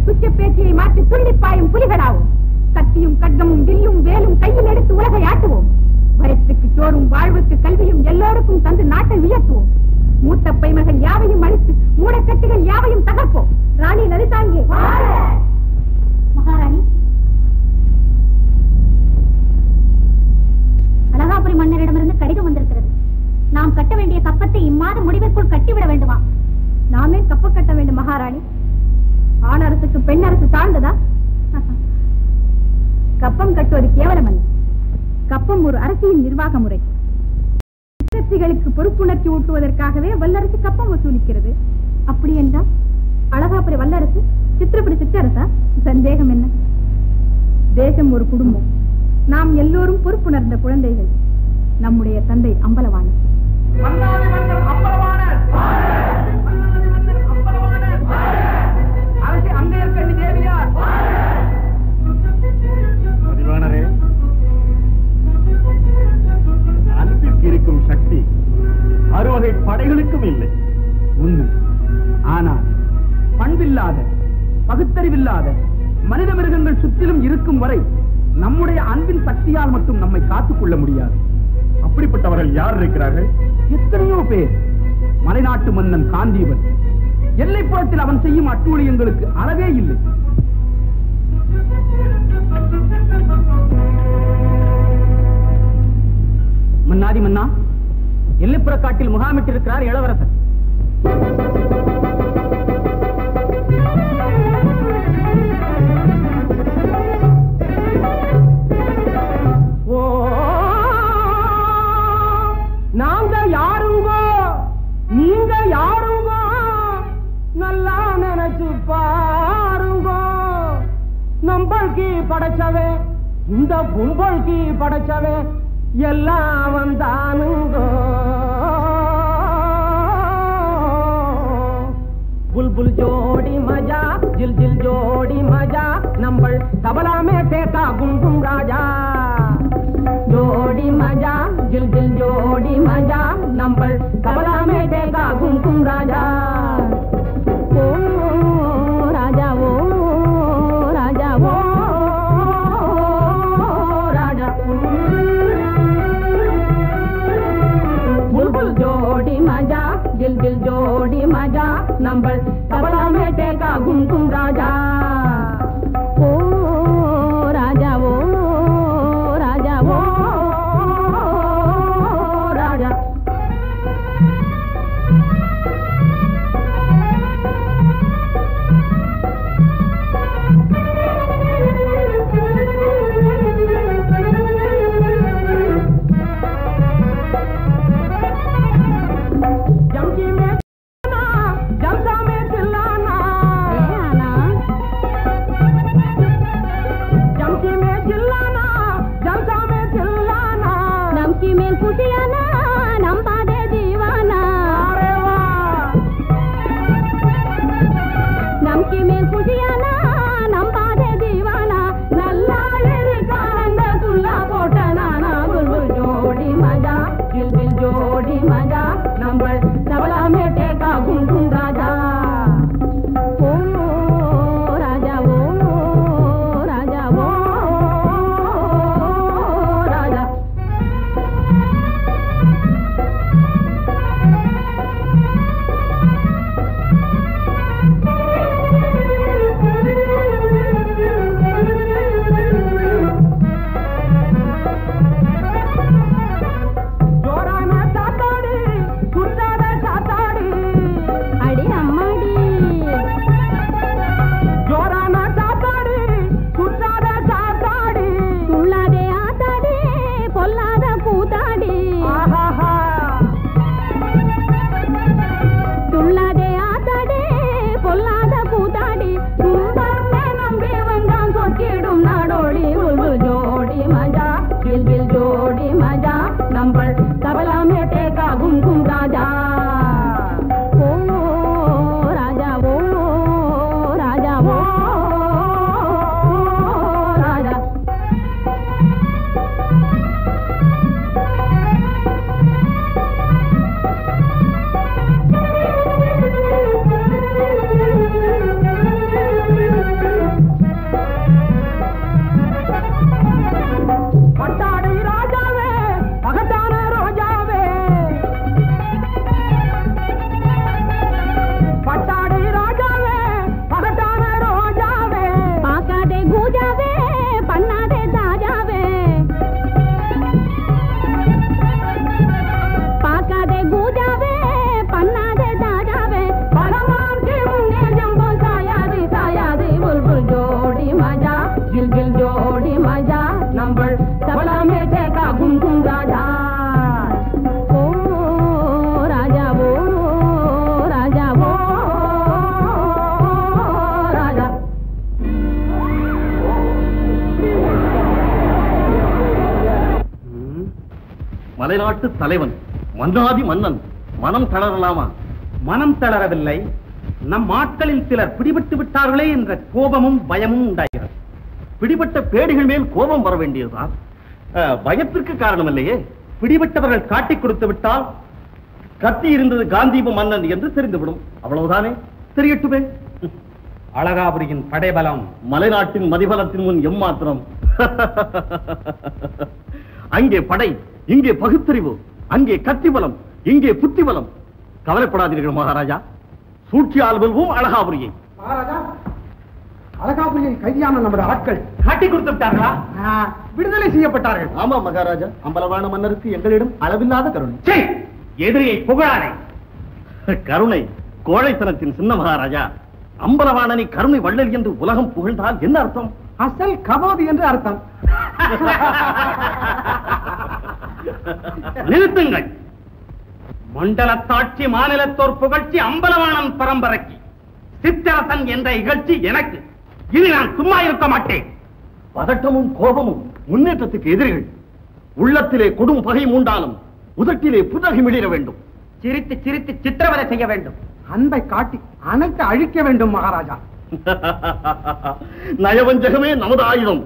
துச்ச பேச்சியை மாற்றி துள்ளிப்பாயும் புலிகளாவோம் கத்தியும் கட்கமும் வில்லும் வேலும் கையில் எடுத்து உலகை ஆட்டுவோம் வயத்துக்கு சோறும் வாழ்வுக்கு கல்வியும் எல்லோருக்கும் தந்து நாட்டை உயர்த்துவோம் மூத்த பைமகள் யாவையும் அழித்து மூடக்கட்டுகள் யாவையும் தகர்ப்போம் ராணி லலிதாங்கே மகாராணி அழகாபுரி மன்னரிடமிருந்து கடிதம் வந்திருக்கிறது நாம் கட்ட வேண்டிய கப்பத்தை இம்மாத முடிவிற்குள் கட்டிவிட வேண்டுமா நாமே கப்ப கட்ட வேண்டும் மகாராணி ஆண் அரசுக்கு பெண் அரசு தாழ்ந்ததா கப்பம் கட்டுவது கேவலம் அல்ல கப்பம் ஒரு அரசியின் நிர்வாக முறை சிற்றரசிகளுக்கு பொறுப்புணர்ச்சி ஊட்டுவதற்காகவே வல்லரசு கப்பம் வசூலிக்கிறது அப்படி என்றால் அழகாபுரி வல்லரசு சித்திரப்படி சிற்றரசா சந்தேகம் என்ன தேசம் ஒரு குடும்பம் நாம் எல்லோரும் பொறுப்புணர்ந்த குழந்தைகள் நம்முடைய தந்தை அம்பலவாணி மன்னாதி மன்னர் அம்பலவாணர் மன்னாதி மன்னர் அம்பலவாணர் அரசி அங்கையர்கண்ணி தேவியார் பதிவானரே அன்பிற்கு இருக்கும் சக்தி அறுவகை படைகளுக்கும் இல்லை உண்மை ஆனால் பண்பில்லாத பகுத்தறிவில்லாத மனித மிருகங்கள் சுற்றிலும் இருக்கும் வரை நம்முடைய அன்பின் சக்தியால் மட்டும் நம்மை காத்துக் கொள்ள முடியாது அப்படிப்பட்டவர்கள் யார் இருக்கிறார்கள் எத்தனையோ பேர் மலைநாட்டு மன்னன் காந்தீபன் எல்லைப்புறத்தில் அவன் செய்யும் அட்டூழியங்களுக்கு அளவே இல்லை மன்னாதி மன்னா எல்லைப்புற காட்டில் முகாமிட்டிருக்கிறார் இளவரசர் ஓ நாங்க யாருங்கோ நீங்க யாருங்கோ நல்லா நினைச்சு பாருங்கோ நம்பளுக்கு படைச்சவே இந்த கும்பலுக்கு படைச்சவே எல்லாம் வந்தானுங்கோ बुलबुल जोड़ी मजा जिल जिल जोड़ी मजा नंबर तबला में फेंका गुनगुन राजा जोड़ी मजा जिल जिल जोड़ी मजा नंबर तबला में फेंका गुनगुन राजा ओ राजा ओ राजा ओ राजा बुलबुल जोड़ी मजा दिल दिल जोड़ी मजा नंबर तबला में टेका गुम गुम राजा ओ राजा ओ राजा ओ राजा जमकी में चिल्लाना, जमसा में चिल्लाना மலைநாட்டு தலைவன் மன்னாதி மன்னன் மனம் தளரலாமா மனம் தளரவில்லை நம் ஆட்களில் சிலர் பிடிபட்டு விட்டார்களே என்ற கோபமும் பயமும் உண்டாகிறது பிடிபட்ட பேடிகள் மேல் கோபம் வர வேண்டியதுதான் அஹ், பயத்திற்கு காரணம் இல்லையே பிடிபட்டவர்கள் காட்டிக் கொடுத்து விட்டால் கத்தி இருந்தது காந்தீப மன்னன் என்று தெரிந்துவிடும் அவ்வளவுதானே தெரியட்டுமே அழகாபுரியின் படைபலம் மலைநாட்டின் மதிபலத்தின் முன் எம்மாத்திரம் அங்கே படை இங்கே பகுத்தறிவு அங்கே கத்தி பலம் இங்கே புத்தி பலம் கவலைப்படாதீர்கள் மகாராஜா சூழ்ச்சியால் வெல்வோம் அழகாபுரியை மகாராஜா அழகாபுரியில் கைதியான நம்முடைய ஆட்கள் காட்டிக் கொடுத்து விட்டார்களா ஆ, விடுதலை செய்யப்பட்டார்கள் ஆமா மகாராஜா அம்பலவான மன்னருக்கு எங்களிடம் அளவில்லாத கருணை சீ, எதிரியை புகழாதே கருணை கோழைத்தனத்தின் சின்ன மகாராஜா அம்பலவாணனை கருணை வள்ளல் என்று உலகம் புகழ்ந்தால் என்ன அர்த்தம் அசல் கபாது என்று அர்த்தம் நிறுத்துங்கள் மண்டலத்தாட்சி மாநிலத்தோர் புகழ்ச்சி அம்பலவாணன் பரம்பரைக்கு சித்தரசன் என்ற இகழ்ச்சி எனக்கு இனி நான் சும்மா இருக்க மாட்டேன் பதட்டமும் கோபமும் முன்னேற்றத்துக்கு எதிரிகள் உள்ளத்திலே கொடும் பகை மூண்டாலும் உதட்டிலே புதகி மிளிர வேண்டும் சிரித்து சிரித்து சித்திரவதை செய்ய வேண்டும் அன்பை காட்டி அனைத்து அழிக்க வேண்டும் மகாராஜா நயவஞ்சகமே நமது ஆயுதம்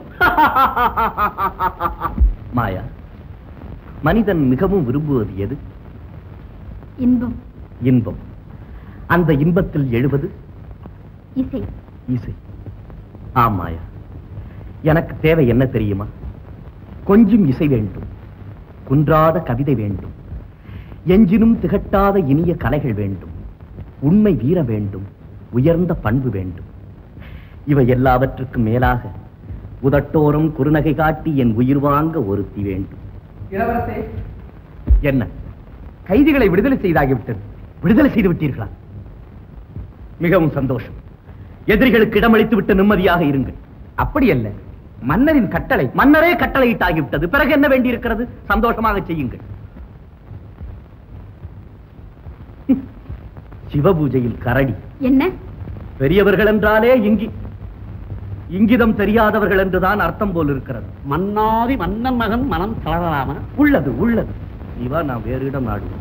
மாயா மனிதன் மிகவும் விரும்புவது எது இன்பம் இன்பம் அந்த இன்பத்தில் எழுவது இசை இசை ஆம் மாயா எனக்கு தேவை என்ன தெரியுமா கொஞ்சம் இசை வேண்டும் குன்றாத கவிதை வேண்டும் எஞ்சினும் திகட்டாத இனிய கலைகள் வேண்டும் உண்மை வீர வேண்டும் உயர்ந்த பண்பு வேண்டும் இவை எல்லாவற்றுக்கும் மேலாக உதட்டோரம் குறுநகை காட்டி என் உயிர் வாங்க ஒருத்தி வேண்டும் இளவரசே என்ன கைதிகளை விடுதலை செய்தாகிவிட்டது விடுதலை செய்து விட்டீர்களா மிகவும் சந்தோஷம் எதிரிகளுக்கு இடமளித்து விட்டு நிம்மதியாக இருங்கள் அப்படி அல்ல மன்னரின் கட்டளை மன்னரே கட்டளையிட்டாகிவிட்டது பிறகு என்ன வேண்டியிருக்கிறது சந்தோஷமாக செய்யுங்கள் சிவபூஜையில் கரடி என்ன பெரியவர்கள் என்றாலே இங்கி இங்கிதம் தெரியாதவர்கள் என்றுதான் அர்த்தம் போல் இருக்கிறது மன்னாதி மன்னன் மகன் மனம் தளரலாமா உள்ளது உள்ளது இவா நான் வேறு இடம் நாடுவேன்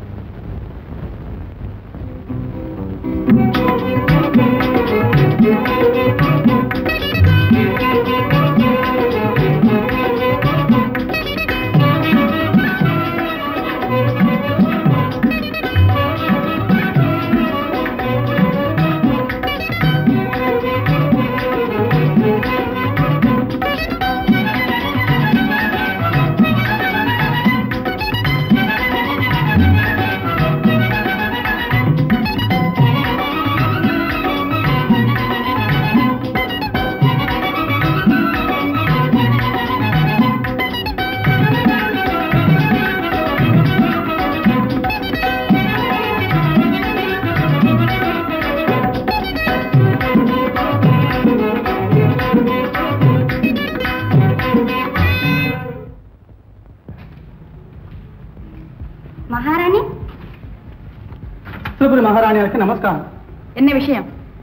மகாராணி திருப்பதி மகாராணியாருக்கு நமஸ்காரம் என்ன விஷயம்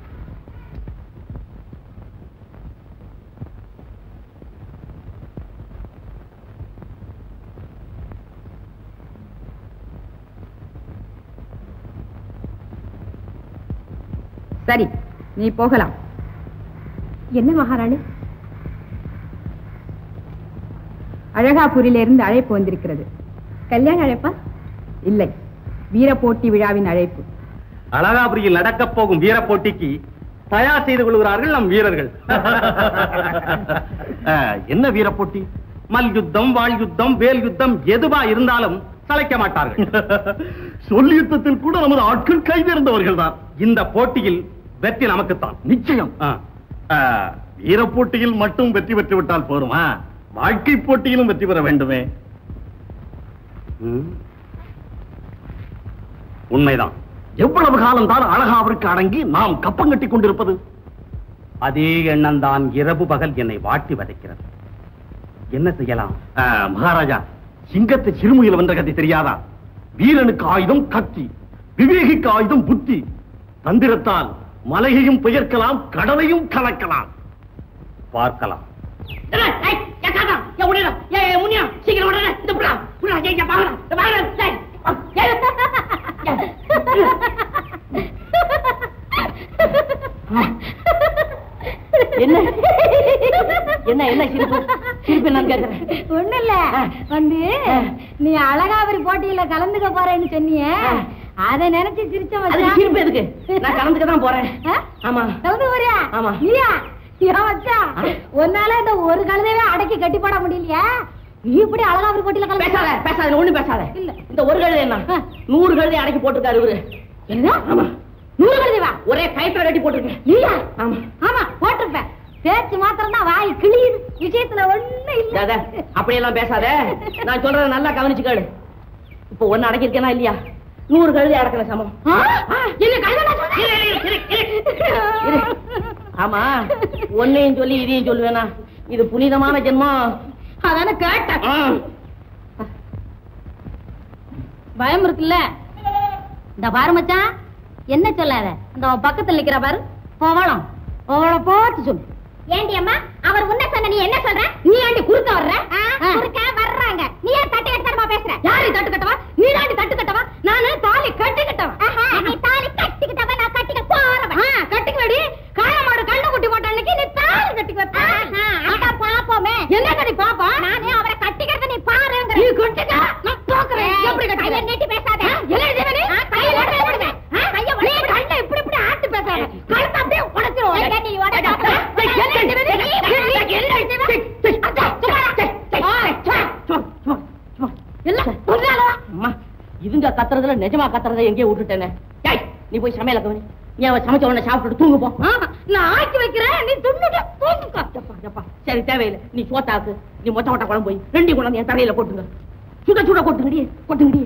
சரி நீ போகலாம் என்ன மகாராணி அழகாபூரிலிருந்து அழைப்பு வந்திருக்கிறது கல்யாண அழைப்பா இல்லை வீர போட்டி விழாவின் அழைப்பு அழகாபுரியில் நடக்கப் போகும் வீர போட்டிக்கு தயார் செய்து கொள்கிறார்கள் நம் வீரர்கள் அஹ், என்ன வீர போட்டி மல்யுத்தம் வாழ் யுத்தம் வேல் யுத்தம் எதுவா இருந்தாலும் சளைக்க மாட்டார்கள் சொல் யுத்தத்தில் கூட நமது ஆட்கள் கைதேர்ந்தவர்கள் தான் இந்த போட்டியில் வெற்றி நமக்குத்தான் நிச்சயம் ஆ. அஹ், வீர போட்டியில் மட்டும் வெற்றி பெற்று விட்டால் போருமா வாழ்க்கை போட்டியிலும் வெற்றி பெற வேண்டுமே ம். உண்மைதான் எவ்வளவு காலம் தான் அழகாவிற்கு அடங்கி நாம் கப்பம் கட்டி கொண்டிருப்பது அதே எண்ணம் தான் இரவு பகல் என்னை வாட்டி வதைக்கிறது என்ன செய்யலாம் அஹ், மகாராஜா சிங்கத்தை சிறுமுயில் வென்ற கதை தெரியாதா வீரனுக்கு ஆயுதம் கத்தி விவேகிக்கு ஆயுதம் புத்தி தந்திரத்தால் மலையையும் பெயர்க்கலாம் கடலையும் கலக்கலாம் பார்க்கலாம் ஏய், ஏய், ஏய், காக்கா, ஏன் உடனே ஏன் ஏன் முனியா சீக்கிரம் உடனே இந்த புடா புடா ஏன் ஏன் வாங்கடா இந்த வாங்கடா டேய் என்ன என்ன என்ன சிரிப்பு சிரிப்பு நான் கேக்குறேன் ஒண்ணு இல்ல வந்து நீ அழகாவரி போட்டியில கலந்துக்க போறேன்னு சொன்னியே அத நினைச்சு சிரிச்ச அதுக்கு மச்சான். சிரிப்பு எதுக்கு நான் கலந்துக்க தான் போறேன் ஆ? ஆமா கலந்து போறியா ஆமா. நீயா ஏன் மச்சான் உன்னால இந்த ஒரு கழுதைவே அடக்கி கட்டி போட முடியலையா நீ இப்படி அழகாவரி போட்டியில பேசாத கலந்து பேசாத ஒண்ணு பேசாத இல்ல. இந்த ஒரு கழுதை என்ன நூறு கழுதை அடக்கி போட்டிருக்காரு இவரு என்ன ஆமா நூறு கழுதைவா ஒரே கயத்துல கட்டி போட்டிருக்கேன் நீயா ஆமா ஆமா போட்டிருப்பேன் பேச்சு மாத்திரம் தான் வாய் கிளியுது விஷயத்துல ஒண்ணு தாத, இல்ல அப்படியெல்லாம் பேசாத நான் சொல்றத நல்லா கவனிச்சு கேளு இப்போ ஒன்னு அடக்கிருக்கேனா இல்லையா நூறு கழுதை அடக்கின சமம் ஆ? என்ன கழுதை நான் சொல்றேன்? இரு, இரு, இரு, இரு, இரு. ஆமா ஒன்னையும் சொல்லி இதையும் சொல்லுவேனா இது புனிதமான ஜென்மம் அதானே கேட்டேன் ஆ. பயம் இருக்குல்ல இந்த பாரு மச்சான் என்ன சொல்லாத இந்த உன் பக்கத்துல நிக்கிற பாரு பவளம் அவளை பார்த்து சொல்லு ஏண்டி அம்மா அவர் உன்ன சொன்ன நீ என்ன சொல்ற நீ ஆண்டி குறுக்க வர்ற ஆ, குறுக்க வர்றாங்க நீ ஏன் தட்டு கட்டமா பேசுற யாரு தட்டு கட்டவா நீ தாண்டி தட்டு கட்டவா நானு தாலி கட்டி கட்டவா ஆஹா, நீ தாலி கட்டிக்கிட்டவ நான் கட்டிக்க போறவன் ஆ, கட்டிக்குவடி காயமாடு கண்ணு குட்டி போட்ட அன்னைக்கு நீ தாலி கட்டிக்குவ ஆஹா, அதான் பாப்போமே என்ன கட்டி பாப்பா நானே அவரை கட்டிக்கிறத நீ பாருங்க நீ கட்டிக்க நான் பாக்குறேன் எப்படி கையை கட்டி நீட்டி பேசாத என்ன ஜீவனி ஆ, கையை உடனே விடுவேன். ஆ, கையை நீ உடனே விடுவேன். கண்ணை இப்படி இப்படி ஆட்டி பேசாத கழுத்தை அப்படியே உடைச்சிருவோம் கையை நீ உடனே விடுவேன். என்ன ஜீவனி நீ என்ன ஜீவனி அச்சா சும்மா எல்லாம் புரியாதா அம்மா இதுங்க கத்துறதுல நிஜமா கத்துறத எங்கேயோ விட்டுட்டேனே டேய், நீ போய் சமையல கவனி நீ அவ சமைச்ச உடனே சாப்பிட்டுட்டு தூங்கு போ ஆமா, நான் ஆக்கி வைக்கிறேன் நீ துண்ணுட்டு தூங்குக்கோ எப்பா, எப்பா. சரி தேவையில்லை நீ சோத்தாக்கு நீ மொத்த மொட்ட குழம்பு போய் ரெண்டு குழம்பு என் தரையில கொட்டுங்க சுட சுட கொட்டுங்கடி கொட்டுங்கடி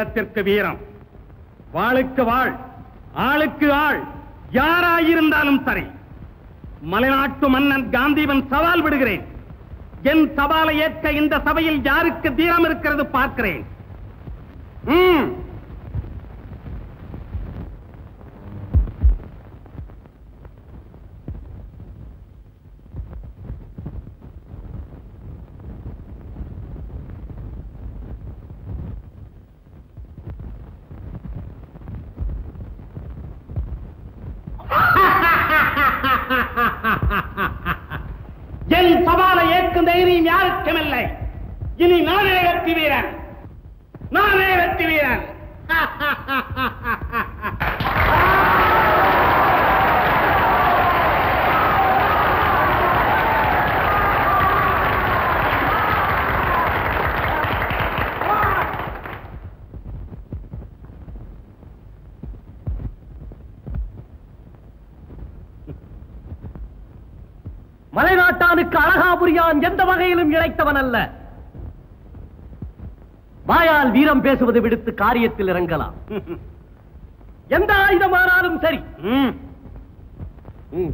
வீரத்திற்கு வீரம் வாளுக்கு வாழ் ஆளுக்கு ஆள் யாராயிருந்தாலும் சரி மலைநாட்டு மன்னன் காந்திவன் சவால் விடுகிறேன் என் சவாலை ஏற்க இந்த சபையில் யாருக்கு தீரம் இருக்கிறது பார்க்கிறேன் ம். என் சவாலை ஏற்கும் தைரியம் யாருக்கும் இல்லை இனி நானே வெற்றி வீரன் நானே வெற்றி வீரன் மலைநாட்டானுக்கு அழகாபுரியான் எந்த வகையிலும் இழைத்தவன் அல்ல வாயால் வீரம் பேசுவது விடுத்து காரியத்தில் இறங்கலாம் எந்த ஆயுதமானாலும் சரி ம். ம்.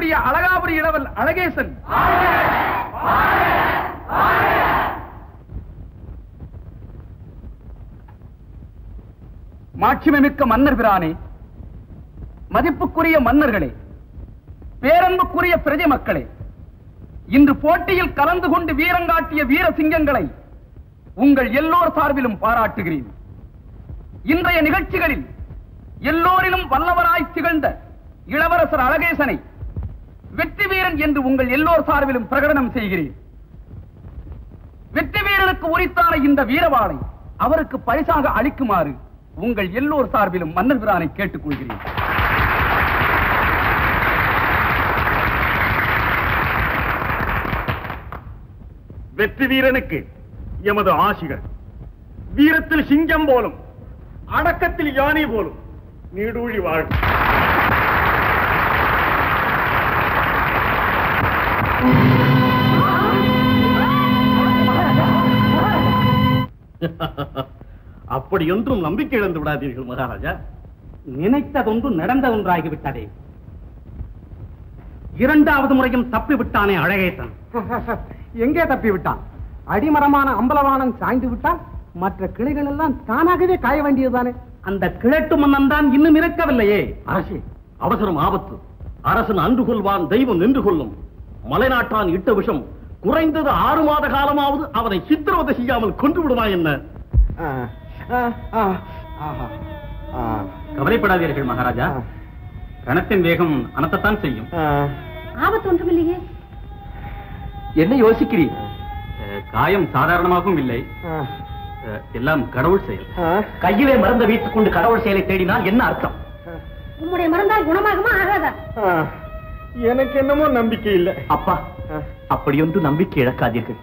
மதிப்புக்குரிய அழகாபுரி இளவல் அழகேசன் மாட்சிமைமிக்க மன்னர் பிரானே மதிப்புக்குரிய மன்னர்களே பேரன்புக்குரிய பிரஜை மக்களே இன்று போட்டியில் கலந்து கொண்டு வீரங்காட்டிய வீர சிங்கங்களை உங்கள் எல்லோர் சார்பிலும் பாராட்டுகிறேன் இன்றைய நிகழ்ச்சிகளில் எல்லோரிலும் வல்லவராய் திகழ்ந்த இளவரசர் அழகேசனை வெற்றி வீரன் என்று உங்கள் எல்லோர் சார்பிலும் பிரகடனம் செய்கிறேன் வெற்றி வீரனுக்கு உரித்தான இந்த வீரவாளை அவருக்கு பரிசாக அளிக்குமாறு உங்கள் எல்லோர் சார்பிலும் மன்னர் பிரானை கேட்டுக் கொள்கிறேன் வெற்றி வீரனுக்கு எமது ஆசிகள் வீரத்தில் சிங்கம் போலும் அடக்கத்தில் யானை போலும் நீடூழி வாழ் அப்படி ஒன்றும் நம்பிக்கை இழந்து விடாதீர்கள் மகாராஜா நினைத்ததொன்று நடந்த ஒன்றாகிவிட்டதே இரண்டாவது முறையும் தப்பி விட்டானே அழகேசன் எங்கே தப்பி விட்டான் அடிமரமான அம்பலவானம் சாய்ந்து விட்டால் மற்ற கிளைகள் எல்லாம் தானாகவே காய வேண்டியதுதானே அந்த கிழட்டு மன்னன் தான் இன்னும் இறக்கவில்லையே அரசே அவசரம் ஆபத்து அரசன் அன்று கொள்வான் தெய்வம் நின்று கொள்ளும் மலைநாட்டான் இட்ட விஷம் குறைந்தது ஆறு மாத காலமாவது அவனை சித்திரவதை செய்யாமல் கொன்று விடுமா என்ன கவலைப்படாதீர்கள் மகாராஜா ரணத்தின் வேகம் அனத்தத்தான் செய்யும் ஆபத்து ஒன்றுமில்லையே என்ன யோசிக்கிறீர் அஹ், காயம் சாதாரணமாகவும் இல்லை அஹ், எல்லாம் கடவுள் செயல் கையிலே மறந்த வைத்துக் கொண்டு கடவுள் செயலை தேடினால் என்ன அர்த்தம் உம்முடைய மருந்தால் குணமாகுமா ஆகாதா எனக்கு என்னமோ நம்பிக்கை இல்லை அப்பா அப்படியொன்று நம்பிக்கை இழக்காதீர்கள்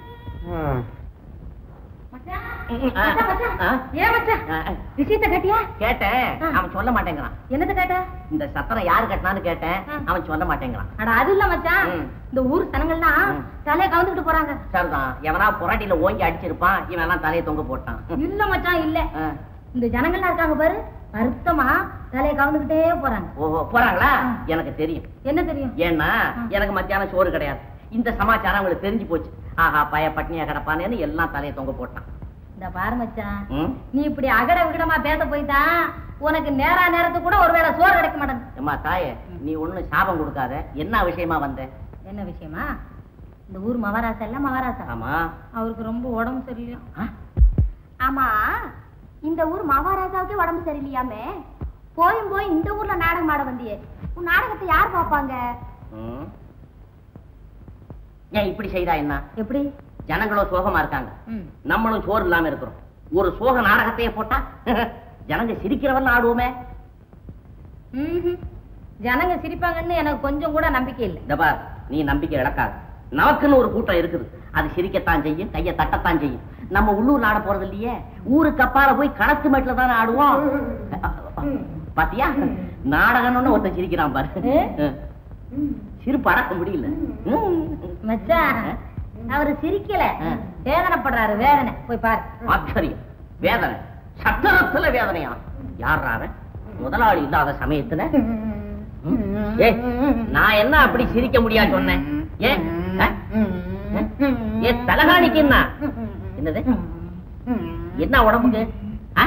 மச்சான், மச்சான். ஏன் மச்சான் விஷயத்தை கேட்டியா கேட்டேன் ஆ. அவன் சொல்ல மாட்டேங்கிறான் என்னது கேட்ட இந்த சத்திரம் யாரு கட்டினான்னு கேட்டேன் ஆ. அவன் சொல்ல மாட்டேங்கிறான் அட அது இல்ல மச்சான் ம். இந்த ஊர் சனங்கள்லாம் ம். தலைய கவுந்துக்கிட்டு போறாங்க சரிதான் எவனா புரட்டில ஓங்கி அடிச்சிருப்பான் இவன் எல்லாம் தலையை தொங்க போட்டான் இல்ல மச்சான் இல்ல ஆ. இந்த ஜனங்கள்லாம் இருக்காங்க பாரு அர்த்தமா தலைய கவுந்துக்கிட்டே போறாங்க ஓஹோ போறாங்களா ஆ. எனக்கு தெரியும் என்ன தெரியும் ஏன்னா ஆ. எனக்கு மத்தியானம் சோறு கிடையாது இந்த சமாச்சாரம் அவங்களுக்கு தெரிஞ்சு போச்சு ஆஹா பய பட்னியா கிடப்பானேன்னு எல்லாம் தலையை தொங்க போட்டான் இந்த பாரு மச்சான் ம்? நீ இப்படி அகட விகடமா பேச போய்தான் உனக்கு நேரா நேரத்துக்கு கூட ஒருவேளை சோறு கிடைக்க மாட்டேங்குது அம்மா தாயே நீ ஒண்ணு சாபம் கொடுக்காத என்ன விஷயமா வந்த என்ன விஷயமா இந்த ஊர் மகாராசா இல்ல மகாராசா ஆமா அவருக்கு ரொம்ப உடம்பு சரியில்லையா ஆ? ஆமா இந்த ஊர் மகாராஜாவுக்கே உடம்பு சரியில்லையாமே போயும் போய் இந்த ஊர்ல நாடகம் ஆட வந்தியே உன் நாடகத்தை யார் பாப்பாங்க ம். ஏன் இப்படி செய்தா என்ன எப்படி ஜனங்களும் சோகமா இருக்காங்க ம். நம்மளும் சோறு இல்லாம இருக்கிறோம் ஒரு சோக நாடகத்தையே போட்டா ஜனங்க சிரிக்கிறவன் ஆடுவோமே ம்ஹும். ஜனங்க சிரிப்பாங்கன்னு எனக்கு கொஞ்சம் கூட நம்பிக்கை இல்லை இந்த பார் நீ நம்பிக்கை இழக்காத நமக்குன்னு ஒரு கூட்டம் இருக்குது அது சிரிக்கத்தான் செய்யும் கையை தட்டத்தான் செய்யும் நம்ம உள்ளூர்ல ஆட போறது இல்லையே ஊருக்கு அப்பால போய் களத்து மேட்டுல தானே ஆடுவோம் பாத்தியா நாடகம்னு ஒருத்தன் சிரிக்கிறான் பாரு சிரிப்பு அடக்க முடியல ம். மச்சான் அவரு சிரிக்கல ஆ. வேதனைப்படுறாரு வேதனை போய் பாரு ஆச்சரியம் வேதனை சட்டத்துல வேதனையா யார் அவன் முதலாளி இல்லாத சமயத்துல ம்? ஏய், நான் என்ன அப்படி சிரிக்க முடியாது சொன்னேன் ஏன் ஆ? ஏ தலகாணிக்கு என்ன என்னது என்ன உடம்புக்கு ஆ?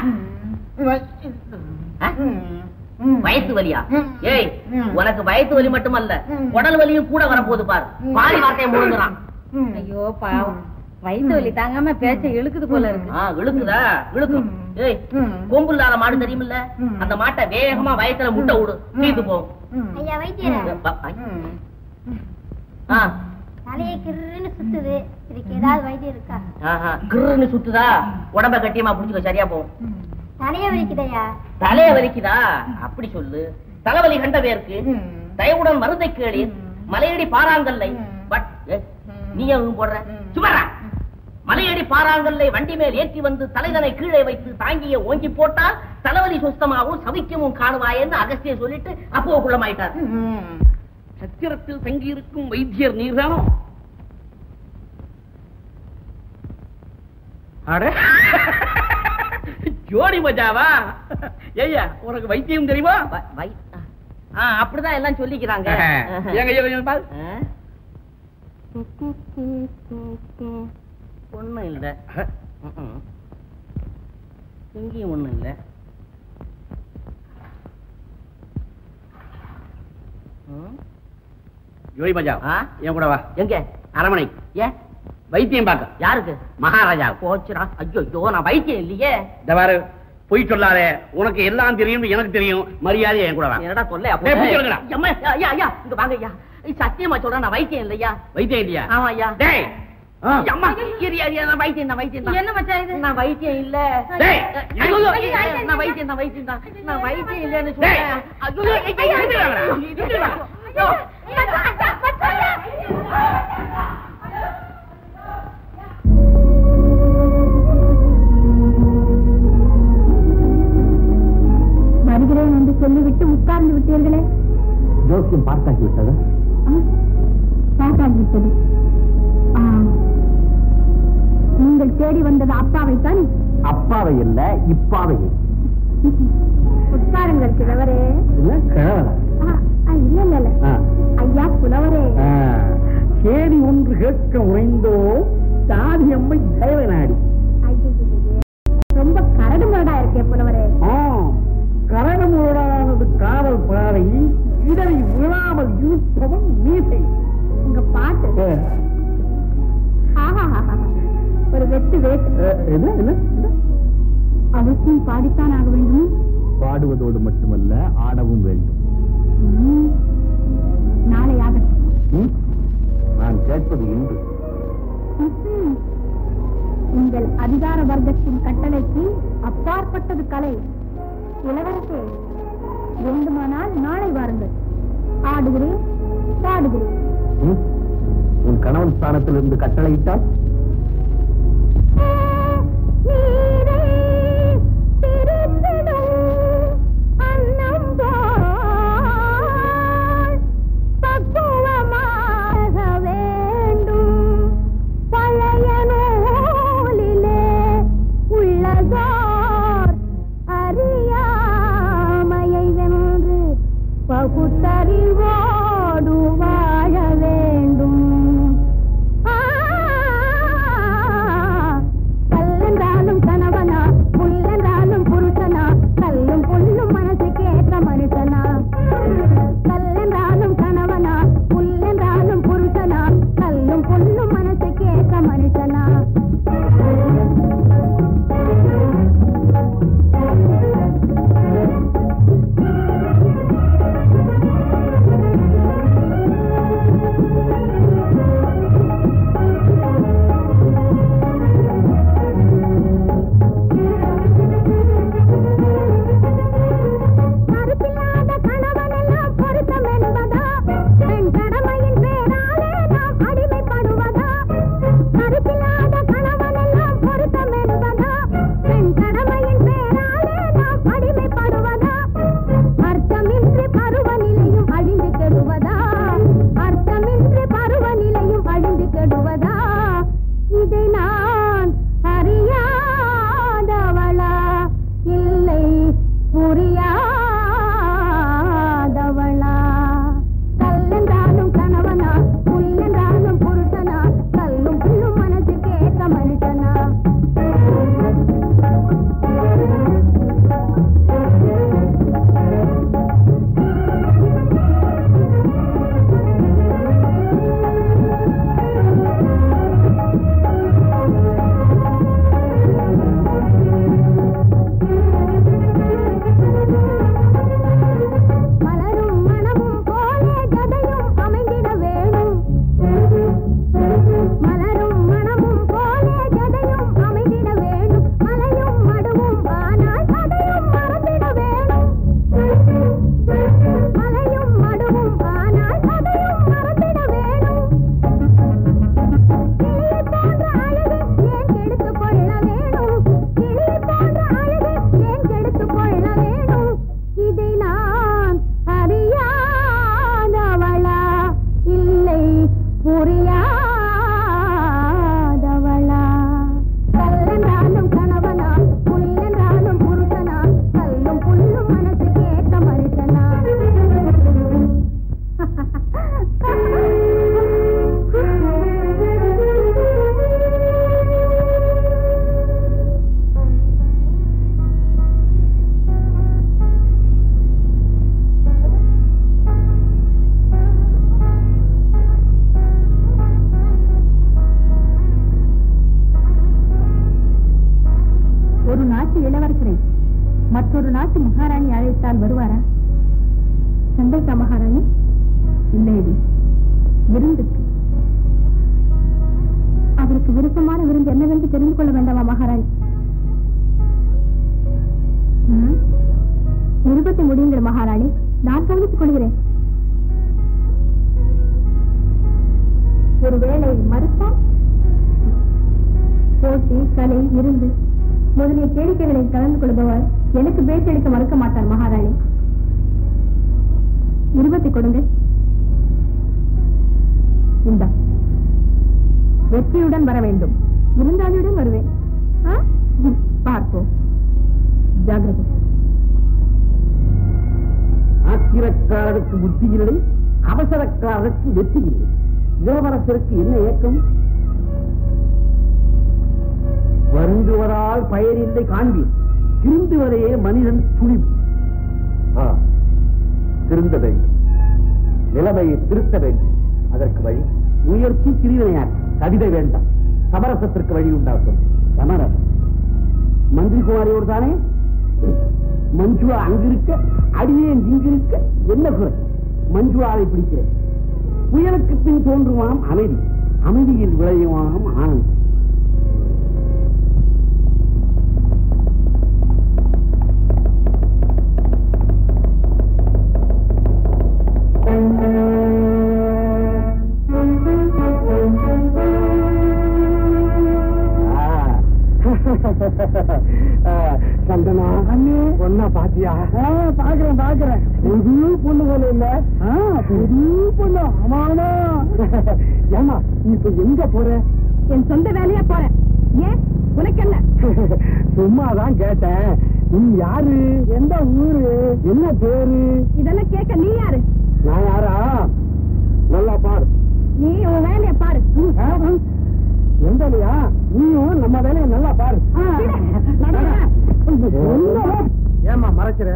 ஆ? வயித்து வலியா ஏய் உனக்கு வயித்து வலி மட்டுமல்ல உடல் வலியும் கூட வரப்போகுது பாரு பாதி வார்த்தையை முழுங்குறான் ஐயோ பாவம் வயிற்று வலி தாங்காம பேச்ச இழுக்குது போல இருக்கு ஆ, இழுக்குதா இழுக்கும் ஏய் கொம்பு இல்லாத மாடு தெரியுமில்ல அந்த மாட்டை வேகமா வயத்துல முட்டை விடு தீர்த்து போகும் ஐயா வைத்தியர் ப- ஐ. ஆ, தலையை கிருன்னு சுத்துது இதுக்கு ஏதாவது வைத்தியம் இருக்கா ஆஹா, கிர்ருன்னு சுத்துதா உடம்ப கட்டியமா புடிச்சுக்கோ சரியா போகும் தலைய வலிக்குதையா தலைய வலிக்குதா அப்படி சொல்லு தலைவலி கண்ட பேருக்கு தயவுடன் மருந்தை கேளு மலையடி பாறாங்கல்லை பட் ஏ, நீ எதுவும் போடுற சுமரா மலையடி பாறாங்கல்லை வண்டி மேல் ஏற்றி வந்து தலைதனை கீழே வைத்து தாங்கிய ஓங்கி போட்டால் தலைவலி சுஸ்தமாகவும் சவிக்கமும் காணுவாயேன்னு அகஸ்தியர் சொல்லிட்டு அப்போ குள்ளமாயிட்டார் சத்திரத்தில் தங்கியிருக்கும் வைத்தியர் நீர்தானோ அட ஜோடி மஜாவா ஏய்யா உனக்கு வைத்தியம் தெரியுமா வ- வை- ஆ, அப்படிதான் எல்லாம் சொல்லிக்கிறாங்க எங்க எங்க, எங்க பாரு. ஆ? ஒண்ணும் இல்ல ம்ம். இங்கேயும் ஒண்ணும் இல்ல ம். ஜோய் மஜா ஆ? என் கூட வா எங்க அரமனை ஏன் வைத்தியம் பார்க்க யாருக்கு மகாராஜா போச்சுடா ஐயோ ஐயோ நான் வைத்தியம் இல்லையே இந்த பாரு பொய் சொல்லாதே உனக்கு எல்லாம் தெரியும் எனக்கு தெரியும் மரியாதை என் கூட வா என்னடா சொல்ல டேய், பிடிச்சு எடுங்கடா. அம்மா ஐயா ஐயா இங்க வாங்க ஐயா ஐய், சத்தியமா சொல்றேன் நான் வைத்தியம் இல்லையா வைத்தியம் இல்லையா ஆமா ஐயா டேய் ஆ. அம்மா இரு, இரு, இரு, நான் வைத்தியம் நான் வைத்தியம் தான். என்ன மச்சான் இது நான் வைத்தியம் இல்ல டேய், ஐயோ, ஐயோ, ஐயோ, ஐயோ, நான் வைத்தியம் நான் வைத்தியம் தான் நான் வைத்தியம் இல்லைன்னு டேய். சொல்றேன் ஐயோ, ஐயோ, ஐயோ, இரு, இரு, ஐயோ, இரு, இரு. ஐயோ. வருகிறேன் என்று சொல்லிவிட்டு உட்கார்ந்து விட்டீர்களே ஜோசியம் பார்த்தாகி விட்டதா பாட்டாகிவிட்டது ஆ, நீங்கள் தேடி வந்தது அப்பாவைத்தான் அப்பாவை இல்ல இப்பாவை உட்காருங்கள் கிழவரே இல்ல கிழவரா? ஆ, ஆ, இல்ல இல்ல இல்ல ஆ. ஐயா புலவரே ஆ. சேதி ஒன்று கேட்க உறைந்தோ சாதி அம்மை தயவ நாடி ஐயையையே, ரொம்ப கரடு முரடா இருக்கே புலவரே ஆம் கரணமோடானது காவல் பாறை இடரை விழாமல் இருப்பவன் மீசை உங்க பாட்டு ஆ. ஆஹாஹாஹா. ஒரு வெட்டு வேட்டு ஆ, என்ன என்ன என்ன? அவசியம் பாடித்தான் ஆக வேண்டும் பாடுவதோடு மட்டுமல்ல ஆடவும் வேண்டும் ம். நாளை ஆகட்டும் ம்? நான் கேட்பது இன்று ம்ஹும். உங்கள் அதிகார வர்க்கத்தின் கட்டளைக்கு அப்பாற்பட்டது கலை இளவரசே வேண்டுமானால் நாளை வாருங்கள் ஆடுகிறேன் பாடுகிறேன் ம்? உன் கணவன் ஸ்தானத்திலிருந்து கட்டளையிட்டால் நீரை பிரித்திடும் அன்னம் போல் பக்குவமாக வேண்டும் பழைய நூலிலே உள்ளதோர் அறியாமையை வென்று பகுத்தறிவோடு வாழ வேண்டும் ஆ, கல்லென்றாலும் கனவு ஒரு நாட்டு மகாராணி அழைத்தால் வருவாரா சண்டைக்கா மகாராணி இல்லையடி விருந்துக்கு அவருக்கு விருப்பமான விருந்து என்னவென்று தெரிந்து கொள்ள வேண்டாமா மகாராணி ம்? நிருபத்தை முடியுங்கள் மகாராணி நான் கவனித்துக் கொள்கிறேன் ஒருவேளை மறுத்தால் போட்டி கலை விருந்து முதலிய கேளிக்கைகளில் கலந்து கொள்பவர் எனக்கு பேச்சளிக்க மறுக்க மாட்டார் மகாராணி நிருபத்தை கொடுங்கள் இந்த வெற்றியுடன் வர வேண்டும் விருந்தாளியுடன் வருவேன் ஆ? ம், பார்ப்போம் ஜாகிரதை ஆத்திரக்காரருக்கு புத்தி இல்லை அவசரக்காரருக்கு வெற்றி இல்லை இளவரசருக்கு என்ன ஏக்கம் வருந்துவதால் பயனில்லை காண்பீர் திருந்துவதையே மனிதன் துணிவு ஆ, திருந்த வேண்டும் நிலைமையை திருத்த வேண்டும் அதற்கு வழி முயற்சி திரிவினையாற்று கவிதை வேண்டாம் சமரசத்திற்கு வழி உண்டாக்கும் சமரசம் மந்திரி குமாரியோடு தானே மஞ்சுளா அங்கிருக்க அடியேன் இங்கிருக்க என்ன குறை மஞ்சுளாவை பிடிக்கிறேன் புயலுக்கு பின் தோன்றுவாம் அமைதி அமைதியில் விளையுவாம் ஆனந்தம் சந்தனா பொண்ணா பாத்தியா பாக்குறேன் பாக்குறேன் புது பொண்ணு போல இல்ல புது பொண்ணு ஆமாமா ஏமா நீ இப்ப எங்க போற என் சொந்த வேலையா போறேன் ஏன் உனக்கு என்ன சும்மாதான் கேட்டேன் நீ யாரு எந்த ஊரு என்ன பேரு இதெல்லாம் கேட்க நீ யாரு நான் யாரா நல்லா பாரு நீ உன் வேலையை பாரு எந்தலையா நீயும் நம்ம வேலையை நல்லா பாரு ஏமா மறைக்கிற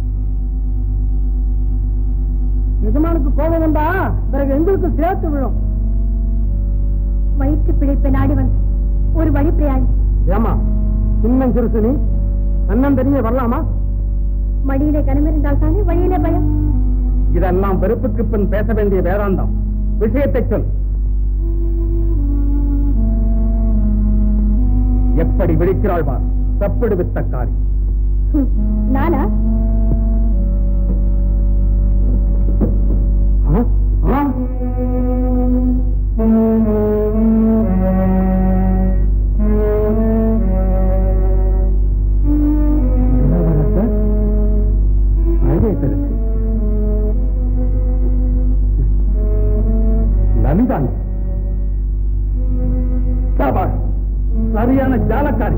எஜமானுக்கு கோபம் வந்தா பிறகு எங்களுக்கு சேர்த்து விழும் வயிற்று பிழைப்பை நாடி வந்து ஒரு வழி பிரயாணி ஏமா சின்ன சிறுசு நீ அண்ணன் தெரிய வரலாமா மடியிலே கனமிருந்தால் தானே வழியிலே பயம் இதெல்லாம் வெறுப்புக்கு பின் பேச வேண்டிய வேதாந்தம் விஷயத்தை சொல் எப்படி விழிக்கிறாள் பார் தப்பிடு வித்தக்காரி ஹம், நானா ஆ? ஆ? இளவரசர், அழகே பெருக்கு. லலிதாங்க சாபாஷ் சரியான ஜாலக்காரி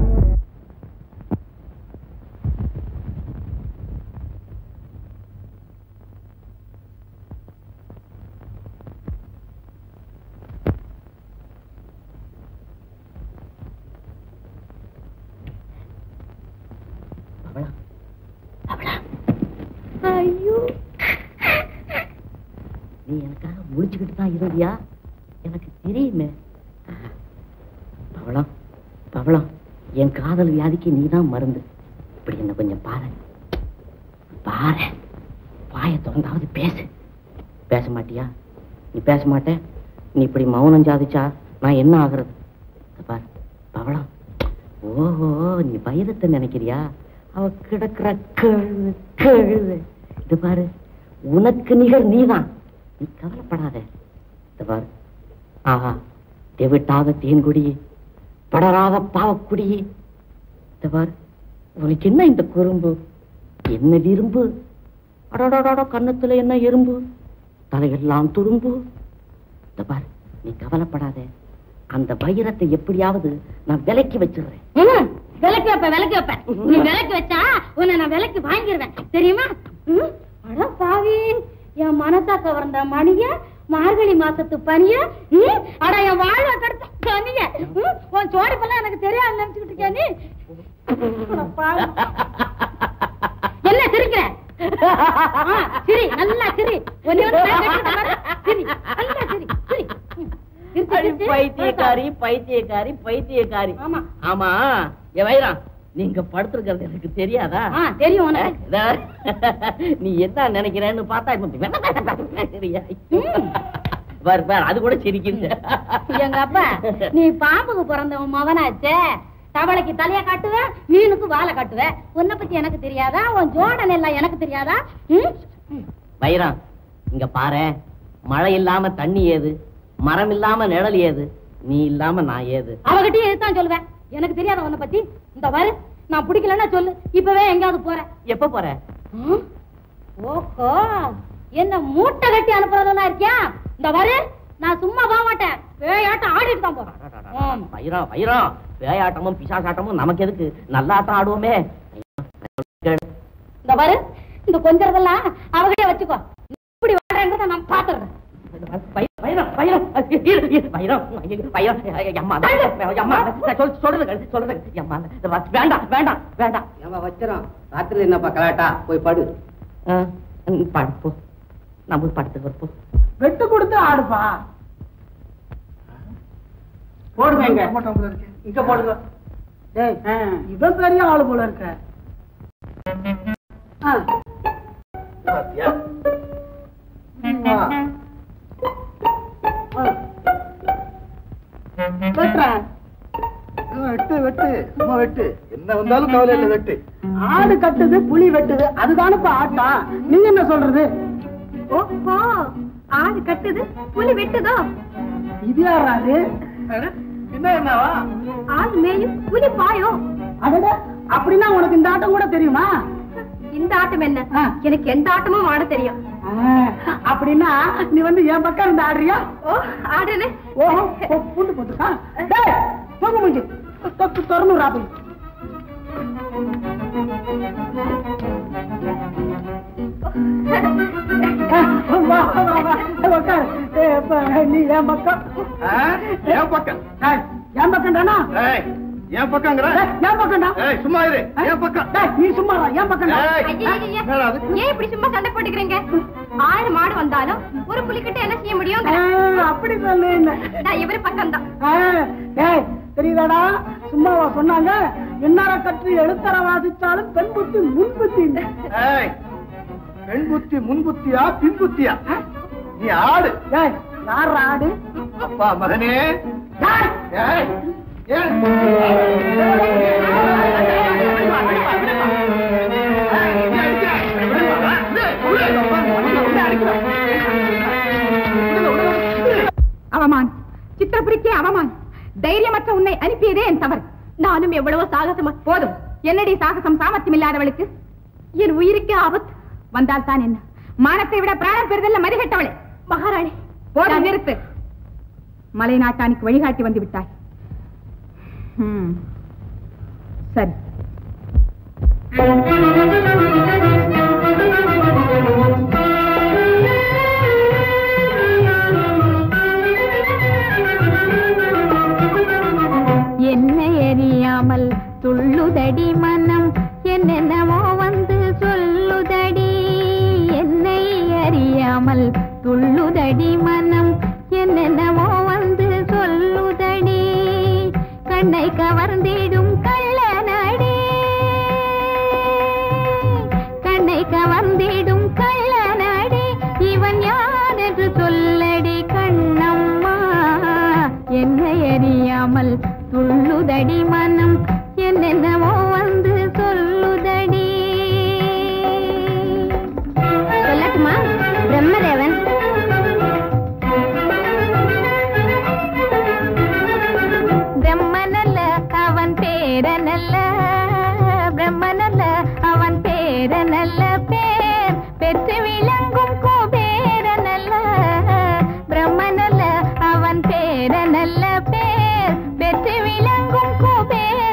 ஐயோ நீ எனக்காக முடிச்சுக்கிட்டு தான் இருந்தியா எனக்கு தெரியுமே பவளம் பவளம் என் காதல் வியாதிக்கு நீ தான் மருந்து இப்படி என்ன கொஞ்சம் பாரு பாரு வாயை திறந்தாவது பேசு பேச மாட்டியா நீ பேச மாட்டே நீ இப்படி மௌனம் சாதிச்சா நான் என்ன ஆகுறது இத பாரு பவளம் ஓஹோ நீ வைரத்தை நினைக்கிறியா அவ கிடக்குற கழுவு கழுவு இது பாரு உனக்கு நிகர் நீதான் நீ கவலைப்படாத இது பாரு ஆஹா தெவிட்டாத தேன்குடியே படராத பாவக்குடியே இது பாரு உனக்கு என்ன இந்த குறும்பு என்ன விரும்பு அடடடட கன்னத்துல என்ன எறும்பு தலையெல்லாம் துரும்பு இந்த பாரு நீ கவலைப்படாத அந்த வைரத்தை எப்படியாவது நான் விலைக்கு வச்சிடுறேன் ம், விலைக்கு வைப்ப விலைக்கு வைப்ப நீ விலைக்கு வச்சா உன்னை நான் விலைக்கு வாங்கிடுவேன் தெரியுமா ம், அட பாவி என் மனசா கவர்ந்த மணிய மார்கழி மாசத்து பனிய ம், அட என் வாழ்வ கடுத்த கனிய ம், உன் சோடிப்பெல்லாம் எனக்கு தெரியாது நினைச்சுக்கிட்டு இருக்கியா நீ அட பாவி. என்ன சிரிக்கிற ஆ, சிரி நல்லா சிரி ஒண்ணே ஒண்ணு நான் கேட்டுக்கிட்ட பாரு. சிரி நல்லா சிரி சிரி ம். சிரிச்சு, அடி சிரிச்சு. பைத்தியக்காரி பைத்தியக்காரி பைத்தியக்காரி ஆமா ஆமா என் வைரம் நீங்க படுத்திருக்கிறது எனக்கு தெரியாதா ஆ, தெரியும் உனக்கு இதோ, நீ என்ன நினைக்கிறேன்னு பார்த்தா இப்ப பாரு பாரு அது கூட சிரிக்குது எங்க அப்பா நீ பாம்புக்கு பிறந்தவன் மவனாச்சே தவளைக்கு தலைய காட்டுவ மீனுக்கு வாழை காட்டுவ உன்னை பத்தி எனக்கு தெரியாதா உன் ஜோடன் எல்லாம் எனக்கு தெரியாதா ம்? வைரம் இங்க பாரு மழை இல்லாம தண்ணி ஏது மரம் இல்லாம நிழல் ஏது நீ இல்லாம நான் ஏது அவகிட்டயும் இதுதான் சொல்லுவேன் எனக்கு தெரியாத உன்னை பத்தி இந்த வரு நான் பிடிக்கலன்னா சொல்லு இப்பவே எங்கேயாவது போறேன் எப்ப போற ம்? ஓஹோ என்ன மூட்டை கட்டி அனுப்புறதெல்லாம் இருக்கியா இந்த வரு நான் சும்மா போக மாட்டேன் பேயாட்டம் ஆடிட்டு தான் போறேன் ஆம். வைரம் வைரம் பேயாட்டமும் பிசாசாட்டமும் நமக்கு எதுக்கு நல்லா ஆட்டம் ஆடுவோமே இந்த பாரு இந்த கொஞ்சறதெல்லாம் அவகிட்டே வச்சுக்கோ இப்படி வாழ்றேன்றத நான் பாத்துறேன் வைரம், வைரம், வைரம், இரு, இரு, வைரம், ஐயோ, வைரம், அம்மா, அம்மா, சொல், சொல்றது கேளு, சொல்றது கேளு, அம்மா, வேண்டாம் வேண்டாம் வேண்டாம் ஏமா வச்சிரும் ராத்திரி என்னப்பா கலாட்டா போய் படு ஆ, ம், படு, போ நான் போய் படுத்துக்கு போ வெட்டு கொடுத்து ஆடுப்பா போடுங்க இங்க இங்க போடுங்க டேய் இவன் பெரிய ஆளு போல இருக்க ஆ. ஆ. வெட்டுறேன். வெட்டு வெட்டு சும்மா வெட்டு என்ன வந்தாலும் கவலை இல்லை வெட்டு ஆடு கட்டுது புலி வெட்டுது அதுதானப்பா ஆட்டா நீ என்ன சொல்றது ஓஹோ ஆடு கட்டுது புலி வெட்டுதோ இது யாராது என்ன என்னவா ஆடு மேயும் புலி பாயும் அடட அப்படின்னா உனக்கு இந்த ஆட்டம் கூட தெரியுமா இந்த ஆட்டம் என்ன ஆ. எனக்கு எந்த ஆட்டமும் ஆட தெரியும் ஆ, அப்படின்னா நீ வந்து என் பக்கம் இருந்து ஆடுறியா ஓ ஆடுனே ஓஹோ ஓ, பூண்டு போட்டுக்கா டேய் தூங்க முடிஞ்சு தொத்து திறந்து ராபி வா வா வா உட்காரு ஏய், அப்ப நீ என் பக்கம் என் பக்கம் ஏய், என் பக்கம் தானா ஏய், என் பக்கங்கிற என் பக்கம்டா ஏய் சும்மா இரு என் பக்கம் டேய், நீ சும்மா வா, என் பக்கம் ஏய், ஐயையையே. என்னடா அது? ஏன் இப்படி சும்மா சண்டை போட்டுக்கிறீங்க ஆயிரம் மாடு வந்தாலும் ஒரு புலிக்கிட்ட என்ன செய்ய முடியும் அப்படி சொல்லு என்ன நான் இவரு பக்கம் தான் ஆ, ஏய் தெரியுதாடா சும்மாவா சொன்னாங்க என்னார கற்று எழுத்தர வாசிச்சாலும் பெண் புத்தி முன் புத்தி ஏய், பெண் புத்தி முன் புத்தியா பின் புத்தியா நீ ஆடு ஏய் யார் ஆடு அப்பா மகனே ஏய், ஏய், ஏய். அவமான் சித்திரபுரிக்கே அவமான் தைரியமற்ற உன்னை அனுப்பியதே என் தவறு நானும் எவ்வளவோ சாகசமா போதும் என்னடி சாகசம் சாமர்த்தியம் இல்லாதவளுக்கு என் உயிருக்கு ஆபத்து வந்தால் தான் என்ன மானத்தை விட பிராணம் பெறுதல்ல மதிகட்டவளே மகாராணி போதும் நிறுத்து மலை நாட்டானுக்கு வழிகாட்டி வந்து விட்டாய் ஹம். சரி என்னை அறியாமல் துள்ளுதடி மனம் என்னென்னவோ வந்து சொல்லுதடி என்னை அறியாமல் துள்ளுதடி மனம் என்னென்னவோ வந்து சொல்லுதடி கண்ணை கவர்ந்திடும் கள்ளனடி கண்ணை கவர்ந்திடும் கள்ளனடி இவன் யார் என்று சொல்லடி கண்ணம்மா என்னை அறியாமல் துள்ளுதடி மனம் என்னென்னவோ வந்து சொல்லுதடி சொல்லட்டுமா பிரம்மதேவன் பிரம்மனல்ல அவன் பேரனல்ல பிரம்மனல்ல அவன் பேரனல்ல பேர் பெற்று விளங்கும் குபேரனல்ல பிரம்மனல்ல அவன் பேரனல்ல பேர் பெற்று விளங்கும் குபேரனல்ல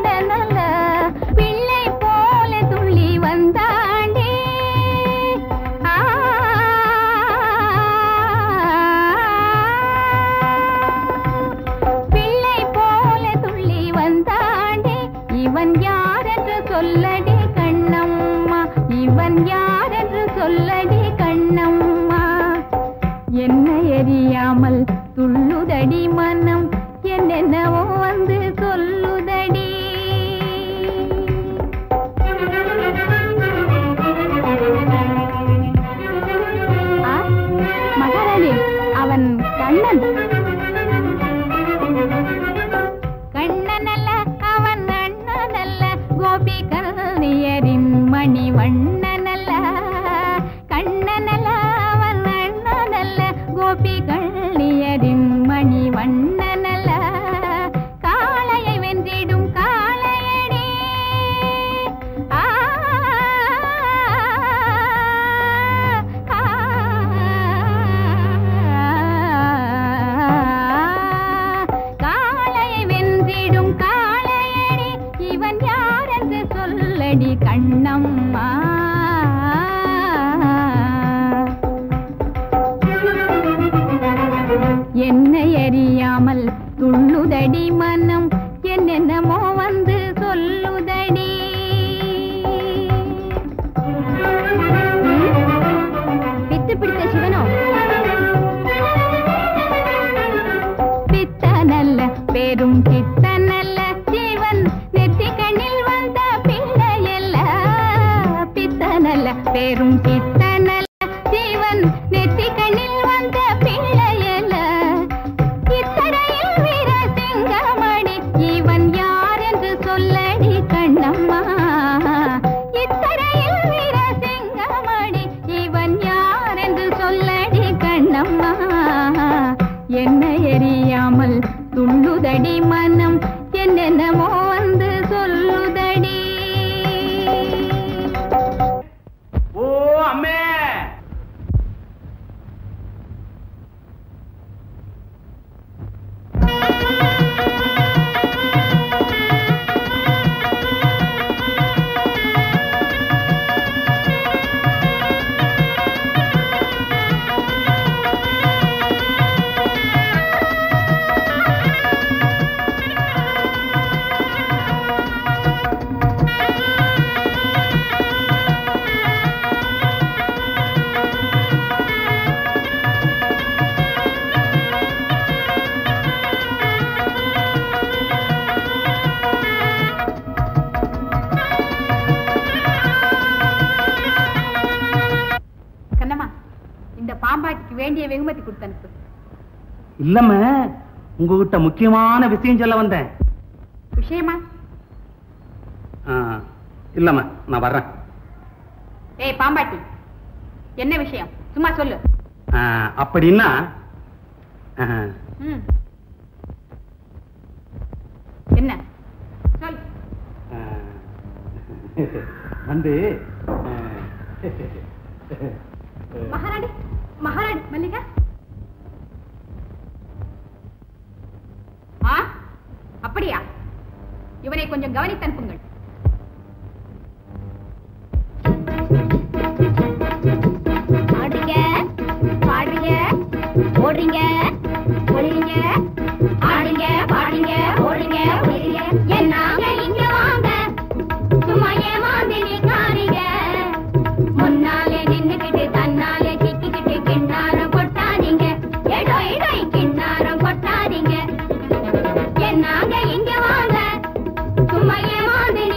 பெரும் பித்தனல்ல ஜீவன் நெத்தி கண்ணில் வந்த பிள்ளையல்ல பித்தனல்ல பெரும் பித்தனல்ல ஜீவன் நெத்தி கண்ணில் வந்த பிள்ளையல்ல இத்தரையில் வீர சிங்கமணி இவன் யார் என்று சொல்லடி கண்ணம்மா இத்தரையில் வீர சிங்கமணி இவன் யார் என்று சொல்லடி கண்ணம்மா என்ன எரியாமல் துள்ளுதடி மனம் என்னென்னமோ வந்து சொல்லுதடி ஓ அம்மே கண்ணம்மா இந்த பாம்பாட்டிக்கு வேண்டிய வெகுமதி கொடுத்து அனுப்பு இல்லம்மா உங்ககிட்ட முக்கியமான விஷயம் சொல்ல வந்தேன் விஷயமா ஆ, இல்லம்மா நான் வர்றேன் ஏய் பாம்பாட்டி என்ன விஷயம் சும்மா சொல்லு ஆ, அப்படின்னா ஆ, ம். என்ன சொல் ஆ, வந்து ஆ, மகாராணி மகாராணி மல்லிகா ஆ அப்படியா இவனை கொஞ்சம் கவனித்து அனுப்புங்கள் ஆடுறீங்க பாடுறீங்க ஓடுறீங்க ஒளிறீங்க ஆடுங்க பாடுங்க ஓடுங்க ஒளிறீங்க என்னாங்க இங்க வாங்க சும்மா ஏமாந்து நிக்காதீங்க முன்னாலே நின்னுக்கிட்டு தன்னாலே சிக்கிக்கிட்டு கிண்ணாரம் கொட்டாதீங்க எடோ எடோ கிண்ணாரம் கொட்டாதீங்க என்னாங்க இங்க வாங்க சும்மா ஏமாந்து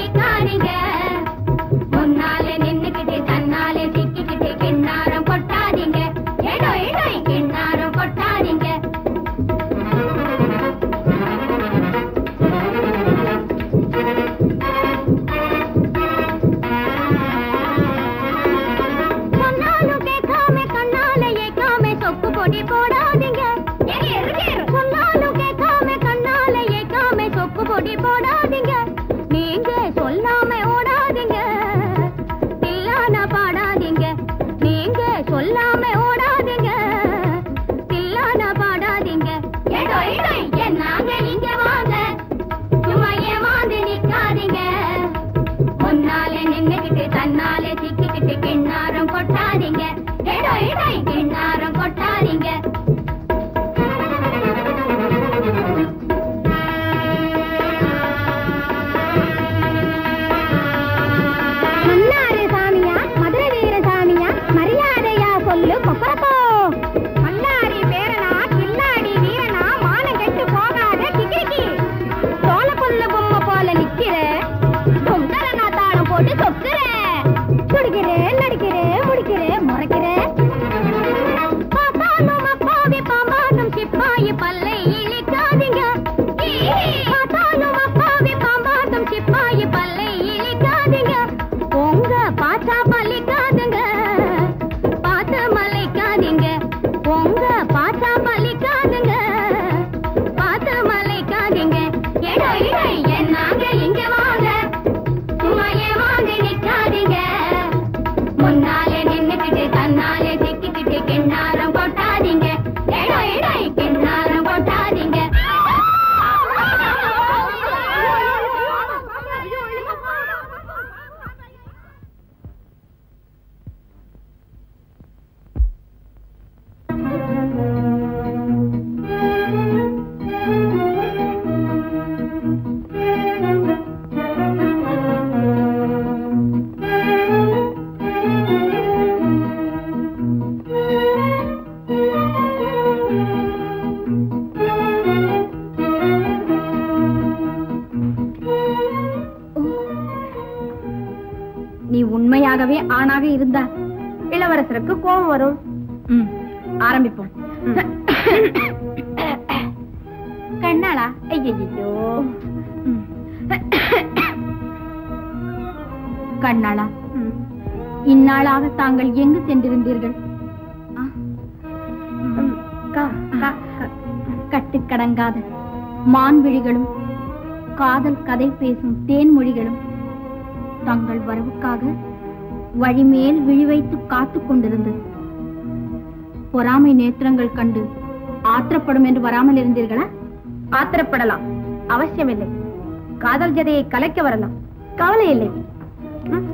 பெண்ணாகவே ஆணாக இருந்தார் இளவரசருக்கு கோபம் வரும் ம், ஆரம்பிப்போம் கண்ணாளா ஐயோ கண்ணாளா இந்நாளாக தாங்கள் எங்கு சென்றிருந்தீர்கள் ஆ? கட்டுக்கடங்காத மான்விழிகளும் காதல் கதை பேசும் தேன்மொழிகளும் தங்கள் வரவுக்காக வழிமேல் விழி வைத்து காத்துக் கொண்டிருந்தது பொறாமை நேத்திரங்கள் கண்டு ஆத்திரப்படும் என்று வராமல் இருந்தீர்களா ஆத்திரப்படலாம் அவசியமில்லை காதல் ஜதையை கலைக்க வரலாம் கவலை இல்லை ம்.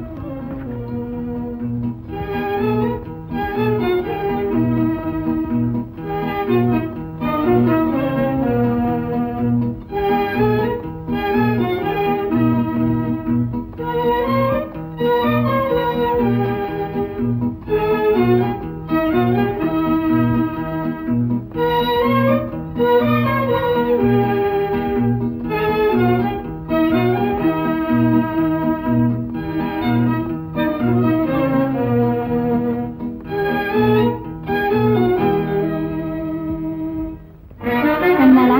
கண்ணாளா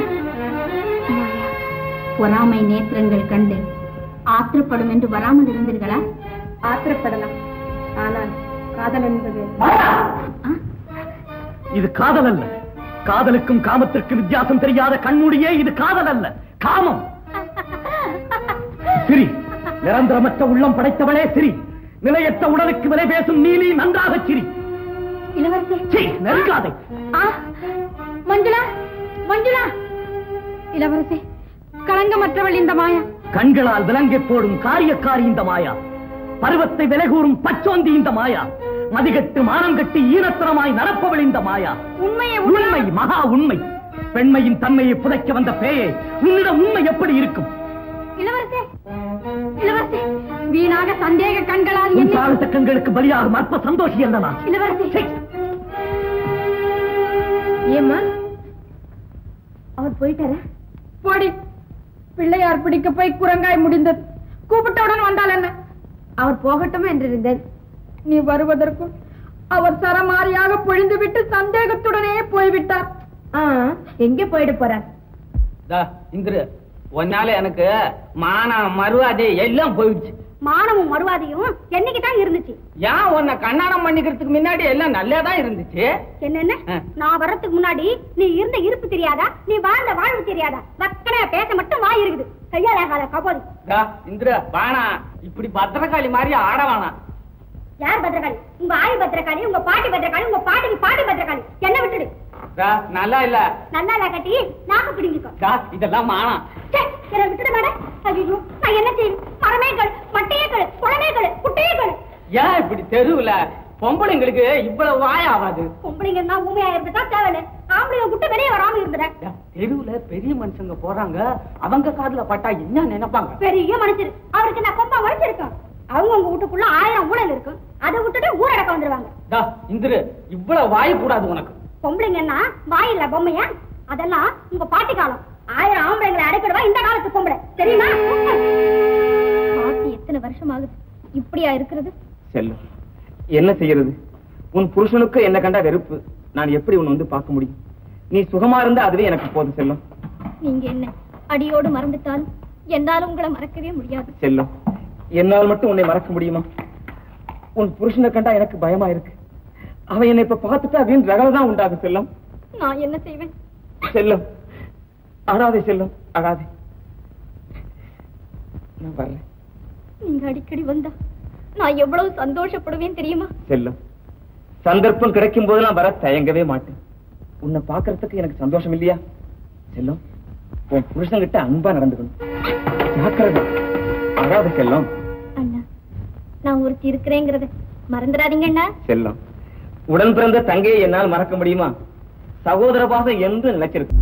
பொறாமை நேத்திரங்கள் கண்டு ஆத்திரப்படும் என்று வராமல் இருந்தீர்களா ஆத்திரப்படலாம் ஆனால் காதல் என்பது இது காதல் அல்ல காதலுக்கும் காமத்திற்கு வித்தியாசம் தெரியாத கண்மூடியே இது காதல் அல்ல காமம் சிரி நிரந்தரமற்ற உள்ளம் படைத்தவளே சிரி நிலையற்ற உடலுக்கு விலை பேசும் நீலி நன்றாக சிரி இளவரசி சீ, நெருங்காதே ஆ, மஞ்சுளா மஞ்சுளா இளவரசி களங்கமற்றவள் இந்த மாயா கண்களால் விலங்கை போடும் காரியக்காரி இந்த மாயா பருவத்தை விலை கூறும் பச்சோந்தி இந்த மாயா மதிகட்டு மானம் கட்டி ஈனத்தனமாய் நடப்பவள் இந்த மாயா உண்மையை உண்மை மகா உண்மை பெண்மையின் தன்மையை புதைக்க வந்த பேயே உன்னிடம் உண்மை எப்படி இருக்கும் இளவரசி இளவரசி வீணாக சந்தேக கண்களால் உன் என்னை தாழ்த்த கண்களுக்கு பலியாகும் அற்ப சந்தோஷி அல்ல நான் இளவரசி சீ, ஏம்மா அவர் போயிட்டாரா போடி பிள்ளையார் பிடிக்க போய் குரங்காய் முடிந்தது கூப்பிட்டவுடன் வந்தால் என்ன அவர் போகட்டும் என்றிருந்தேன் நீ வருவதற்குள் அவர் சரமாரியாக பொழிந்துவிட்டு சந்தேகத்துடனே போய்விட்டார் எங்கே போயிட போறார் இந்திரு உன்னால எனக்கு மானம் மறுவாதை எல்லாம் போயிடுச்சு மானமும் மறுவாதையும் என்னைக்கு தான் இருந்துச்சு ஏன் உன்னை கண்ணாடம் பண்ணிக்கிறதுக்கு முன்னாடி எல்லாம் நல்லதா இருந்துச்சு என்னென்ன ஆ. நான் வர்றதுக்கு முன்னாடி நீ இருந்த இருப்பு தெரியாதா நீ வாழ்ந்த வாழ்வு தெரியாதா வக்கனையா பேச மட்டும் வாய் இருக்குது கையால கால கபோதி தா, இந்திரு வாணா இப்படி பத்திரகாளி மாதிரி ஆட வேணாம் யார் பத்திரகாளி உங்க ஆய் பத்திரகாளி உங்க பாட்டி பத்திரகாளி உங்க பாட்டிக்கு பாட்டி பத்திரகாளி என்ன விட்டுடு தா, நல்லா இல்ல நல்லா இல்ல கட்டி நாக்கு பிடிங்கிக்கோ தா, இதெல்லாம் மானம் ச்சே, என்னை விட்டுடு மேடம் ஐயோ நான் என்ன செய்யும் மரமே கழு மட்டையே கழு குளமே கழு குட்டையே கழு ஏன் இப்படி தெருவுல பொம்பளைங்களுக்கு இவ்வளவு வாய் ஆகாது பொம்பளைங்க தான் ஊமையா இருந்துட்டா தேவையில்ல ஆம்பளைங்க குட்டை வெளியே வராம இருந்துட தா, தெருவுல பெரிய மனுஷங்க போறாங்க அவங்க காதுல பட்டா என்ன நினைப்பாங்க பெரிய மனுஷர் அவருக்கு நான் கொம்பா வச்சிருக்கேன் அவங்க உங்க வீட்டுக்குள்ள ஆயிரம் ஊழல் இருக்கும் அதை விட்டுட்டு ஊரடக்க வந்துருவாங்க தா, இந்திரு இவ்வளவு வாய் கூடாது உனக்கு பொம்பளைங்கன்னா வாயில்ல பொம்மையா அதெல்லாம் உங்க பாட்டி காலம் ஆயிரம் ஆம்பளைங்களை அடைக்கிடுவா இந்த காலத்து பொம்பளை தெரியுமா பாட்டி எத்தனை வருஷம் ஆகுது இப்படியா இருக்கிறது செல்லும் என்ன செய்யறது உன் புருஷனுக்கு என்ன கண்டா வெறுப்பு நான் எப்படி உன்னை வந்து பார்க்க முடியும் நீ சுகமா இருந்தா அதுவே எனக்கு போதும் செல்லம் நீங்க என்ன அடியோடு மறந்துட்டாலும் என்னாலும் உங்களை மறக்கவே முடியாது செல்லம் என்னால் மட்டும் உன்னை மறக்க முடியுமா உன் புருஷனை கண்டா எனக்கு பயமா இருக்கு அவன் என்னை இப்ப பார்த்துட்டா வீண் ரகல தான் உண்டாகும் செல்லம் நான் என்ன செய்வேன் செல்லம் அழாதே செல்லம் அழாதே நான் வரேன் நீங்க அடிக்கடி வந்தா நான் எவ்வளவு சந்தோஷப்படுவேன் தெரியுமா செல்லம் சந்தர்ப்பம் கிடைக்கும் போது நான் வர தயங்கவே மாட்டேன் உன்னை பாக்குறதுக்கு எனக்கு சந்தோஷம் இல்லையா செல்லம் உன் புருஷன்கிட்ட அன்பா நடந்துக்கணும் ஜாக்கிரதை அழாத செல்லம் அண்ணா நான் ஒருத்தி இருக்கிறேங்கிறத மறந்துடாதீங்க அண்ணா செல்லம் உடன் பிறந்த தங்கையை என்னால் மறக்க முடியுமா சகோதர பாசம் என்று நினைச்சிருக்கு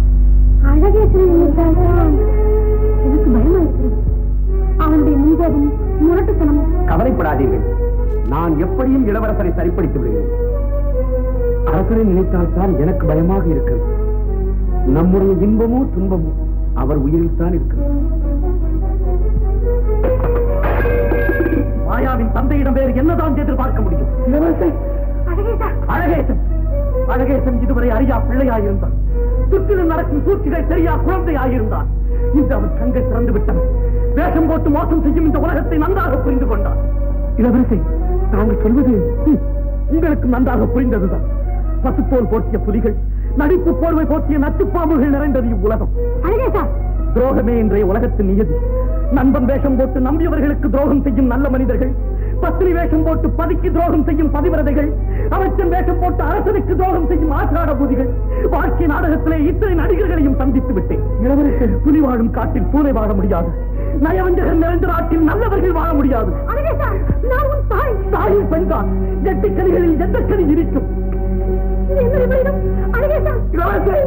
எனக்கு பயமா இருக்கிறது அவனுடைய முன்கோபம் முரட்டுத்தனம் கவலைப்படாதீர்கள் நான் எப்படியும் இளவரசரை சரிப்படுத்தி விடுகிறேன் அரசரை நினைத்தால்தான் எனக்கு பயமாக இருக்கிறது நம்முடைய இன்பமோ துன்பமோ அவர் உயிரில் தான் இருக்கிறது மாயாவின் தந்தையிடம் அவனிடம் வேறு என்னதான் எதிர்பார்க்க முடியும் இளவரசே அழகேசன் அழகேசன் இதுவரை அறியா பிள்ளையாயிருந்தான் சுற்றிலும் நடக்கும் சூழ்ச்சிகள் தெரியா குழந்தையாயிருந்தான் இன்று அவன் கண்கள் திறந்து விட்டன வேஷம் போட்டு மோசம் செய்யும் இந்த உலகத்தை நன்றாக புரிந்து கொண்டான் இளவரசே நாங்கள் சொல்வது ஹம், உங்களுக்கு நன்றாக புரிந்ததுதான் பசுப்போல் போர்த்திய புலிகள் நடிப்பு போர்வை போர்த்திய நச்சுப்பாம்புகள் நிறைந்தது இவ்வுலகம் அழகேசா துரோகமே இன்றைய உலகத்தின் நியதி நண்பன் வேஷம் போட்டு நம்பியவர்களுக்கு துரோகம் செய்யும் நல்ல மனிதர்கள் பத்தினி வேஷம் போட்டு பதிக்கு துரோகம் செய்யும் பதிவிரதைகள் அமைச்சன் வேஷம் போட்டு அரசனுக்கு துரோகம் செய்யும் ஆசாட பூதிகள் வாழ்க்கை நாடகத்திலே இத்தனை நடிகர்களையும் சந்தித்து விட்டேன் இளவரசர் புலி வாழும் காட்டில் பூனை வாழ முடியாது நயவஞ்சகர் நிறைந்த நாட்டில் நல்லவர்கள் வாழ முடியாது அழகேசா நான் உன் தாய் தாயின் பெண்தான் எட்டு கனிகளில் எந்த கனி இருக்கும் என்ன இவரிடம் அழகேசா இளவரசே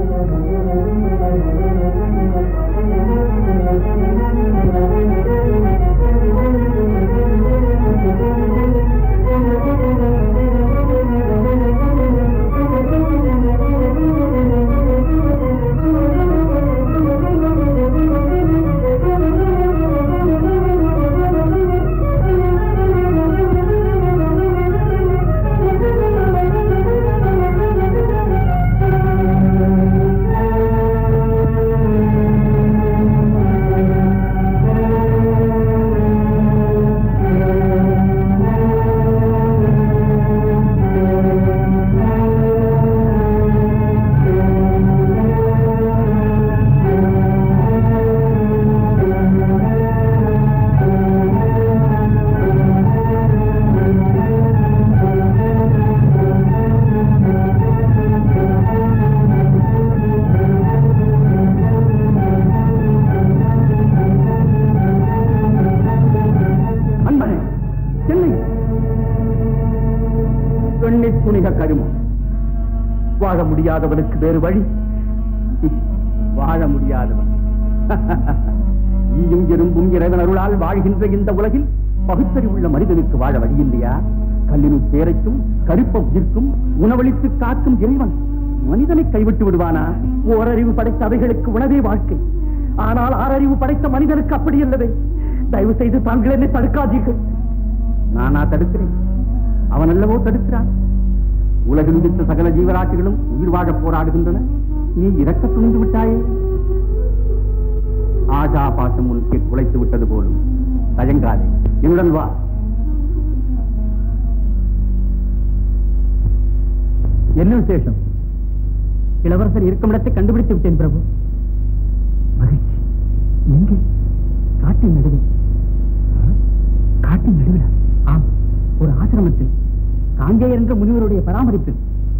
அன்பனே சென்னை பெண்ணை புனித கருமம் வாழ முடியாதவனுக்கு வேறு வழி வாழ முடியாதவன் ஈயும் எறும்பும் இறைவன் அருளால் வாழ்கின்ற இந்த உலகில் பகுத்தறிவுள்ள மனிதனுக்கு வாழ வழி இல்லையா கல்லினும் பேரைக்கும் கருப்ப உயிர்க்கும் உணவளித்து காக்கும் இறைவன் மனிதனை கைவிட்டு விடுவானா ஓரறிவு படைத்த அவைகளுக்கு உணவே வாழ்க்கை ஆனால் ஆறறிவு படைத்த மனிதனுக்கு அப்படி அல்லவே தயவு செய்து தாங்கள் என்னை தடுக்காதீர்கள் நானா தடுக்கிறேன் அவன் அல்லவோ தடுக்கிறான் உலகில் உதித்த சகல ஜீவராசிகளும் உயிர் வாழ போராடுகின்றன நீ இறக்க துணிந்து விட்டாயே ஆஜா பாசம் உனக்கு குலைத்து விட்டது போலும் தயங்காதே என்னுடன் வா என்ன விசேஷம் இளவரசர் இருக்கும் இடத்தை கண்டுபிடித்து விட்டேன் பிரபு மகிழ்ச்சி எங்கே காட்டின் நடுவில் ஆ? காட்டின் நடுவில் ஆம் ஒரு ஆசிரமத்தில் காங்கேயர் என்ற முனிவருடைய பராமரிப்பில்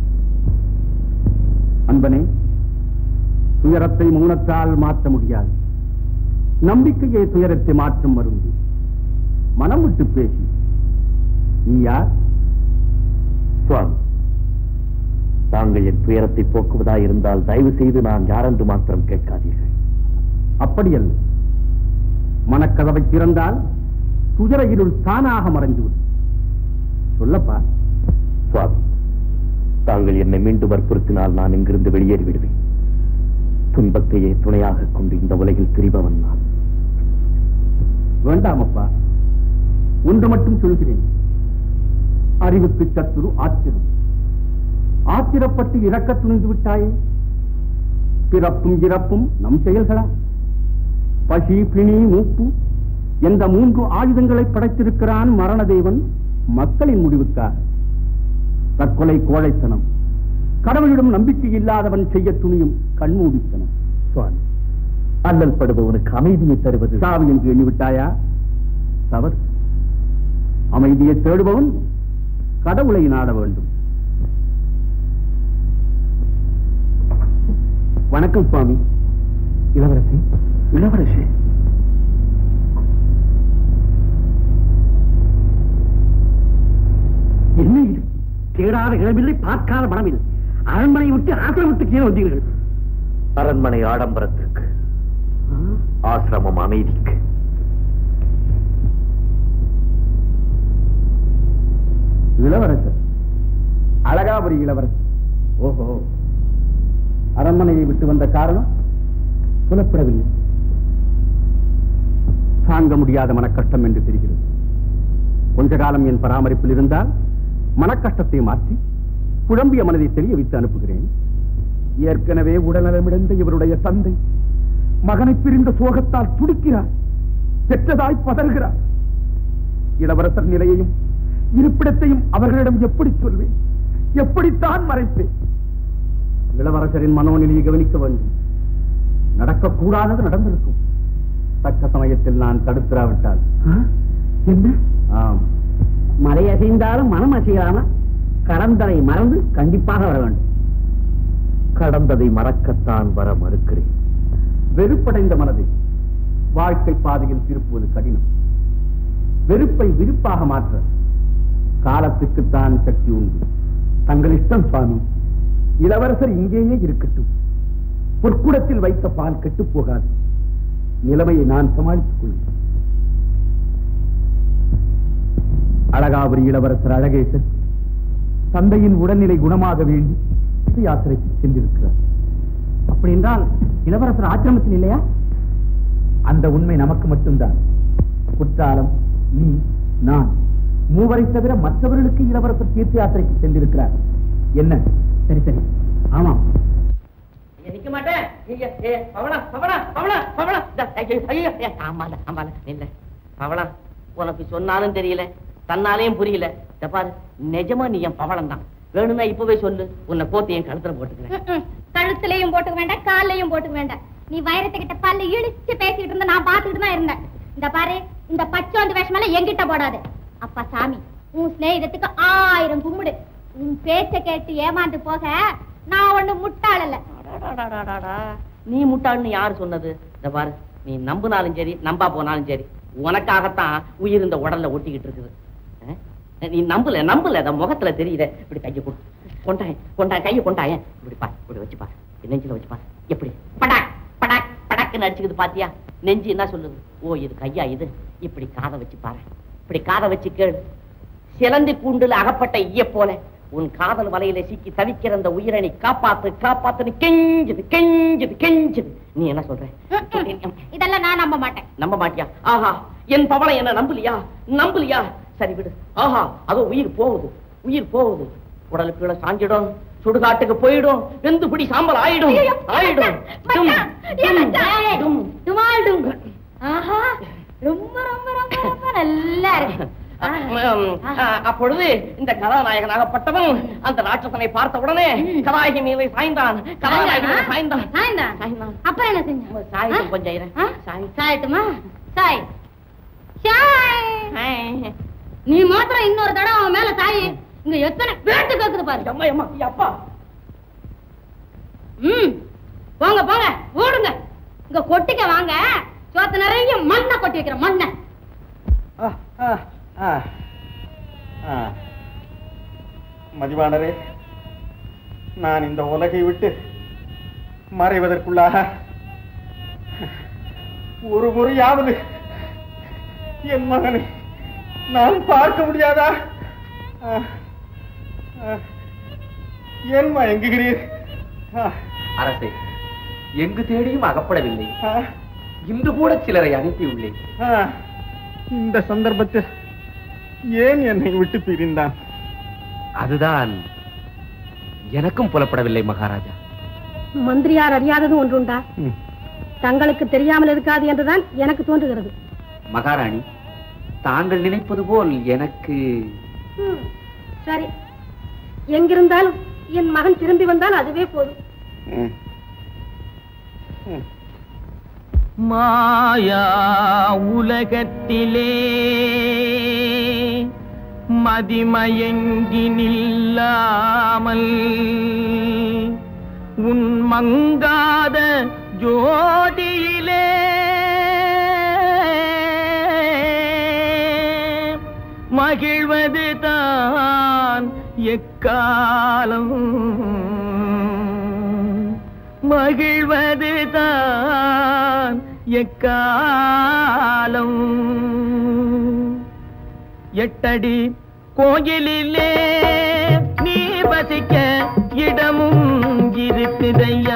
அன்பனே துயரத்தை மௌனத்தால் மாற்ற முடியாது நம்பிக்கையே துயரத்தை மாற்றும் மருந்து மனம் விட்டு பேசி நீ யார் சுவாமி தாங்கள் என் துயரத்தை போக்குவதாயிருந்தால் தயவு செய்து நான் யாரென்று மாத்திரம் கேட்காதீர்கள் அப்படியல்ல மனக்கதவை திறந்தால் துயர இருள் தானாக மறைந்துவிடும் சொல்லப்பா சுவாமி தாங்கள் என்னை மீண்டும் வற்புறுத்தினால் நான் இங்கிருந்து வெளியேறி விடுவேன் துன்பத்தையே துணையாக கொண்டு இந்த உலகில் திரிபவன் நான் வேண்டாமப்பா ஒன்று மட்டும் சொல்கிறேன் அறிவுக்கு சத்துரு ஆத்திரம் ஆத்திரப்பட்டு இறக்க துணிந்து விட்டாயே பிறப்பும் இறப்பும் நம் செயல்களா பசி பிணி மூப்பு என்ற மூன்று ஆயுதங்களை படைத்திருக்கிறான் மரணதேவன் மக்களின் முடிவுக்காக தற்கொலை கோழைத்தனம் கடவுளிடம் நம்பிக்கை இல்லாதவன் செய்ய துணியும் கண்மூடித்தனம் சுவாமி அல்லல் படுபவனுக்கு அமைதியை தருவது சாவி என்று எண்ணிவிட்டாயா தவறு அமைதியை தேடுபவன் கடவுளை நாட வேண்டும் வணக்கம் சுவாமி இளவரசி இளவரசி என்ன இது தேடாத இடமில்லை பார்க்காத மனமில்லை அரண்மனை விட்டு ஆசிரமத்துக்கு ஏன் வந்தீர்கள் அரண்மனை ஆடம்பரத்திற்கு ஆசிரமம் அமைதிக்கு இளவரசர் அழகாபுரி இளவரசர் ஓஹோ அரண்மனையை விட்டு வந்த காரணம் புலப்படவில்லை தாங்க முடியாத மன கஷ்டம் என்று தெரிகிறது கொஞ்ச காலம் என் பராமரிப்பில் இருந்தால் மனக்கஷ்டத்தை மாற்றி குழம்பிய மனதை தெளிய வைத்து அனுப்புகிறேன் ஏற்கனவே உடல்நலமிழந்த இவருடைய தந்தை மகனை பிரிந்த சோகத்தால் துடிக்கிறார் பெற்றதாய் பதறுகிறார் இளவரசர் நிலையையும் இருப்பிடத்தையும் அவர்களிடம் எப்படி சொல்வேன் எப்படித்தான் மறைப்பேன் இளவரசரின் மனோநிலையை கவனிக்க வேண்டும் நடக்கக்கூடாதது நடந்திருக்கும் தக்க சமயத்தில் நான் தடுத்திராவிட்டால் என்ன ஆம் மலை அசைந்தாலும் மனம் அசையாம கடந்ததை மறந்து கண்டிப்பாக வர வேண்டும் கடந்ததை மறக்கத்தான் வர மறுக்கிறேன் வெறுப்படைந்த மனதை வாழ்க்கை பாதையில் திருப்புவது கடினம் வெறுப்பை விருப்பாக மாற்ற காலத்துக்குத்தான் சக்தி உண்டு தங்கள் இஷ்டம் சுவாமி இளவரசர் இங்கேயே இருக்கட்டும் பொற்குடத்தில் வைத்த பால் கெட்டுப் போகாது நிலைமையை நான் சமாளித்துக் கொள்வேன் அழகாபுரி இளவரசர் அழகேசன் தந்தையின் உடல்நிலை குணமாக வேண்டி தீர்த்த யாத்திரைக்கு சென்றிருக்கிறார் அப்படி என்றால் இளவரசர் ஆசிரமத்தில் இல்லையா அந்த உண்மை நமக்கு மட்டும்தான் குற்றாலம் நீ நான் மூவரை தவிர மற்றவர்களுக்கு இளவரசர் தீர்த்த யாத்திரைக்கு சென்றிருக்கிறார் என்ன சரி சரி ஆமாம் ஐயா, நிக்க மாட்டேன் ஐயா, ஏ, பவளா பவளா பவளா பவளா இந்த, ஐயோ, ஐயோ, ஏ, ஆமால ஆமால இல்ல பவளா உனக்கு சொன்னாலும் தெரியல தன்னாலேயும் புரியல இத பாரு நிஜமா நீ என் பவளம் தான் வேணும்னா இப்பவே சொல்லு உன்னை கோத்து என் கழுத்துல போட்டுக்கிறேன் ம்ம். கழுத்துலயும் போட்டுக்க வேண்டாம் கால்லையும் போட்டுக்க வேண்டாம் நீ வைரத்துக்கிட்ட பல்ல இழிச்சு பேசிட்டு இருந்த நான் பாத்துக்கிட்டு தான் இருந்தேன் இந்த பாரு இந்த பச்சோந்து வேஷமெல்லாம் என்கிட்ட போடாது அப்பா சாமி உன் சிநேகிதத்துக்கு ஆயிரம் கும்பிடு உன் பேச்ச கேட்டு ஏமாந்து போக நான் ஒண்ணு முட்டாள் இல்ல அடாடாடாடாடா. நீ முட்டாள்னு யாரு சொன்னது இந்த பாரு நீ நம்புனாலும் சரி நம்பா போனாலும் சரி உனக்காகத்தான் உயிர் இந்த உடல்ல ஒட்டிக்கிட்டு இருக்குது அஹ்? நீ நம்பல நம்பல அந்த முகத்துல தெரியுத இப்படி கையை கொடு கொண்டாய் கொண்டாய் கையை கொண்டாய இப்படி பாரு இப்படி வச்சு பாரு நெஞ்சில வச்சு பாரு எப்படி படாக் படாக் படாக்குன்னு அடிச்சுக்குது பாத்தியா நெஞ்சு என்ன சொல்லுது ஓ இது கையா இது இப்படி காதை வச்சு பாரு இப்படி காதை வச்சு கேளு சிலந்தி கூண்டுல அகப்பட்ட ஈய போல உன் காதல் வலையில சிக்கி தவிக்கிற அந்த உயிரை நீ காப்பாத்து காப்பாத்துன்னு கெஞ்சுது கெஞ்சுது கெஞ்சுது நீ என்ன சொல்ற இதெல்லாம் நான் நம்ப மாட்டேன் நம்ப மாட்டியா ஆஹா என் பவளை என்ன நம்பலையா நம்பலையா சரி விடு ஆஹா அதோ உயிர் போகுது உயிர் போகுது உடலுக்கு கீழே சாஞ்சிடும் சுடுகாட்டுக்கு போயிடும் வெந்து பிடி சாம்பல் ஆயிடும் ஐயையோ, ஆயிடும் டும், மச்சான், ஏன் டும், மச்சான்? டும். டுமால் டுங்க. ஆஹா ரொம்ப ரொம்ப ரொம்ப ரொம்ப நல்லா இருக்கு அஹ், அஹ், அப்பொழுது இந்த கதாநாயகனாகப்பட்டவன் அந்த ராட்சசனை பார்த்த உடனே கதாயகி மீது சாய்ந்தான் கதாநாயகி மீது சாய்ந்தான் சாய்ந்தான் சாய்ந்தான் அப்புறம் என்ன செஞ்ச சாயட்டும் கொஞ்சம் இரு. ஆ? சாய் சாயட்டுமா சாய் சாய் நீ மாத்திரம் இன்னொரு தடவை அவன் மேல சாய் இங்க எத்தனை வேட்டு கேக்குது பாரு அம்மா அம்மா அப்பா ம் போங்க போங்க ஓடுங்க இங்க கொட்டிக்க வாங்க சோத்து நிறைய மண்ணை கொட்டி வைக்கிற மண்ணை மதிவாணரே நான் இந்த உலகை விட்டு மறைவதற்குள்ளாக ஒரு முறையாவது என் மகனை நான் பார்க்க முடியாதா ஆ, ஆ, ஏன் மயங்குகிறீர் ஆ, அரசே எங்கு தேடியும் அகப்படவில்லை ஆ, இன்று கூட சிலரை அனுப்பியுள்ளேன் ஆ, இந்த சந்தர்ப்பத்தில் ஏன் என்னை விட்டு பிரிந்தான் அதுதான் எனக்கும் புலப்படவில்லை மகாராஜா மந்திரியார் அறியாதது ஒன்றுண்டா ம். தங்களுக்கு தெரியாமல் இருக்காது என்றுதான் எனக்கு தோன்றுகிறது மகாராணி தாங்கள் நினைப்பது போல் எனக்கு ம், சரி எங்கிருந்தாலும் என் மகன் திரும்பி வந்தால் அதுவே போதும் ம். ம். மாயா உலகத்திலே மதிமயங்கி நில்லாமல் உன் மங்காத ஜோதியிலே மகிழ்வது தான் எக்காலம் மகிழ்வது தான் எக்காலம் எட்டடி கோயிலிலே நீ வசிக்க இடமும் இருக்குதையா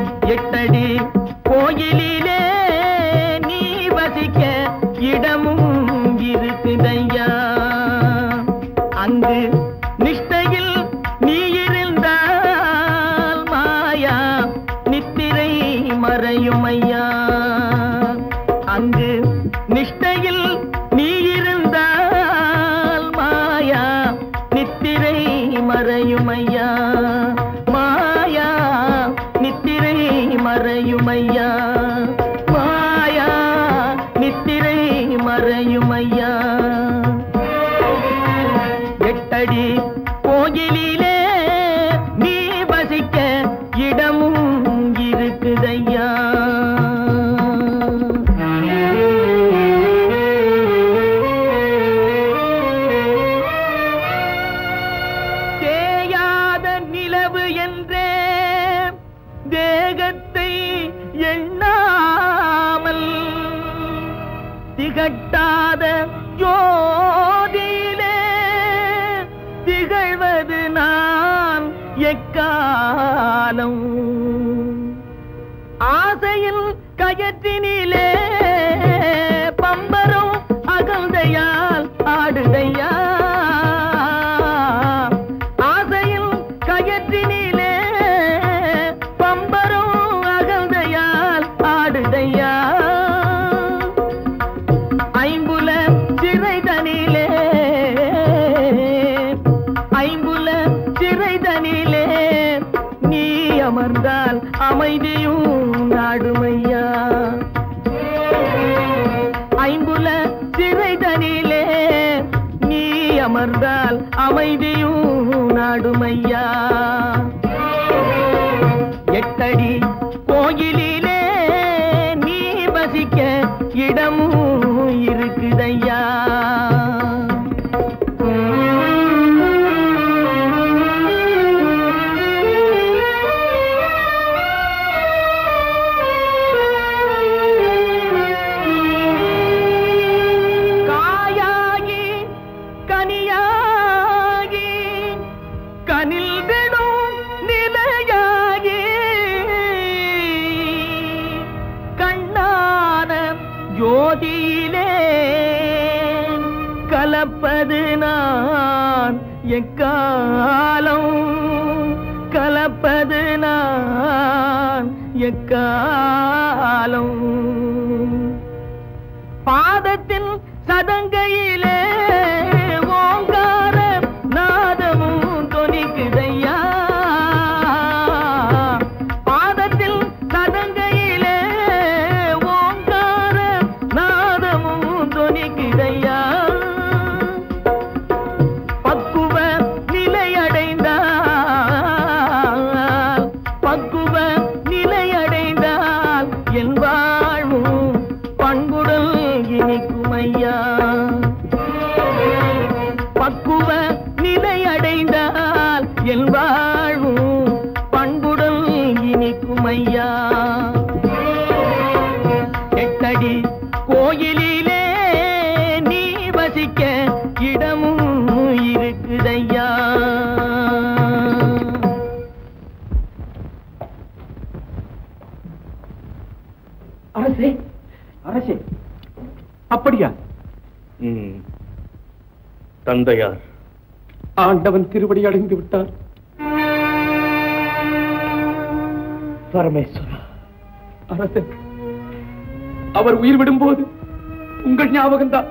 எட்டடி கோயிலிலே நீ வசிக்க இடமும் மறையும் ஐயா அங்கு நிஷ்டையில் நீ இருந்தால் மாயா நித்திரை மறையும் ஐயா மாயா நித்திரை மறையும் ஐயா மாயா நித்திரை மறையும் ஐயா எட்டடி கோயிலிலே நீ வசிக்க இடமும் இருக்குதையா தேயாத நிலவு என்றே தேகத்தை எண்ணாமல் திகட்டாத ஜோதியிலே திகழ்வது நான் எக்காலம் ஆசையில் கயற்றினிலே பம்பரும் அகந்தையால் ஆடுதையா ஆசையில் கயற்றினிலே பம்பரும் அகந்தையால் ஆடுதையா ஐம்புல சிறைதனிலே ஐம்புல சிறைதனிலே நீ அமர்ந்தால் அமைதியும் நாடுமையா ஐம்புல சிறைதனிலே நீ அமர்ந்தால் அமைதியும் நாடுமையா எட்டடி கோயிலிலே நீ வசிக்க இடமும் இருக்குதையா காயாகி கனியாகி கனில் விடும் நிலையாகி கண்ணான ஜோதியிலே கலப்பது நான் எக்காலம் கலப்பது நான் எக்காலம் பாதத்தின் சதங்கையிலே ஓங்கார நாதமும் தொனிக்குதையா பாதத்தில் சதங்கையிலே ஓங்கார நாதமும் தொனிக்குதையா பக்குவ நிலையடைந்தால் பக்குவ நிலையடைந்தால் என் வாழ்வும் பண்புடல் இனிக்கும் ஐயா பக்குவ நிலையடைந்தால் என் வாழ்வும் பண்புடல் இனிக்கும் ஐயா எட்டடி கோயிலிலே நீ வசிக்க இடமும் இருக்குதையா அரசே அரசே அப்படியா ம். தந்தையார் ஆண்டவன் திருவடி அடைந்து விட்டார் பரமேஸ்வரா அரசே அவர் உயிர் விடும்போது உங்கள் ஞாபகம்தான்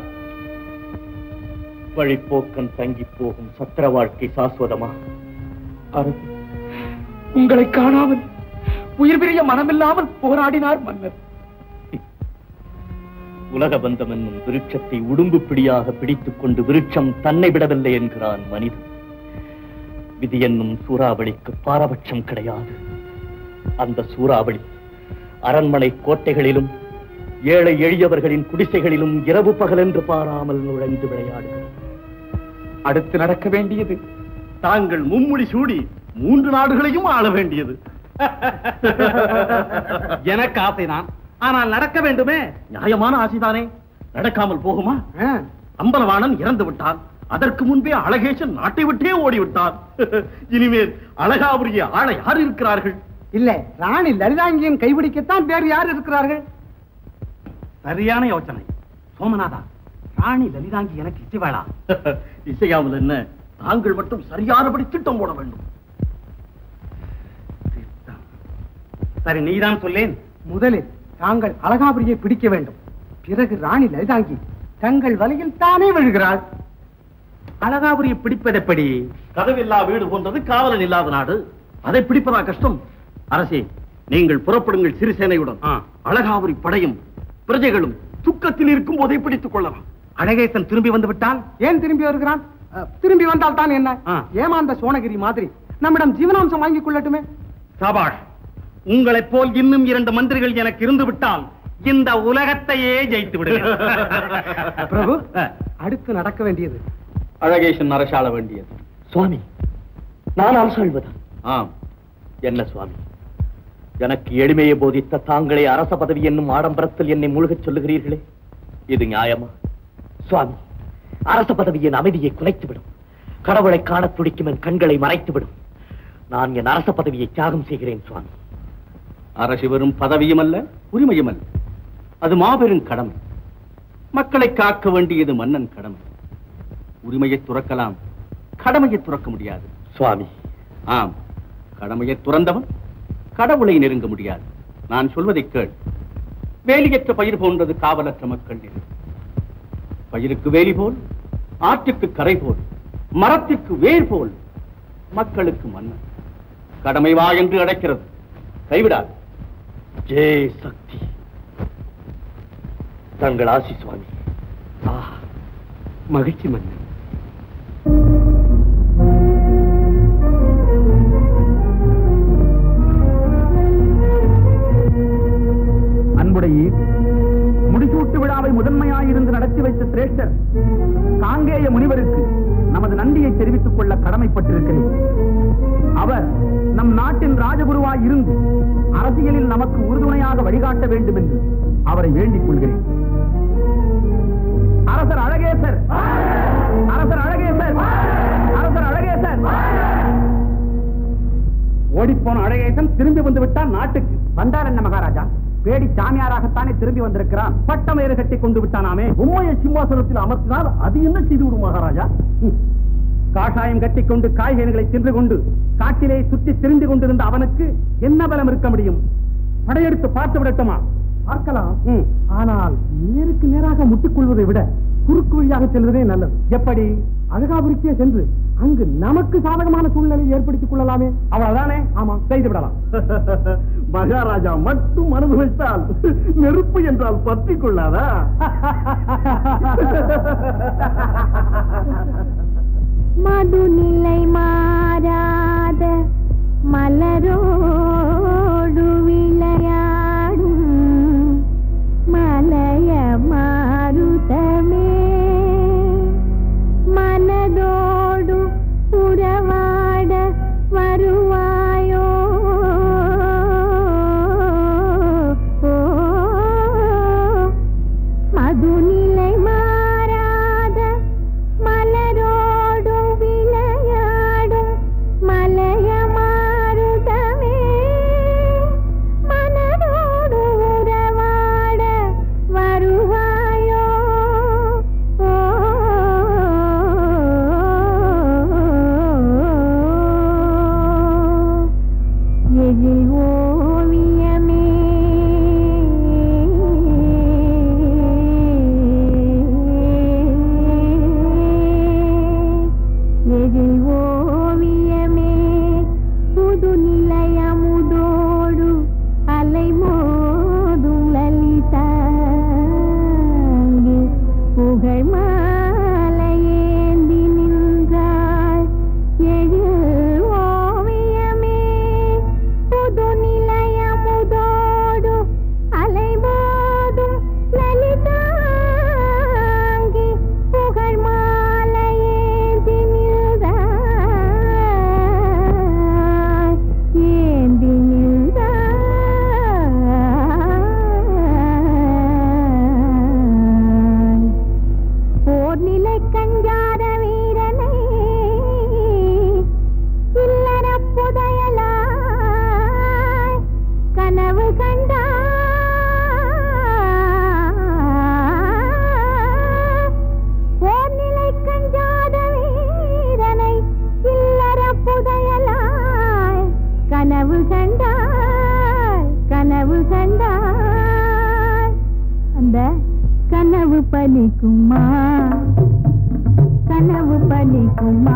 வழிப்போக்கன் தங்கி போகும் சத்திர வாழ்க்கை சாஸ்வதமா அரசே உங்களை காணாமல் உயிர் பிரிய மனமில்லாமல் போராடினார் மன்னர் உலக பந்தம் என்னும் விருட்சத்தை உடும்பு பிடியாக பிடித்துக் கொண்டு விருட்சம் தன்னை விடவில்லை என்கிறான் மனிதன் விதி என்னும் சூறாவளிக்கு பாரபட்சம் கிடையாது அந்த சூறாவளி அரண்மனை கோட்டைகளிலும் ஏழை எளியவர்களின் குடிசைகளிலும் இரவு பகலென்று பாராமல் நுழைந்து விளையாடுகிறது அடுத்து நடக்க வேண்டியது தாங்கள் மும்முடி சூடி மூன்று நாடுகளையும் ஆள வேண்டியது எனக்கு ஆசைதான் ஆனால் நடக்க வேண்டுமே நியாயமான ஆசைதானே நடக்காமல் போகுமா அம்பலவாணன் இறந்து விட்டான் அதற்கு முன்பே அழகேசன் நாட்டை விட்டே ஓடிவிட்டான் இனிமேல் அழகாபுரிய ஆள யார் இருக்கிறார்கள் இல்ல ராணி லலிதாங்கியின் கைபிடிக்கத்தான் வேறு யார் இருக்கிறார்கள் சரியான யோசனை சோமநாதா ராணி லலிதாங்கி எனக்கு இசைவாளா இசையாமல் என்ன தாங்கள் மட்டும் சரியானபடி திட்டம் போட வேண்டும் சரி நீதான் சொல்லேன் முதலில் தாங்கள் அழகாபுரியை பிடிக்க வேண்டும் பிறகு ராணி லலிதாங்கி தங்கள் வலையில் தானே விழுகிறாள் அழகாபுரியை பிடிப்பதெப்படி கதவில்லா வீடு போன்றது காவலன் இல்லாத நாடு அதை பிடிப்பதா கஷ்டம் அரசே நீங்கள் புறப்படுங்கள் சிறிசேனையுடன் அழகாபுரி படையும் பிரஜைகளும் துக்கத்தில் இருக்கும் போதே பிடித்துக் கொள்ளலாம் அழகேசன் திரும்பி வந்து விட்டால் ஏன் திரும்பி வருகிறான் அஹ், திரும்பி வந்தால் தான் என்ன ஆ. ஏமாந்த சோனகிரி மாதிரி நம்மிடம் ஜீவனாம்சம் வாங்கிக் கொள்ளட்டுமே சபாஷ் உங்களைப் போல் இன்னும் இரண்டு மந்திரிகள் எனக்கு இருந்து விட்டால் இந்த உலகத்தையே ஜெயித்து விடுவேன் பிரபு அடுத்து நடக்க வேண்டியது அழகேசன் அரசாள வேண்டியது சுவாமி நான் அரசாழ்வதா ஆம் என்ன சுவாமி எனக்கு எளிமையை போதித்த தாங்களே அரச பதவி என்னும் ஆடம்பரத்தில் என்னை மூழ்கச் சொல்லுகிறீர்களே இது நியாயமா சுவாமி அரச பதவியின் அமைதியை குலைத்துவிடும் கடவுளை காணத் துடிக்கும் என் கண்களை மறைத்துவிடும் நான் என் அரச பதவியை தியாகம் செய்கிறேன் சுவாமி அரசு வெறும் பதவியும் அல்ல உரிமையும் அல்ல அது மாபெரும் கடமை மக்களை காக்க வேண்டியது மன்னன் கடமை உரிமையை துறக்கலாம் கடமையை துறக்க முடியாது சுவாமி ஆம் கடமையை துறந்தவன் கடவுளை நெருங்க முடியாது நான் சொல்வதை கேள் வேலியற்ற பயிர் போன்றது காவலற்ற மக்கள் நிலை பயிருக்கு வேலி போல் ஆற்றுக்கு கரை போல் மரத்திற்கு வேர் போல் மக்களுக்கு மன்னன் கடமை வா என்று அழைக்கிறது கைவிடாது ஜெய் சக்தி தங்கள் ஆசி சுவாமி ஆ மகிழ்ச்சி மன்னன் அன்புடையீர் முடிசூட்டு விழாவை முதன்மையாயிருந்து நடத்தி வைத்த சிரேஷ்டர் காங்கேய முனிவருக்கு நமது நன்றியை தெரிவித்துக் கொள்ள கடமைப்பட்டிருக்கிறேன் அவர் நம் நாட்டின் ராஜகுருவாய் இருந்து அரசியலில் நமக்கு உறுதுணையாக வழிகாட்ட வேண்டும் என்று அவரை வேண்டிக் கொள்கிறேன் அரசர் அழகேசர் அரசர் அழகேசர் அரசர் அழகேசர் ஓடிப்போன அழகேசன் திரும்பி வந்து விட்டான் நாட்டுக்கு வந்தார் என்ன மகாராஜா பேடி சாமியாராகத்தானே திரும்பி வந்திருக்கிறான் பட்டம் ஏறு கட்டி கொண்டு விட்டானாமே உண்மையை சிம்மாசனத்தில் அமர்த்தினால் அது என்ன செய்து விடும் மகாராஜா ம். காஷாயம் கட்டிக்கொண்டு காய்கறிகளை தின்று கொண்டு காட்டிலே சுற்றி திரிந்து கொண்டிருந்த அவனுக்கு என்ன பலம் இருக்க முடியும் படையெடுத்து பார்த்து விடட்டுமா பார்க்கலாம் ஆனால் நேருக்கு நேராக முட்டிக்கொள்வதை விட குறுக்கு வழியாக செல்வதே நல்லது எப்படி அழகாபுரிக்கே சென்று அங்கு நமக்கு சாதகமான சூழ்நிலை ஏற்படுத்திக் கொள்ளலாமே அவ்வளவுதானே ஆமா செய்து விடலாம் மகாராஜா மட்டும் அனுபவித்தால் நெருப்பு என்றால் பற்றி கொள்ளாதா மதுநிலை மாறாத மலரோடு விளையாடும் மலைய மாருதமே மனதோடு உறவாட வருவாயோ மதுநிலை மாறாத மலரோடு விளையாடும் மலைய மாறுதமே பலிக்குமா கனவு பலிக்குமா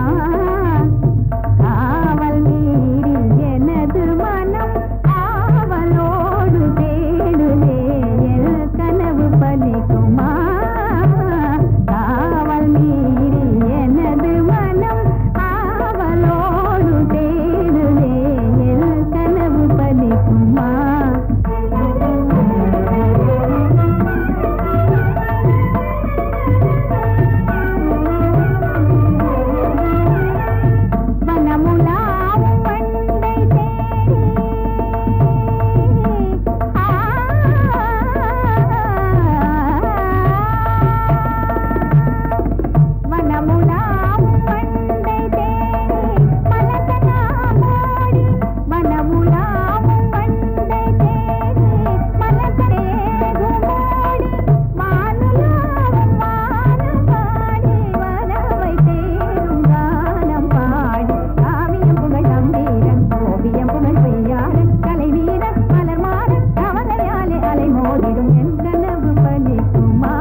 காவல் மீறி எனது மனம் ஆவலோடு தேடுதே என் கனவு பலிக்குமா காவல் மீறி எனது மனம் ஆவலோடு தேடுதே என் கனவு பலிக்குமா வனமுலாவும் பண்டை தேடி ஆ வனமுலாவும் பண்டை தேடி மலசனாமோடி வனமுலாவும் பண்டை தேடி மலசரேகுமோடி வானுலாவும் வானம் பாடி வனவை தேடும் கானம் பாடி காவியம் புகழ் நம்பீரன் ஓவியம் புகழ் பெய்யாரன் கலை வீரன் மலர் மாறன் கவலையாலே அலை மோதிடும் என் கனவு பலிக்குமா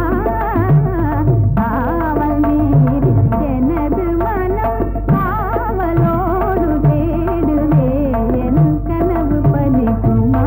காவல் மீறி எனது மனம் காவலோடு தேடுதே என் கனவு பலிக்குமா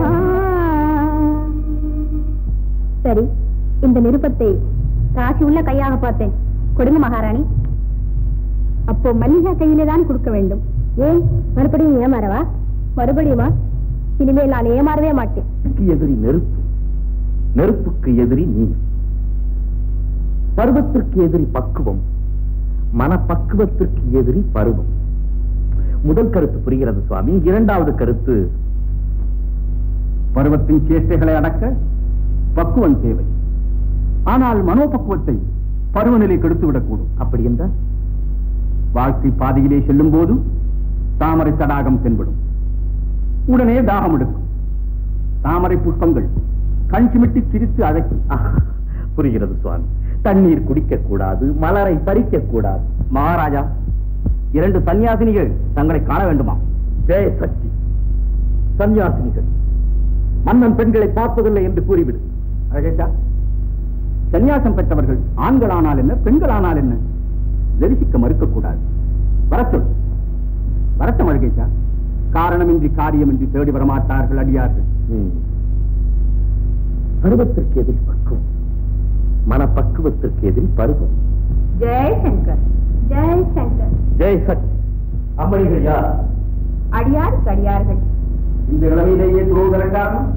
சரி இந்த நிருபத்தை ராசி உள்ள கையாக பார்த்தேன் கொடுங்க மகாராணி அப்போ மல்லிகா கையிலே தான் கொடுக்க வேண்டும் ஏன் மறுபடியும் ஏமாறவா மறுபடியுமா இனிமேல் நான் ஏமாறவே மாட்டேன் நெருப்புக்கு எதிரி நெருப்பு நெருப்புக்கு எதிரி நீ பருவத்திற்கு எதிரி பக்குவம் மனப்பக்குவத்திற்கு எதிரி பருவம் முதல் கருத்து புரிகிறது சுவாமி இரண்டாவது கருத்து பருவத்தின் சேஷ்டைகளை அடக்க பக்குவம் தேவை ஆனால் மனோபக்குவத்தை பருவநிலை கெடுத்துவிடக்கூடும் அப்படி என்றால் வாழ்க்கை பாதையிலே செல்லும் போது தாமரை தடாகம் தென்படும் உடனே தாகம் எடுக்கும் தாமரை புஷ்பங்கள் கண் சிமிட்டி சிரித்து அழைக்கும் ஆஹா, புரிகிறது சுவாமி தண்ணீர் குடிக்க கூடாது மலரை பறிக்க கூடாது மகாராஜா இரண்டு சன்னியாசினிகள் தங்களை காண வேண்டுமா ஜெய சக்தி சன்னியாசினிகள் மன்னன் பெண்களை பார்ப்பதில்லை என்று கூறிவிடு அழகேஷா சன்னியாசம் பெற்றவர்கள் ஆண்களானால் என்ன பெண்களானால் என்ன தரிசிக்க மறுக்கக்கூடாது வரச்சொல் வரட்டும் அழகேஷா காரணமின்றி காரியமின்றி தேடி வரமாட்டார்கள் அடியார்கள் ம். பருவத்திற்கு எதிரி பக்குவம் மனப்பக்குவத்திற்கு எதிரி பருவம் ஜெயசங்கர் ஜெயசங்கர் ஜெய சக்தி அம்மணிகள் யார் அடியாருக்கு அடியார்கள் இந்த இளமையிலேயே துரோகர காரணம்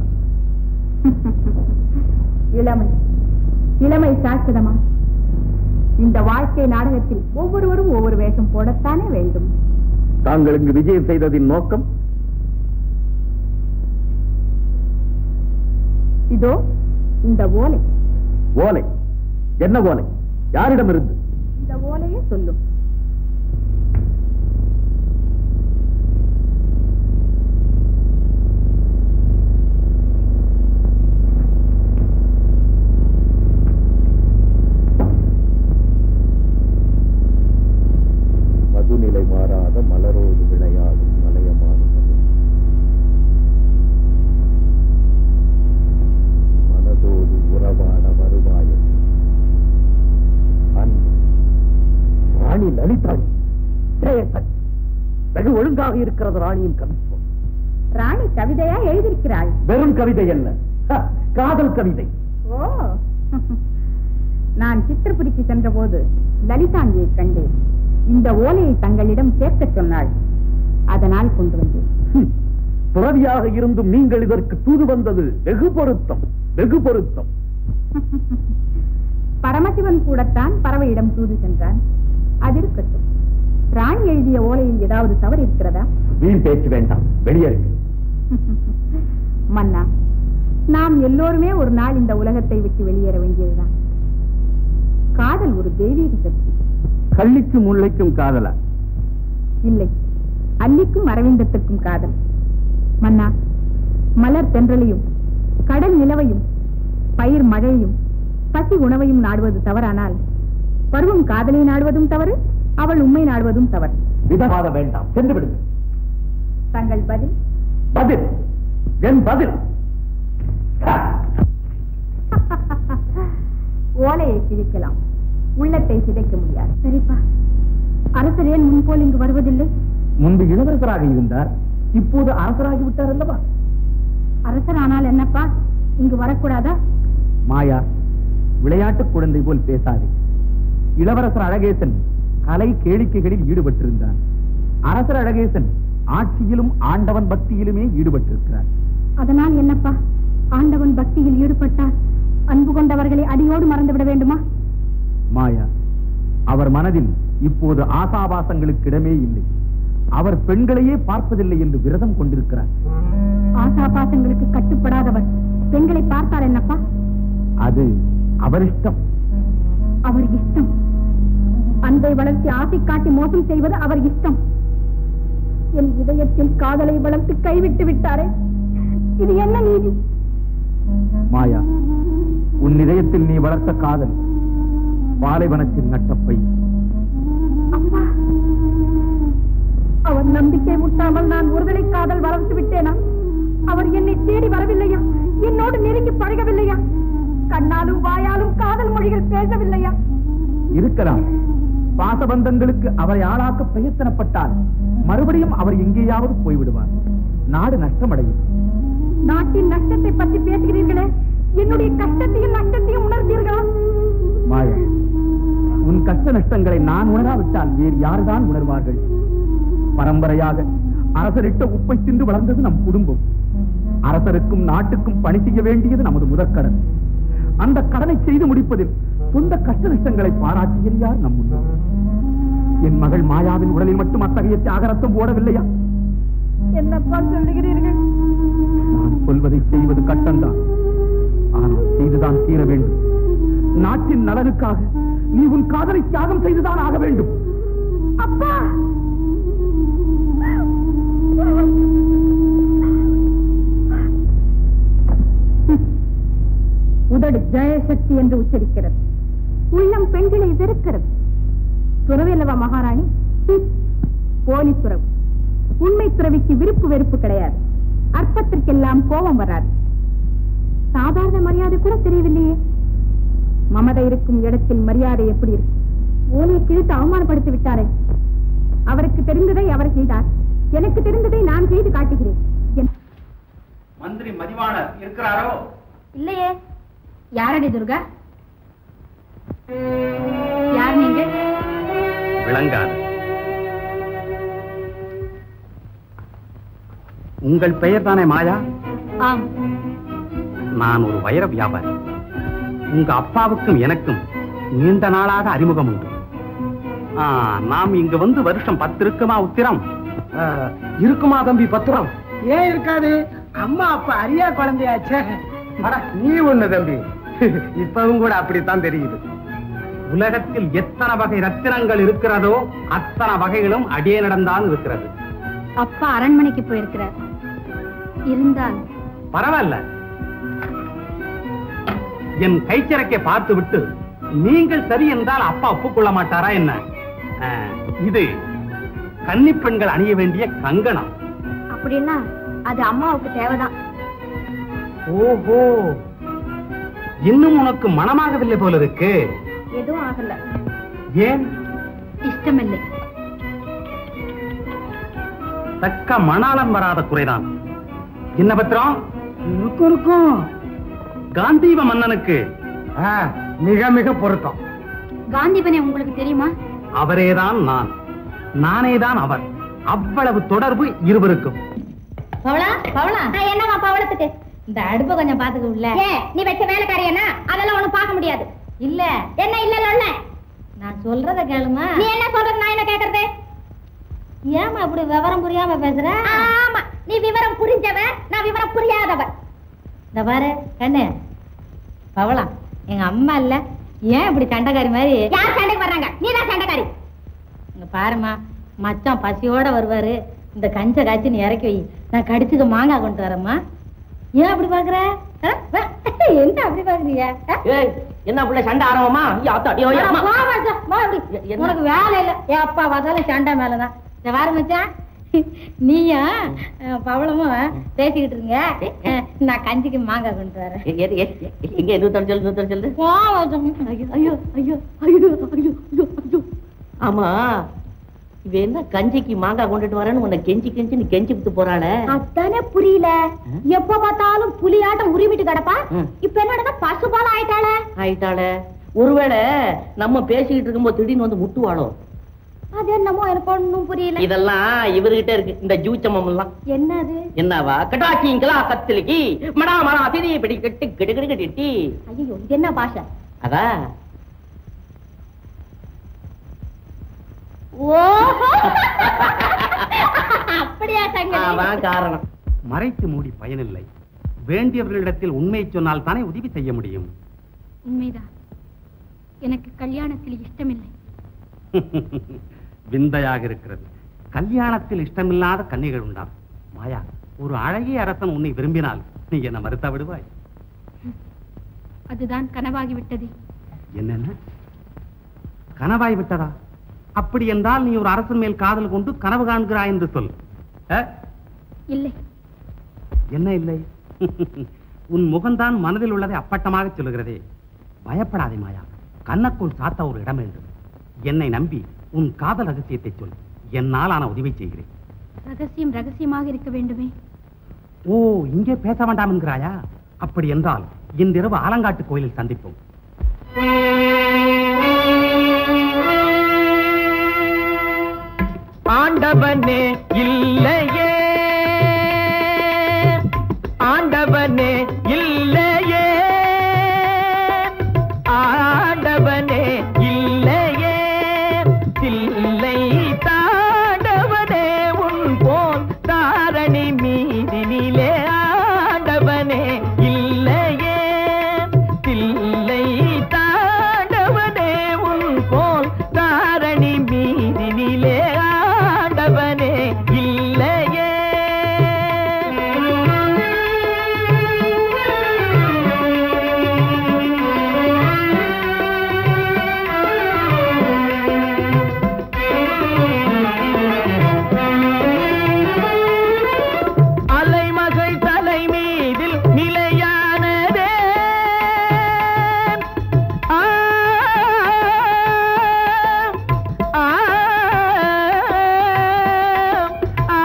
இளமை இளமை சாட்சிதமா இந்த வாழ்க்கை நாடகத்தில் ஒவ்வொருவரும் ஒவ்வொரு வேஷம் போடத்தானே வேண்டும் தாங்கள் இங்கு விஜயம் செய்ததின் நோக்கம் இதோ இந்த ஓலை ஓலை என்ன ஓலை யாரிடமிருந்து இந்த ஓலையே சொல்லும் மதுநிலை மாறாத மலரோடு விளையாடும் மலையமான மது. மனதோடு உறவாட வருவாயம் அன்பு ராணி லலிதாணி ஜெய சக்தி வெகு ஒழுங்காக இருக்கிறது ராணியின் கவித்துவம் ராணி கவிதையா எழுதியிருக்கிறாள் வெறும் கவிதை அல்ல ஹ, காதல் கவிதை ஓ நான் சித்திரபுரிக்கு சென்றபோது லலிதாங்கியை கண்டேன் இந்த ஓலையை தங்களிடம் சேர்க்கச் சொன்னாள் அதனால் கொண்டு வந்தேன் ஹம், துறவியாக இருந்தும் நீங்கள் இதற்கு தூது வந்தது வெகு பொருத்தம் வெகு பொருத்தம் பரமசிவன் கூடத்தான் பறவையிடம் தூது சென்றான் அது இருக்கட்டும் ராணி எழுதிய ஓலையில் ஏதாவது தவறு இருக்கிறதா வீண் பேச்சு வேண்டாம் வெளியேறுங்க மன்னா நாம் எல்லோருமே ஒரு நாள் இந்த உலகத்தை விட்டு வெளியேற வேண்டியதுதான் காதல் ஒரு தெய்வீக சக்தி கள்ளிக்கும் முல்லைக்கும் காதலா இல்லை அல்லிக்கும் அரவிந்தத்திற்கும் காதல் மன்னா மலர் தென்றலையும் கடல் நிலவையும் பயிர் மழையும் பசி உணவையும் நாடுவது தவறானால் பருவம் காதலை நாடுவதும் தவறு அவள் உண்மை நாடுவதும் தவறு விதவாதம் வேண்டாம் சென்று விடுங்க தங்கள் பதில் பதில் என் பதில் ஓலையை கிழிக்கலாம் உள்ளத்தை சிதைக்க முடியாது சரிப்பா அரசர் ஏன் முன்போல் இங்கு வருவதில்லை முன்பு இளவரசராக இருந்தார் இப்போது அரசராகி விட்டார் அல்லவா அரசர் ஆனால் என்னப்பா இங்கு வரக்கூடாதா மாயா விளையாட்டு குழந்தை போல் பேசாதே இளவரசர் அழகேசன் கலை கேளிக்கைகளில் ஈடுபட்டிருந்தார் அரசர் அழகேசன் ஆட்சியிலும் ஆண்டவன் பக்தியிலுமே ஈடுபட்டிருக்கிறார் அதனால் என்னப்பா ஆண்டவன் பக்தியில் ஈடுபட்டார் அன்பு கொண்டவர்களை அடியோடு மறந்துவிட வேண்டுமா மாயா அவர் மனதில் இப்போது ஆசாபாசங்களுக்கு இடமே இல்லை அவர் பெண்களையே பார்ப்பதில்லை என்று விரதம் கொண்டிருக்கிறார் ஆசாபாசங்களுக்கு கட்டுப்படாதவர் பெண்களை பார்த்தார் என்னப்பா அது அவர் இஷ்டம் அவர் இஷ்டம் அன்பை வளர்த்தி ஆசை காட்டி மோசம் செய்வது அவர் இஷ்டம் என் இதயத்தில் காதலை வளர்த்து கைவிட்டு விட்டாரே இது என்ன நீதி மாயா உன் இதயத்தில் நீ வளர்த்த காதல் பாலைவனத்தில் நட்டப்பை அப்பா அவர் நம்பிக்கை முட்டாமல் நான் ஒருதலை காதல் வளர்த்து விட்டேனா அவர் என்னை தேடி வரவில்லையா என்னோடு நெருங்கி பழகவில்லையா கண்ணாலும் வாயாலும் காதல் மொழிகள் பேசவில்லையா இருக்கலாம் பாசபந்தங்களுக்கு அவரை ஆளாக்க பிரயத்தனப்பட்டால் மறுபடியும் அவர் எங்கேயாவது போய்விடுவார் நாடு நஷ்டமடையும் நாட்டின் நஷ்டத்தை பற்றி பேசுகிறீர்களே என்னுடைய கஷ்டத்தையும் நஷ்டத்தையும் உணர்ந்தீர்களா மாயா உன் கஷ்ட நஷ்டங்களை நான் உணராவிட்டால் வேறு யாருதான் உணர்வார்கள் பரம்பரையாக அரசரிட்ட உப்பை தின்று வளர்ந்தது நம் குடும்பம் அரசருக்கும் நாட்டுக்கும் பணி செய்ய வேண்டியது நமது முதற்கடன் அந்த கடனை செய்து முடிப்பதில் சொந்த கஷ்ட நஷ்டங்களை பாராட்டியது யார் நம் முன்னோர் என் மகள் மாயாவின் உடலில் மட்டும் அத்தகைய தியாகரத்தம் போடவில்லையா என்னப்பா சொல்லுகிறீர்கள் நான் சொல்வதை செய்வது கட்டம்தான் ஆனால் செய்துதான் தீர வேண்டும் நாட்டின் நலனுக்காக நீ உன் காதலை தியாகம் செய்துதான் ஆக வேண்டும் அப்பா உதடு ஜெயசக்தி என்று உச்சரிக்கிறது உள்ளம் பெண்களை வெறுக்கிறது துறவில்லவா மகாராணி ஹம். போலி துறவு உண்மை துறவிக்கு விருப்பு வெறுப்பு கிடையாது அற்பத்திற்கெல்லாம் கோபம் வராது சாதாரண மரியாதை கூட தெரியவில்லையே மமதை இருக்கும் இடத்தில் மரியாதை எப்படி இருக்கும் ஓலையை கிழித்து அவமானப்படுத்தி விட்டாரே அவருக்கு தெரிந்ததை அவர் செய்தார் எனக்கு தெரிந்ததை நான் செய்து காட்டுகிறேன் என்- மந்திரி மதிவாணர் இருக்கிறாரோ இல்லையே யாரடி துர்கா யார் நீங்க விளங்காது உங்கள் பெயர் தானே மாயா ஆம் நான் ஒரு வைர வியாபாரி உங்க அப்பாவுக்கும் எனக்கும் நீண்ட நாளாக அறிமுகம் உண்டு ஆ, நாம் இங்கு வந்து வருஷம் பத்து இருக்குமா உத்திரம் இருக்குமா தம்பி பத்திரம் ஏன் இருக்காது அம்மா அப்ப அரியா குழந்தையாச்சே அட, நீ ஒண்ணு தம்பி இப்பவும் கூட அப்படித்தான் தெரியுது உலகத்தில் எத்தனை வகை ரத்தினங்கள் இருக்கிறதோ அத்தனை வகைகளும் அடியே நடந்தான் இருக்கிறது அப்பா அரண்மனைக்கு போயிருக்கிறார் இருந்தால் பரவாயில்ல என் கைச்சரக்கை பார்த்து விட்டு நீங்கள் சரி என்றால் அப்பா ஒப்புக்கொள்ள மாட்டாரா என்ன ஆ, இது கன்னி பெண்கள் அணிய வேண்டிய கங்கணம் அப்படின்னா அது அம்மாவுக்கு தேவைதான் ஓஹோ இன்னும் உனக்கு மனமாகவில்லை போல இருக்கு எதுவும் ஆகல ஏன் இஷ்டமில்லை தக்க மணாளன் வராத குறைதான் என்ன பத்திரம் இருக்கும் இருக்கும் காந்தீவ மன்னனுக்கு மிக மிக பொருத்தம் காந்திபனை உங்களுக்கு தெரியுமா அவரேதான் நான் நானேதான் அவர் அவ்வளவு தொடர்பு இருவருக்கும் பவளா பவளா என்னவா பவளத்துக்கு இந்த அடுப்ப கொஞ்சம் பாத்துக்க உள்ள நீ வச்ச வேலைக்காரியனா அதெல்லாம் ஒண்ணும் பார்க்க முடியாது இல்ல என்ன இல்ல இல்ல நான் சொல்றத கேளுமா நீ என்ன சொல்றது நான் என்ன கேக்குறது ஏமா அப்படி விவரம் புரியாம பேசுற ஆமா நீ விவரம் புரிஞ்சவ நான் விவரம் புரியாதவ இந்த பாரு கண்ணு பவளா எங்க அம்மா இல்ல ஏன் இப்படி சண்டைக்காரி மாதிரி யார் சண்டைக்கு வர்றாங்க நீ தான் சண்டைக்காரி இங்க பாருமா மச்சான் பசியோட வருவாரு இந்த கஞ்ச காய்ச்சி நீ இறக்கி வை நான் கடிச்சுக்க மாங்காய் கொண்டு வரேம்மா ஏன் அப்படி பாக்குற ஆ? வா. என்ன அப்படி பாக்குறீங்க ஆ? ஏய் என்ன புள்ள சண்டை ஆரம்பமா அடியோ வா, வா, வா, வா, அப்படி. என்ன? உனக்கு வேலை இல்ல என் அப்பா வந்தாலும் சண்டை மேலதான் இந்த வாரம் மச்சான் நீயா அஹ், பவளமும் பேசிக்கிட்டு இருங்க அஹ், நான் கஞ்சிக்கு மாங்காய் கொண்டு வரேன் எங்க எது சொல்லு சொல்லு சொல்லு போதும். ஐயோ ஐயோ ஐயோ ஐயோ ஐயோ ஐயோ ஐயோ ஆமா இவ என்ன கஞ்சிக்கு மாங்காய் கொண்டுட்டு வரேன்னு உன்னை கெஞ்சி கெஞ்சி நீ கெஞ்சி விட்டு போறாளே அதானே புரியல எப்ப பார்த்தாலும் புலியாட்டம் உரிமிட்டு கிடப்பா ம். இப்ப என்னடா பசுபால ஆயிட்டாளே ஆயிட்டாளே ஒருவேளை நம்ம பேசிக்கிட்டு இருக்கும்போது திடீர்னு வந்து முட்டுவாளோ அது என்னமோ எனக்கு ஒண்ணும் புரியல இதெல்லாம் இவர்கிட்ட இருக்கு இந்த ஜூச்சமம் எல்லாம் என்னது என்னவா கட்டாச்சிங்களா கத்திலிக்கி மடா மடா திரி பிடி கட்டு கிடு கிடு கட்டி ஐயோ இது என்ன பாஷை அதா ஓஹோ அப்படியா சங்கதி அதான் காரணம் மறைத்து மூடி பயனில்லை வேண்டியவர்களிடத்தில் உண்மையை சொன்னால் தானே உதவி செய்ய முடியும் உண்மைதான் எனக்கு கல்யாணத்தில் இஷ்டமில்லை விந்தையாக இருக்கிறது கல்யாணத்தில் இஷ்டமில்லாத கன்னிகள் உண்டாம் மாயா ஒரு அழகிய அரசன் உன்னை விரும்பினால் நீ என்ன மறுத்த விடுவாய் அதுதான் கனவாகி விட்டது என்னென்ன கனவாய் விட்டதா அப்படி என்றால் நீ ஒரு அரசன் மேல் காதல் கொண்டு கனவு காண்கிறாய் என்று சொல் அ? இல்லை என்ன இல்லை உன் முகம்தான் மனதில் உள்ளதை அப்பட்டமாக சொல்லுகிறதே பயப்படாதே மாயா கண்ணக்குள் சாத்த ஒரு இடம் வேண்டும் என்னை நம்பி உன் காதல் ரகசியத்தை சொல் என்னால் ஆன உதவி செய்கிறேன் ரகசியம் ரகசியமாக இருக்க வேண்டுமே ஓ இங்கே பேச வேண்டாம் என்கிறாயா அப்படி என்றால் இன்றிரவு ஆலங்காட்டு கோயிலில் சந்திப்போம் ஆண்டவனே இல்லையே ஆண்டவனே இல்லையே ஆண்டவனே இல்லையே தில்லை தாண்டவனே உன் போல் தாரணி மீதினிலே ஆண்டவனே இல்லையே தில்லை தாண்டவனே உன் போல் தாரணி மீதினிலே ஆண்டவனே இல்லையே அலைமகள் தலை மீதில் நிலையானதே ஆ, ஆ, ஆ,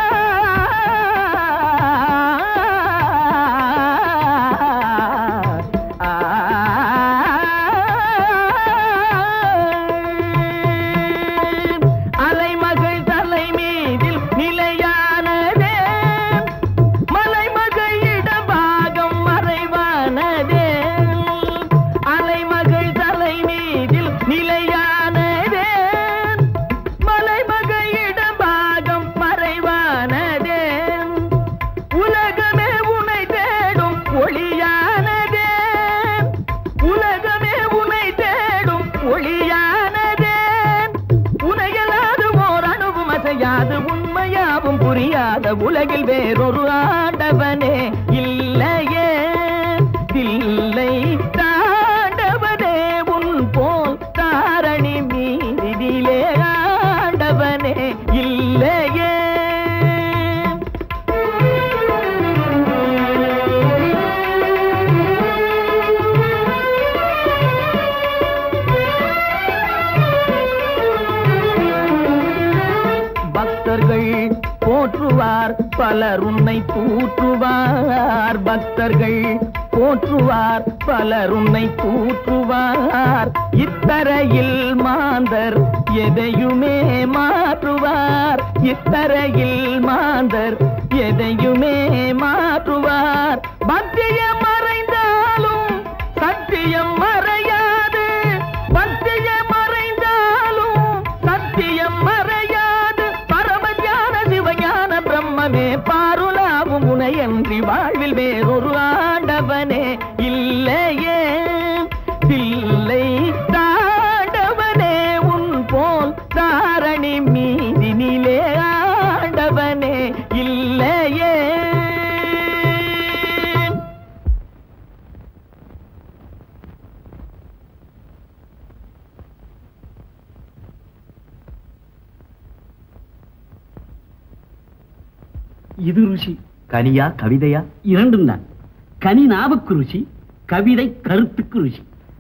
அலைமகள் தலை மீதில் நிலையானதே மலைமகள் இடபாகம் மறைவானதே அலைமகள் தலை மீதில் நிலையானதே மலைமகள் இடபாகம் மறைவானதே உலகமே உனை தேடும் ஒளியானதே உலகமே உனை தேடும் ஒளியானதே உனையலாது ஓர் அணுவும் அசையாது உண்மையாவும் புரியாத உலகில் வேறொரு ஆண்டவனே இல்லையே இல்லை தாண்டவனே உன் போல் தாரணி மீதிலே ஆண்டவனே இல்லையே பக்தர்கள் போற்றுவார் பலர் உன்னை தூற்றுவார் பக்தர்கள் போற்றுவார் பலர் உன்னை தூற்றுவார் இத்தரையில் மாந்தர் எதையுமே மாற்றுவார் இத்தரையில் மாந்தர் எதையுமே மாற்றுவார் பக்தியம் மறைந்தாலும் சத்தியம் மறையாது பக்தியம் மறைந்தாலும் சத்தியம் மறையாது பரமஞான சிவஞான பிரம்மமே பாருலாவும் உனையன்றி வாழ்வில் வேறொரு ஆண்டவனே இல்லையே இல்லை தாண்டவனே உன் போல் தாரணி மீதினிலே ஆண்டவனே இல்லையே இது ருசி கனியா கவிதையா இரண்டும் தான் கனி நாவுக்கு ருசி கவிதை கருத்துக்கு ருசி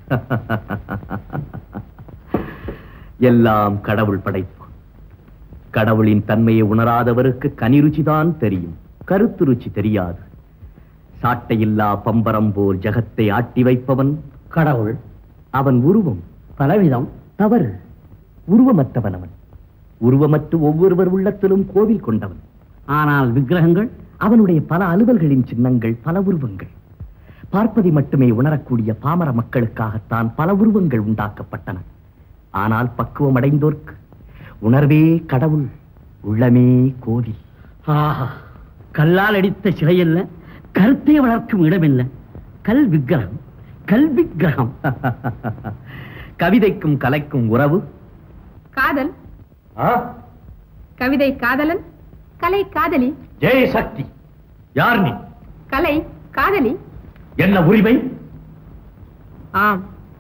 எல்லாம் கடவுள் படைப்பு கடவுளின் தன்மையை உணராதவருக்கு கனி ருச்சிதான் தெரியும் கருத்து ருச்சி தெரியாது சாட்டையில்லா பம்பரம் போல் ஜகத்தை ஆட்டி வைப்பவன் கடவுள் அவன் உருவம் பலவிதம் தவறு உருவமற்றவன் அவன் உருவமற்ற ஒவ்வொருவர் உள்ளத்திலும் கோவில் கொண்டவன் ஆனால் விக்கிரகங்கள் அவனுடைய பல அலுவல்களின் சின்னங்கள் பல உருவங்கள் பார்ப்பதை மட்டுமே உணரக்கூடிய பாமர மக்களுக்காகத்தான் பல உருவங்கள் உண்டாக்கப்பட்டன ஆனால் பக்குவம் அடைந்தோர்க்கு உணர்வே கடவுள் உள்ளமே கோவில் ஆஹா கல்லால் அடித்த சிலையல்ல கருத்தை வளர்க்கும் இடமில்ல கல் விக்கிரகம் கல் விக்கிரகம் கவிதைக்கும் கலைக்கும் உறவு காதல் கவிதை காதலன் கலை காதலி ஜெய சக்தி யார் நீ கலை காதலி என்ன உரிமை ஆம்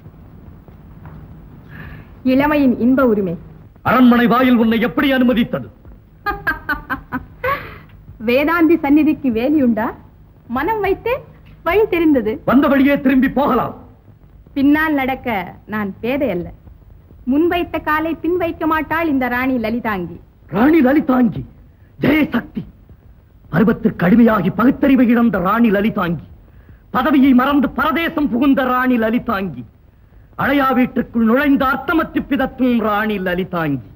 இளமையின் இன்ப உரிமை அரண்மனை வாயில் உன்னை எப்படி அனுமதித்தது வேதாந்தி சந்நிதிக்கு வேலியுண்டா மனம் வைத்து வழி தெரிந்தது வந்த வழியே திரும்பி போகலாம் பின்னால் நடக்க நான் பேதை அல்ல முன் வைத்த காலை பின் வைக்க மாட்டாள் இந்த ராணி லலிதாங்கி ராணி லலிதாங்கி ஜெய சக்தி பருவத்திற்கு கடுமையாகி பகுத்தறிவை இழந்த ராணி லலிதாங்கி பதவியை மறந்து பரதேசம் புகுந்த ராணி லலிதாங்கி அழையா வீட்டுக்குள் நுழைந்த அர்த்தமற்று பிதற்றும் ராணி லலிதாங்கி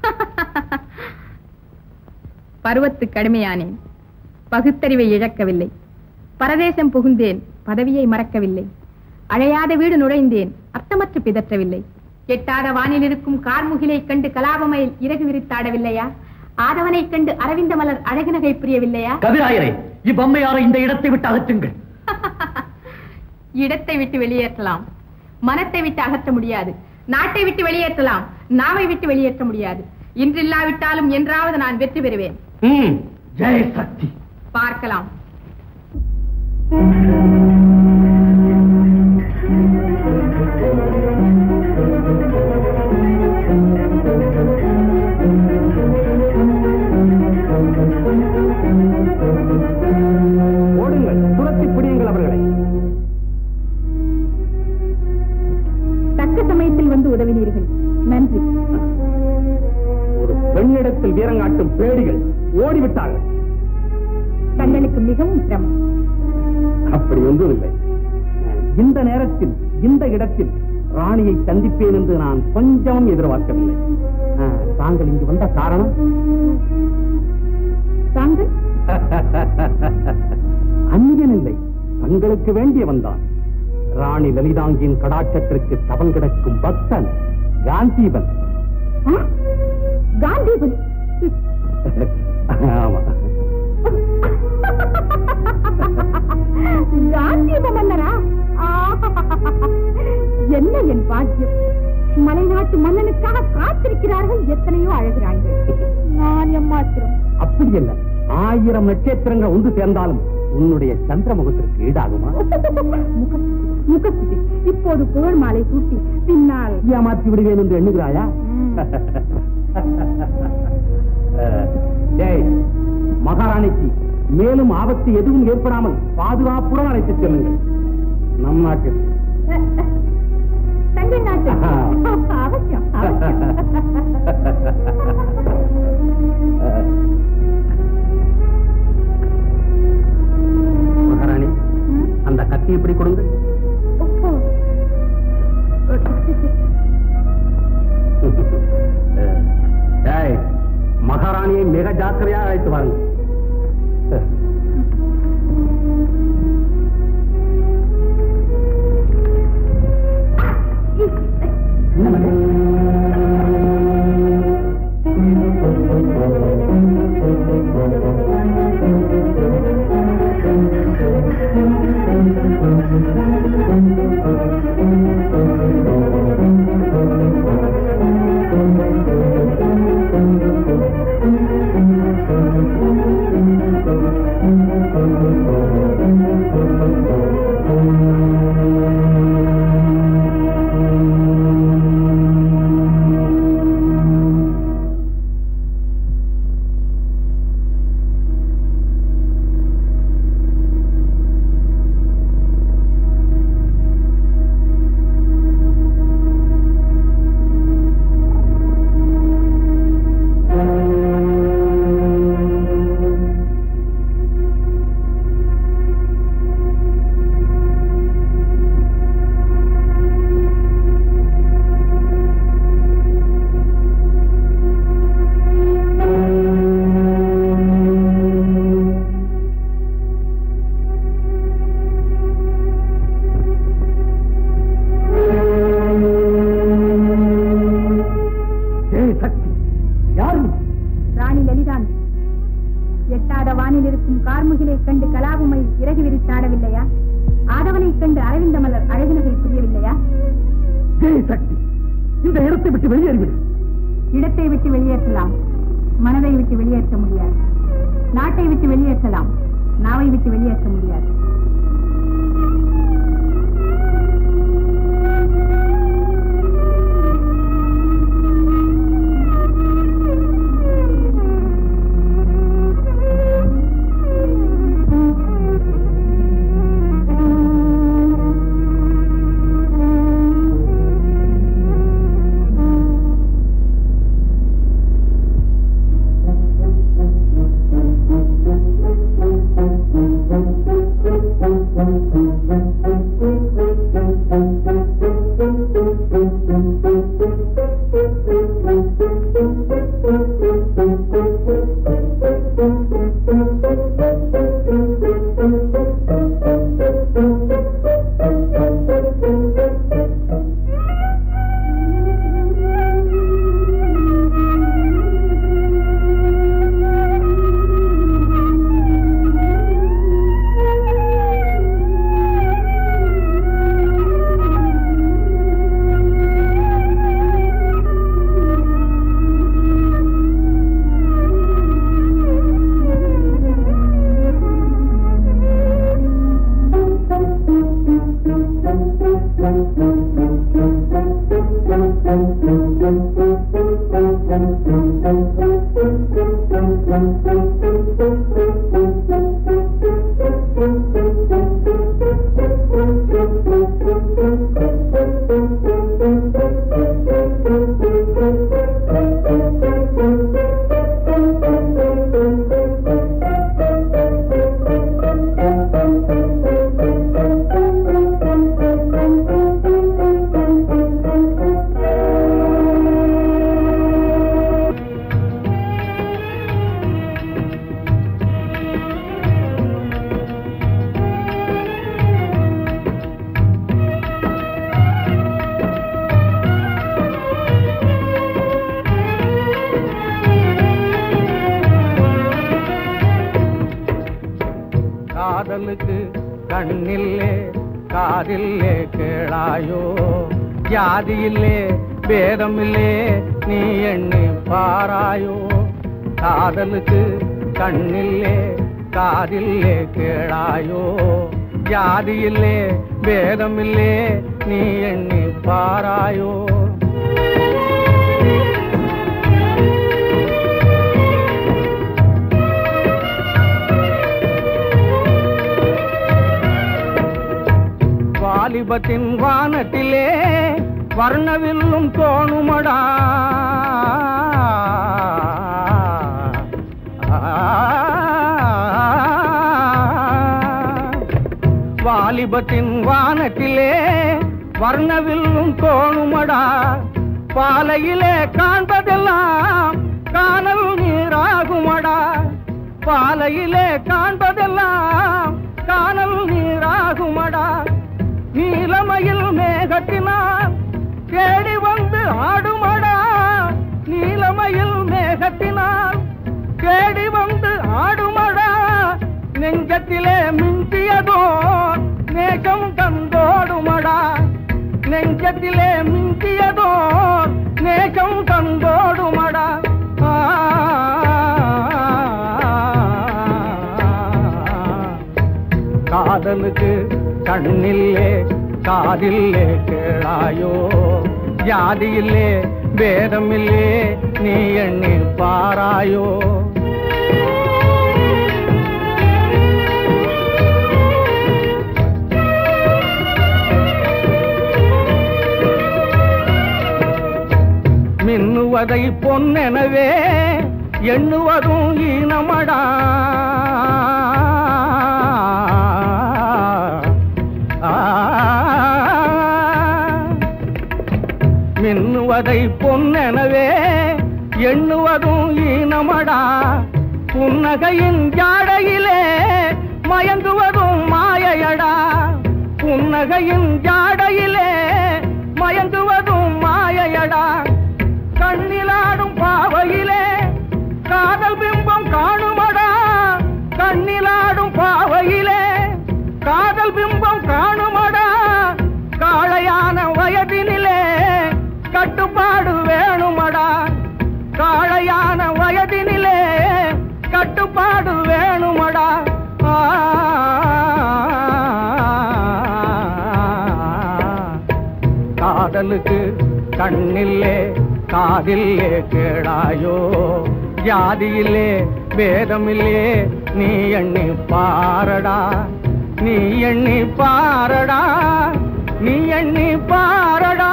பருவத்து கடுமையானேன் பகுத்தறிவை இழக்கவில்லை பரதேசம் புகுந்தேன் பதவியை மறக்கவில்லை அழையாத வீடு நுழைந்தேன் அர்த்தமற்று பிதற்றவில்லை எட்டாத வானில் இருக்கும் கார்முகிலை கண்டு கலாபமயில் இறகு விரித்தாடவில்லையா ஆதவனை கண்டு அரவிந்த மலர் அழகு நகை புரியவில்லையா கவிராயரே இவ்வம்மையாரை இந்த இடத்தை விட்டு அகற்றுங்கள் இடத்தை விட்டு வெளியேற்றலாம் மனத்தை விட்டு அகற்ற முடியாது நாட்டை விட்டு வெளியேற்றலாம் நாவை விட்டு வெளியேற்ற முடியாது இன்றில்லாவிட்டாலும் என்றாவது நான் வெற்றி பெறுவேன் ம், ஜெய சக்தி பார்க்கலாம் ஓடுங்கள் துரத்தி பிடியுங்கள் அவர்களை தக்க சமயத்தில் வந்து உதவினீர்கள் நன்றி ஒரு பெண்ணிடத்தில் வீரங்காட்டும் பேடிகள் ஓடிவிட்டார்கள் தங்களுக்கு மிகவும் சிரமம் அப்படி ஒன்றும் இல்லை இந்த நேரத்தில் இந்த இடத்தில் ராணியை சந்திப்பேன் என்று நான் கொஞ்சமும் எதிர்பார்க்கவில்லை ஆ, தாங்கள் இங்கு வந்த காரணம் தாங்கள் அந்நியன் இல்லை தங்களுக்கு வேண்டிய வந்தான் ராணி லலிதாங்கியின் கடாட்சத்திற்கு தவம் கிடக்கும் பக்தன் காந்தீபன் ஆ? காந்திபன் ஆமா காந்திப மன்னரா ஆ, என்ன என் பாக்கியம் மலைநாட்டு மன்னனுக்காக காத்திருக்கிறார்கள் எத்தனையோ அழகிறார்கள் நான் எம்மாத்திரம் அப்படி அல்ல ஆயிரம் நட்சத்திரங்கள் ஒன்று சேர்ந்தாலும் உன்னுடைய சந்திர முகத்திற்கு ஈடாகுமா முகஸ்துதி, முகஸ்துதி இப்போது புகழ் மாலை சூட்டி பின்னால் ஏமாற்றி விடுவேன் என்று எண்ணுகிறாயா அஹ், டேய், மகாராணிக்கு மேலும் ஆபத்து எதுவும் ஏற்படாமல் பாதுகாப்புடன் அழைத்துச் செல்லுங்கள் நம் நாட்டில் தங்கை நாட்டு அவசியம் அவசியம் மகாராணி அந்த கத்தி இப்படி கொடுங்க டேய், மகாராணியை மிக ஜாக்கிரதையா அழைத்து வாருங்க Thank you. ஜெய் சக்தி இந்த இடத்தை விட்டு வெளியேறிவிடு இடத்தை விட்டு வெளியேற்றலாம் மனதை விட்டு வெளியேற்ற முடியாது நாட்டை விட்டு வெளியேற்றலாம் நாவை விட்டு வெளியேற்ற முடியாது காதலுக்கு கண்ணில்லே காதில்லே கேளாயோ ஜாதியில்லே பேதமில்லே நீ எண்ணி பாராயோ காதலுக்கு கண்ணில்லே காதில்லே கேளாயோ ஜாதியில்லே பேதமில்லே நீ எண்ணி பாராயோ வாலிபத்தின் வானத்திலே வர்ணவில்லும் தோணுமடா வாலிபத்தின் வானத்திலே வர்ணவில்லும் தோணுமடா பாலையிலே காண்பதெல்லாம் காணல் நீராகுமடா பாலையிலே காண்பதெல்லாம் காணல் நீராகுமடா நீலமயில் மேகத்தினால் தேடி வந்து ஆடுமடா நீலமயில் மேகத்தினால் தேடி வந்து ஆடுமடா நெஞ்சத்திலே மிஞ்சியதோ நேசம் தந்தோடுமடா நெஞ்சத்திலே மிஞ்சியதோ நேசம் தந்தோடுமடா ஆ, காதலுக்கு கண்ணில்லே காதில்லே கேளாயோ ஜாதியில்லே பேதமில்லே நீ எண்ணி பாராயோ மின்னுவதை பொன்னெனவே எண்ணுவதும் ஈனமடா மின்னுவதை பொன்னெனவே எண்ணுவதும் ஈனமடா புன்னகையின் ஜாடையிலே மயங்குவதும் மாயையடா புன்னகையின் ஜாடையிலே மயங்குவதும் மாயையடா கண்ணிலாடும் பாவையிலே காதல் பிம்பம் காணுமடா கண்ணிலாடும் பாவையிலே காதல் பிம்பம் காணுமடா காளையான வயதினிலே பாடலுக்கு கண்ணில்லே காதில்லே கேளாயோ ஜாதியிலே பேதமில்லே நீ எண்ணி பாரடா நீ எண்ணி பாரடா நீ எண்ணி பாரடா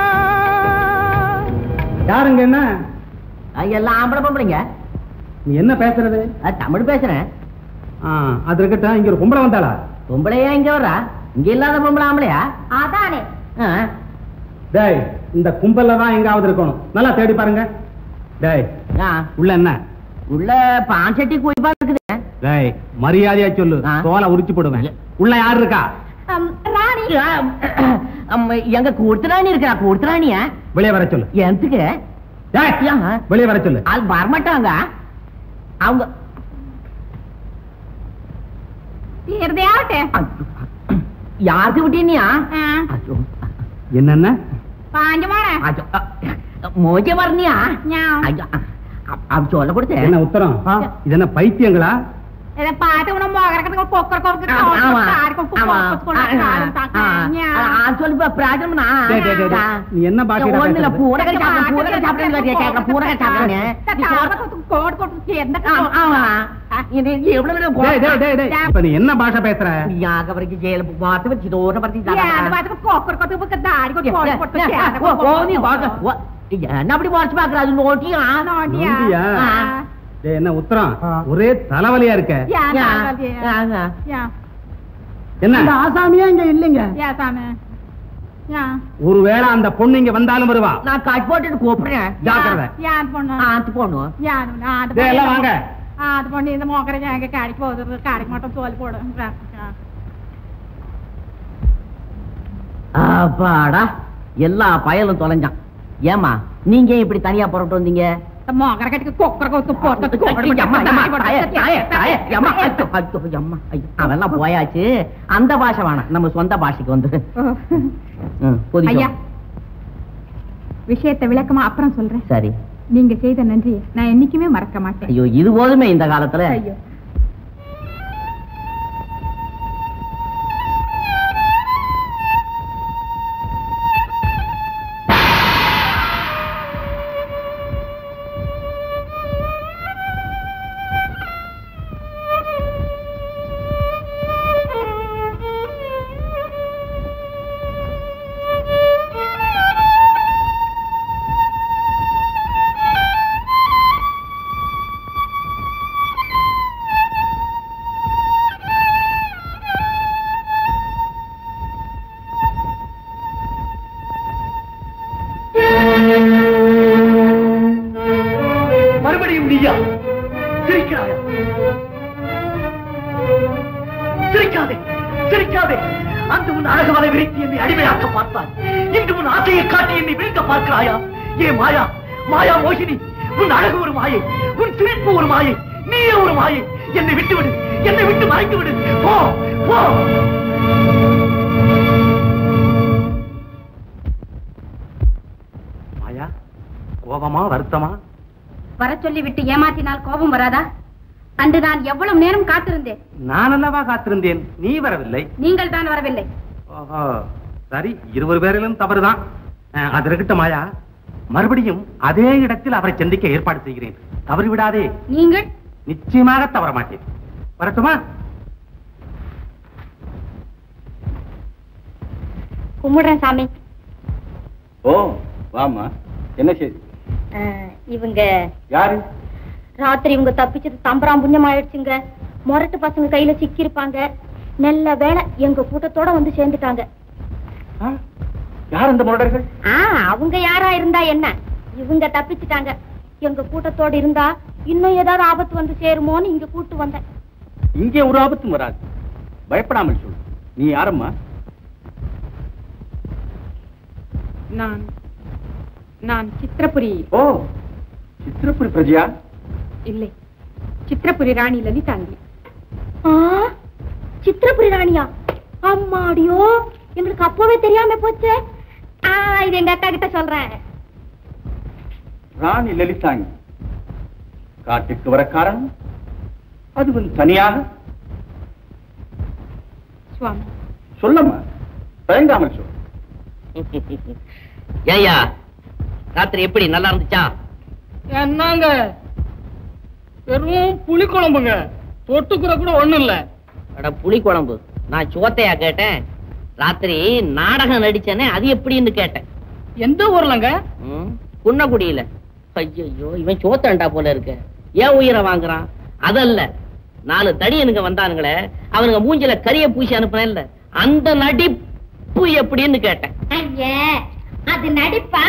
யாருங்க என்ன எல்லாம் ஆம்பளை பொம்பளைங்க நீ என்ன பேசுறது தமிழ் பேசுறேன் ஆ, அது இருக்கட்டும் இங்க ஒரு கும்பல வந்தாளா பொம்பளையா இங்க வர்றா இங்க இல்லாத பொம்பளை ஆம்பளையா அதானே டேய் இந்த கும்பல்ல தான் எங்காவது இருக்கணும் நல்லா தேடி பாருங்க டேய் உள்ள என்ன உள்ள பான் சட்டி குயிப்பா இருக்குது டேய் மரியாதையா சொல்லு தோலை உரிச்சு போடுவேன் உள்ள யார் இருக்கா ராணி எங்க கூடுத்துராணி இருக்கா கூடுத்துராணியா வெளியே வர சொல்லு எதுக்கு வெளியே வர சொல்லு அது வரமாட்டாங்க அவங்க തീർച്ചയാവട്ടെ யாருக்கு விட்டீனியா என்னென்ன പാഞ്ചമാണേ மோஜ வரணியா ഞാൻ அவன் சொல்ல கொடுத்தேன் என்ன உத்தரம் இது என்ன பைத்தியங்களா പാട്ട് ഗുണം മോകരക്കത്ത് കൊക്കർ சொல்லு பிராஜம்னா டேய், டேய், டேய், டேய். நீ என்ன பாஷையில ஒண்ணுல பேசுறது? பூரகை சாப்பிடுறேன் பூரகை சாப்பிடுறேன் கேட்கறேன் பூரகை டேய், டேய், டேய், டேய். இப்ப நீ என்ன பாஷை பேசுற யாகவரைக்கு ஜெயில பார்த்து வச்சு தோற பத்தி என்ன அப்படி வாட்ச் பாக்குற அது நோட்டியா நோண்டியா? டேய், என்ன உத்தரம் ஒரே தலைவலியா இருக்க என்ன இந்த ஆசாமியா இங்க இல்லைங்க ஒருவேளை அந்த பொண்ணு இங்க வந்தாலும் வருவா நான் கட் போட்டுட்டு கூப்பிடுறேன் ஜாக்கிரதை ஆத்து போணும் டேய், எல்லாம் வாங்க அது பண்ணி இந்த மோக்கரை எங்க கடைக்கு போகுது கடைக்கு மட்டும் தோல் போடும் அப்பாடா எல்லா பயலும் தொலைஞ்சான் ஏமா நீங்க ஏன் இப்படி தனியா புறப்பட்டு வந்தீங்க மோக்கரை கட்டிக்கு கொக்கரை கொத்து போட்டு அம்மா, அம்மா, தாயே, தாயே, தாயே, அம்மா, ஐயோ, ஐயோ, அம்மா, ஐயோ. அதெல்லாம் போயாச்சு அந்த பாஷை வேணாம் நம்ம சொந்த பாஷைக்கு வந்து ம், பொதி ஐயா சொல். விஷயத்தை விளக்கமா அப்புறம் சொல்றேன் சரி நீங்க செய்த நன்றியை நான் என்னைக்குமே மறக்க மாட்டேன் ஐயோ இது போதுமே இந்த காலத்துல ஐயோ மறுபடியும் நீயா சிரிக்கிறாயா சிரிக்காதே சிரிக்காதே அந்த உன் அழகுமலை விரித்து என்னை அடிமையாக்க பார்த்தாய் இன்று உன் ஆசையை காட்டி என்னை வீழ்த்த பார்க்கிறாயா ஏ மாயா மாயா மோகினி உன் அழகு ஒரு மாயை உன் சிரிப்பு ஒரு மாயை நீயே ஒரு மாயை என்னை விட்டு விடு என்னை விட்டு மறைத்து விடு போ போ மாயா கோபமா வருத்தமா வர சொல்லி விட்டு ஏமாத்தினால் கோபம் வராதா அன்று நான் எவ்வளவு நேரம் காத்திருந்தேன் நான் அல்லவா காத்திருந்தேன் நீ வரவில்லை நீங்கள் தான் வரவில்லை ஓஹோ சரி இருவர் பேரிலும் தவறுதான் அஹ், அது இருக்கட்டும் மாயா மறுபடியும் அதே இடத்தில் அவரை சந்திக்க ஏற்பாடு செய்கிறேன் தவறு விடாதே நீங்கள் நிச்சயமாக தவற மாட்டேன் வரட்டுமா கும்பிடுறேன் சாமி ஓ வாமா என்ன செய்தி அஹ், இவங்க யாரு ராத்திரி இவங்க தப்பிச்சது தம்பராம் புண்ணியம் ஆயிடுச்சுங்க முரட்டு பசங்க கையில சிக்கி இருப்பாங்க நல்ல வேலை எங்க கூட்டத்தோட வந்து சேர்ந்துட்டாங்க யார் அந்த முரடர்கள் ஆ அவங்க யாரா இருந்தா என்ன இவங்க தப்பிச்சுட்டாங்க எங்க கூட்டத்தோட இருந்தா இன்னும் ஏதாவது ஆபத்து வந்து சேருமோன்னு இங்க கூட்டு வந்தேன் இங்கே ஒரு ஆபத்தும் வராது பயப்படாமல் சொல்லு நீ யாரம்மா நான் நான் சித்திரபுரி ஓ சித்திரபுரி பிரஜையா இல்லை சித்திரபுரி ராணி லலிதாங்கி ஆ, சித்திரபுரி ராணியா அம்மாடியோ எங்களுக்கு அப்பவே தெரியாம போச்சு ஆ, இது எங்க அக்கா கிட்ட சொல்றேன் ராணி லலிதாங்கி காட்டுக்கு வர காரணம் அதுவும் தனியாக சுவாமி சொல்லம்மா தயங்காமல் சொல் ஏய்யா ராத்திரி எப்படி நல்லா இருந்துச்சா என்னங்க வெறும் புளி குழம்புங்க தொட்டுக்குற கூட ஒண்ணும் இல்ல அட புளி குழம்பு நான் சோத்தையா கேட்டேன் ராத்திரி நாடகம் நடிச்சேனே அது எப்படின்னு கேட்டேன் எந்த ஊர்லங்க ம், குன்னக்குடியில ஐயோ இவன் சோத்தண்டா போல இருக்கு ஏன் உயிரை வாங்குறான் அதல்ல நாலு தடியனுங்க வந்தானுங்களே அவனுங்க மூஞ்சில கரிய பூசி அனுப்புனேன்ல அந்த நடிப்பு எப்படின்னு கேட்டேன் ஐயே அது நடிப்பா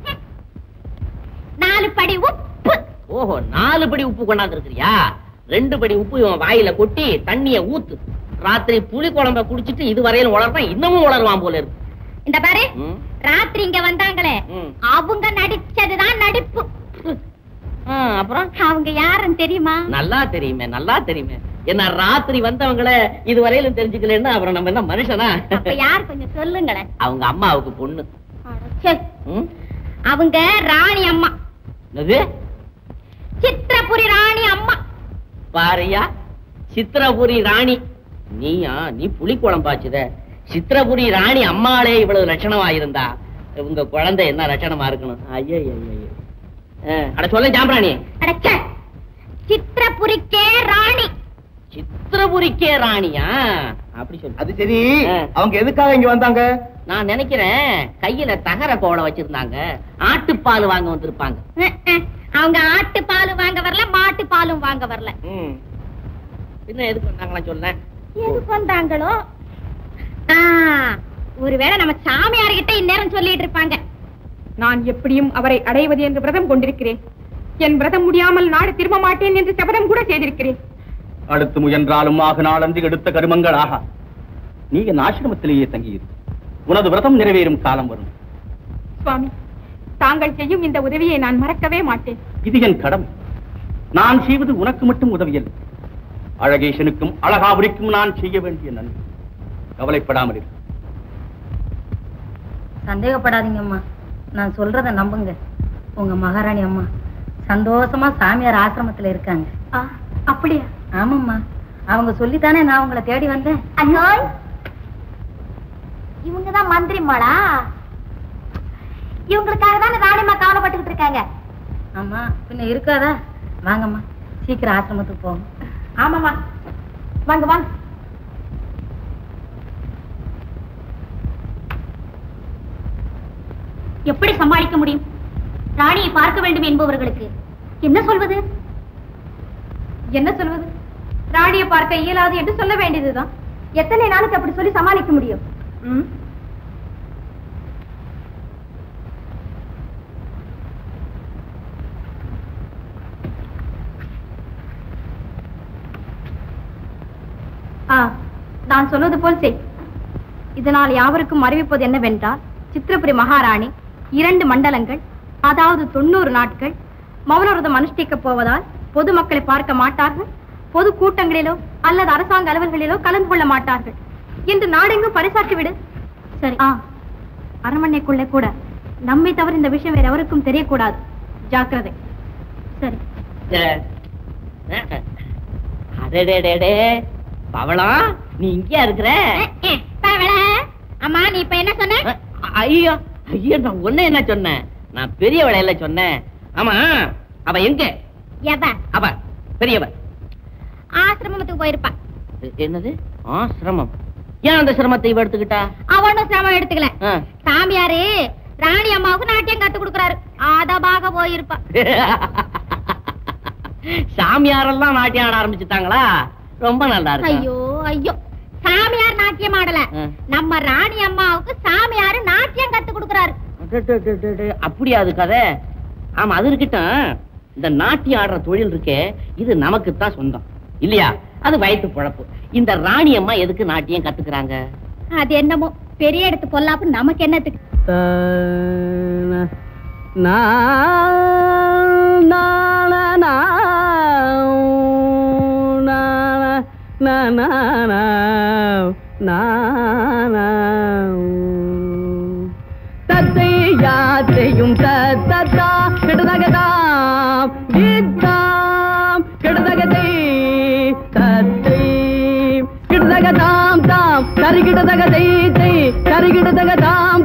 நாலு படி உப்பு ஓஹோ நாலு படி உப்பு கொண்டாந்து இருக்கிறியா ரெண்டு படி உப்பு இவன் வாயில கொட்டி தண்ணிய ஊத்து ராத்திரி புளி குழம்ப குடிச்சிட்டு இது வரையில உளர்றான் இன்னமும் உளருவான் போல இருக்கு இந்த பாரு ம், ராத்திரி இங்க வந்தாங்களே ம். அவங்க நடிச்சதுதான் நடிப்பு ஆ, அப்புறம் அவங்க யாருன்னு தெரியுமா நல்லா தெரியுமே நல்லா தெரியுமே என்ன ராத்திரி வந்தவங்கள இது வரையிலும் தெரிஞ்சுக்கலன்னா அப்புறம் நம்ம என்ன மனுஷனா அப்ப யார் கொஞ்சம் சொல்லுங்களேன் அவங்க அம்மாவுக்கு பொண்ணு ச்சே, ம், அவங்க ராணி அம்மா என்னது சித்திரபுரி ராணி அம்மா பாரியா சித்திரபுரி ராணி நீயா நீ புலி குழம்பாச்சுத சித்திரபுரி ராணி அம்மாளே இவ்வளவு லட்சணமா இருந்தா உங்க குழந்தை என்ன லட்சணமா இருக்கணும் ஐயோ ஐயோ அட சொல்ல ஜாம்பராணி அடச்சே, சித்திரபுரிக்கே ராணி சித்திரபுரிக்கே ராணியா அப்படி சொல்லு அது சரி அவங்க எதுக்காக இங்க வந்தாங்க நான் நினைக்கிறேன் கையில தகர கோவலை வச்சிருந்தாங்க ஆட்டுப்பால் வாங்க வந்திருப்பாங்க அஹ், அஹ். அவங்க ஆட்டு பால் வாங்க வரல மாட்டு பாலும் வாங்க வரல ம். பின்ன எதுக்கு வந்தாங்களா சொல்லேன் எதுக்கு வந்தாங்களோ ஆ, ஒருவேளை நம்ம சாமியார்கிட்ட இந்நேரம் சொல்லிட்டு இருப்பாங்க நான் எப்படியும் அவரை அடைவது என்று விரதம் கொண்டிருக்கிறேன் என் விரதம் முடியாமல் நாடு திரும்ப மாட்டேன் என்று சபதம் கூட செய்திருக்கிறேன் அடுத்து முயன்றாலும் ஆக நாளன்று எடுத்த கருமங்கள் ஆகா நீ என் ஆசிரமத்திலேயே தங்கியிரு உனது விரதம் நிறைவேறும் காலம் வரும் சுவாமி தாங்கள் செய்யும் இந்த உதவியை நான் மறக்கவே மாட்டேன் இது என் கடமை நான் செய்வது உனக்கு மட்டும் உதவியல்ல அழகேசனுக்கும் அழகாபுரிக்கும் நான் செய்ய வேண்டிய நன்மை கவலைப்படாமல் இரு சந்தேகப்படாதீங்கம்மா நான் சொல்றத நம்புங்க உங்க மகாராணி அம்மா சந்தோஷமா சாமியார் ஆசிரமத்துல இருக்காங்க அப்படியா ஆமாம்மா அவங்க சொல்லித்தானே நான் உங்களை தேடி வந்தேன் ஐயோ இவங்கதான் மந்திரிமாளா இவங்களுக்காக தானே ராணிமா கவலைப்பட்டுக்கிட்டு இருக்காங்க ஆமா பின்ன இருக்காதா வாங்கம்மா சீக்கிரம் ஆசிரமத்துக்கு போங்க ஆமாமா வாங்க வாங்க எப்படி சமாளிக்க முடியும் ராணியை பார்க்க வேண்டும் என்பவர்களுக்கு என்ன சொல்வது என்ன சொல்வது ராணியை பார்க்க இயலாது என்று சொல்ல வேண்டியதுதான் எத்தனை நாளுக்கு அப்படி சொல்லி சமாளிக்க முடியும் ம்? ஆ நான் சொல்வது போல் செய் இதனால் யாவருக்கும் அறிவிப்பது என்னவென்றால் சித்திரபுரி மகாராணி இரண்டு மண்டலங்கள் அதாவது தொண்ணூறு நாட்கள் மௌனவிரதம் அனுஷ்டிக்கப் போவதால் பொதுமக்களை பார்க்க மாட்டார்கள் பொது கூட்டங்களிலோ அல்லது அரசாங்க அலுவல்களிலோ கலந்து கொள்ள மாட்டார்கள் என்று நாடெங்கும் பரிசாற்றி விடு சரி ஆ அரண்மனைக்குள்ளே கூட நம்மை தவிர இந்த விஷயம் வேற எவருக்கும் தெரியக்கூடாது ஜாக்கிரதை சரி அடடே பவளம் நீ இங்கேயா இருக்கிற அம்மா நீ இப்ப என்ன சொன்ன ஐயோ ஐயோ நான் ஒண்ணு என்ன சொன்னேன் நான் பெரிய வளையல சொன்னேன் ஆமா அவ எங்க எவ அவ பெரியவ ஆசிரமத்துக்கு போயிருப்பா எ- என்னது ஆசிரமம் ஏன் அந்த சிரமத்தை இவ எடுத்துக்கிட்டா அவனும் சிரமம் எடுத்துக்கல ஆ. சாமியாரு ராணி அம்மாவுக்கு நாட்டியம் கத்து கொடுக்கறாரு ஆதபாக போயிருப்பா சாமியாரெல்லாம் நாட்டியம் ஆட ஆரம்பிச்சுட்டாங்களா ரொம்ப நல்லா இருக்கு ஐயோ ஐயோ சாமியார் நாட்டியம் ஆடல ஆ. நம்ம ராணி அம்மாவுக்கு சாமியாரு நாட்டியம் கத்து கொடுக்கறாரு அடடடடடட, அப்படியா அது கதை ஆமா அது இருக்கட்டும் இந்த நாட்டியம் ஆடுற தொழில் இருக்கே இது நமக்கு தான் சொந்தம் இல்லையா அது வயிற்று பொழப்பு இந்த ராணி அம்மா எதுக்கு நாட்டியம் கத்துக்கிறாங்க அது என்னமோ பெரிய இடத்து பொல்லாப்பு நமக்கு என்னத்துக்கு தத்தை யாத்தையும் தத்தா கெடுதகதாம் கீதாம் கெடுதகதை தத்தை கிடுதகதாம் தாம் கரிகிடுதகதை தை கரிகிடுதகதாம் தாம்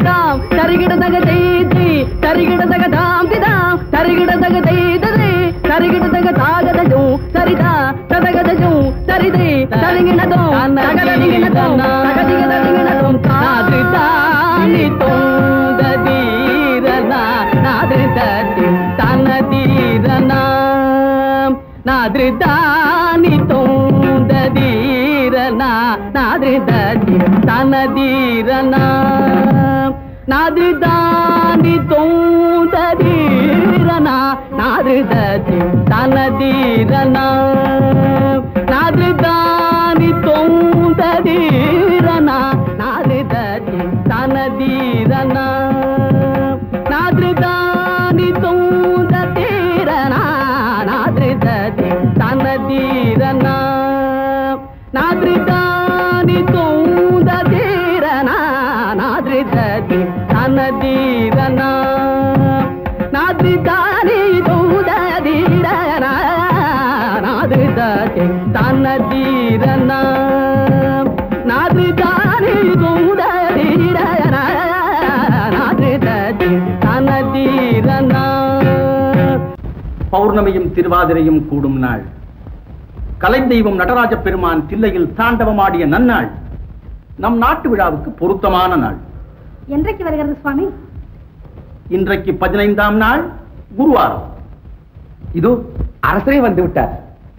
தருகிடதக தேதி தருகிடதக தாம் திதாம் தருகிடதக தேததே தருகிடதக தாகதஜோ சரிதா ததகதஜோ சரிதே தருகினதோ தகததிகினதோ தகதிகததிகினதோ நாது தானி தோந்ததீரனா நாது தத்தி தனதீரனா நாது தானி தோந்ததீரனா நாது தத்தி தனதீரனா நாது தானி தோந்ததீரனா நாது தத்தி தனதீரனா நாது தானி தோந்ததீரனா நாது தத்தி தனதீரனா நாது தானி தோந்ததீரனா நாது தத்தி தனதீரனா நாது தானி தோந்ததீரனா நாது தத்தி தனதீரனா நாது தானி தோந்ததீரனா நாது தத்தி தனதீரனா நாது தானி தோந்ததீரனா நாது தத்தி தனதீரனா பௌர்ணமியும் திருவாதிரையும் கூடும் நாள் கலைத்தெய்வம் நடராஜ பெருமான் தில்லையில் தாண்டவமாடிய நன்னாள் நம் நாட்டு விழாவுக்கு பொருத்தமான நாள் என்றைக்கு வருகிறது சுவாமி இன்றைக்கு பதினைந்தாம் நாள் குருவாரம் இதோ அரசரே வந்து விட்டார்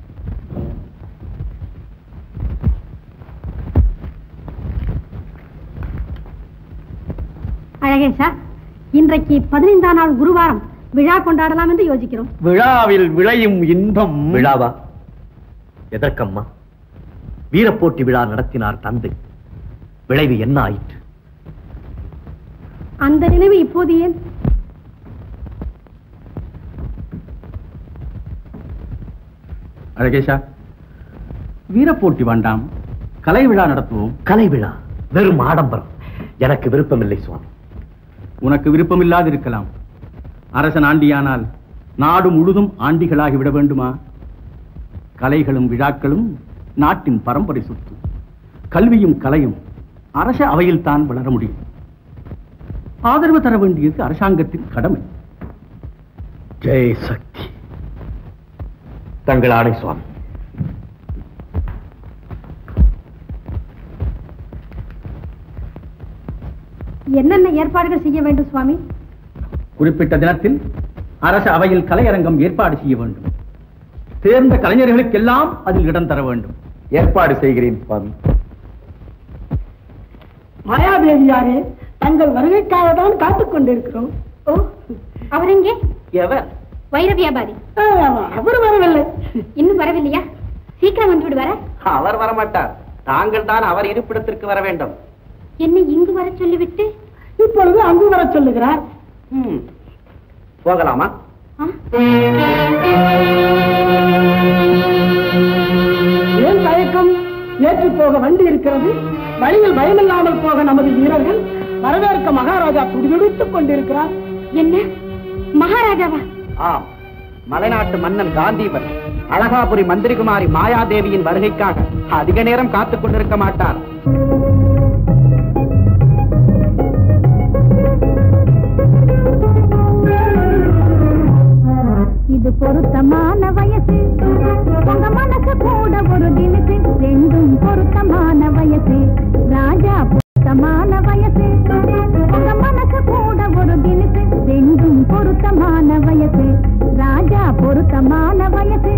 அழகேஷா இன்றைக்கு பதினைந்தாம் நாள் குருவாரம் விழா கொண்டாடலாம் என்று யோசிக்கிறோம் விழாவில் விளையும் இன்பம் விழாவா எதற்கம்மா வீரப்போட்டி விழா நடத்தினார் தந்தை விளைவு என்ன ஆயிற்று அந்த நினைவு இப்போது ஏன் அழகேஷா வீரப்போட்டி வேண்டாம் கலை விழா நடத்துவோம் கலை விழா வெறும் ஆடம்பரம் எனக்கு விருப்பமில்லை சுவாமி உனக்கு விருப்பமில்லாது இருக்கலாம் அரசன் ஆண்டியானால் நாடு முழுதும் ஆண்டிகளாகி விட வேண்டுமா கலைகளும் விழாக்களும் நாட்டின் பரம்பரை சொத்து கல்வியும் கலையும் அரச அவையில் தான் வளர முடியும் ஆதரவு தர வேண்டியது அரசாங்கத்தின் கடமை ஜெய் சக்தி தங்கள் ஆணை சுவாமி என்னென்ன ஏற்பாடுகள் செய்ய வேண்டும் சுவாமி குறிப்பிட்ட தினத்தில் அரச அவையில் கலையரங்கம் ஏற்பாடு செய்ய வேண்டும் தேர்ந்த கலைஞர்களுக்கெல்லாம் அதில் இடம் தர வேண்டும் ஏற்பாடு செய்கிறேன் சுவாமி மாயாதேவியாரே தங்கள் வருகைக்காக தான் காத்துக் கொண்டிருக்கிறோம் ஓ அவர் எங்கே எவர் வைர வியாபாரி ஆ, அவர் வரவில்லை இன்னும் வரவில்லையா சீக்கிரம் வந்து விடுவாரா அவர் வரமாட்டார் தாங்கள் தான் அவர் இருப்பிடத்திற்கு வர வேண்டும் என்னை இங்கு வர சொல்லிவிட்டு இப்பொழுது அங்கு வர சொல்லுகிறார் போகலாமா ஏன் தயக்கம் ஏற்றி போக வண்டி இருக்கிறது வழியில் பயமில்லாமல் போக நமது வீரர்கள் வரவேற்க மகாராஜா துடிதுடித்துக் கொண்டிருக்கிறார் என்ன மகாராஜாவா ஆம் மலைநாட்டு மன்னன் காந்தீபன் அழகாபுரி மந்திரிகுமாரி மாயாதேவியின் வருகைக்காக அதிக நேரம் காத்துக் கொண்டிருக்க மாட்டார் இது பொருத்தமான வயசு உங்க மனசு கூட ஒரு தினசு ரெண்டும் பொருத்தமான வயசு ராஜா பொருத்தமான வயசு உங்க மனசு கூட ஒரு தினசு ரெண்டும் பொருத்தமான வயசு ராஜா பொருத்தமான வயசு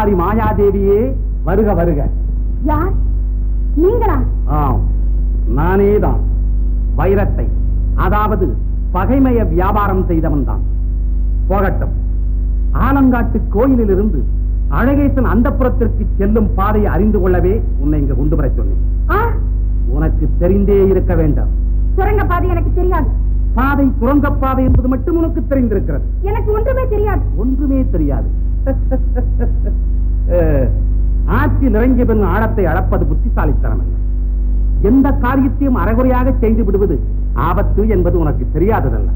பூமாரி மாயாதேவியே வருக வருக யார் நீங்களா ஆம் நானே தான் வைரத்தை அதாவது பகைமைய வியாபாரம் செய்தவன் தான் போகட்டும் ஆலங்காட்டு கோயிலிலிருந்து அழகேசன் அந்தப்புறத்திற்கு செல்லும் பாதையை அறிந்து கொள்ளவே உன்னை இங்கு கொண்டு வரச் சொன்னேன் ஆ உனக்கு தெரிந்தே இருக்க வேண்டாம் சுரங்க பாதை எனக்கு தெரியாது பாதை சுரங்கப் பாதை என்பது மட்டும் உனக்கு தெரிந்திருக்கிறது எனக்கு ஒன்றுமே தெரியாது ஒன்றுமே தெரியாது அஹ், ஆற்றில் இறங்கிய பின் ஆழத்தை அளப்பது புத்திசாலித்தனம் அல்ல எந்த காரியத்தையும் அரைகுறையாக செய்து விடுவது ஆபத்து என்பது உனக்கு தெரியாததல்ல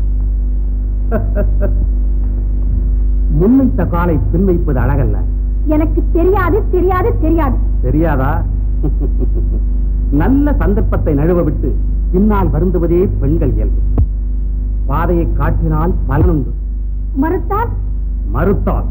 முன்வைத்த காலை பின் வைப்பது அழகல்ல எனக்கு தெரியாது தெரியாது தெரியாது தெரியாதா நல்ல சந்தர்ப்பத்தை நழுவ விட்டு பின்னால் வருந்துவதே பெண்கள் இயல்பு பாதையை காட்டினால் பலனுண்டு மறுத்தால் மறுத்தால்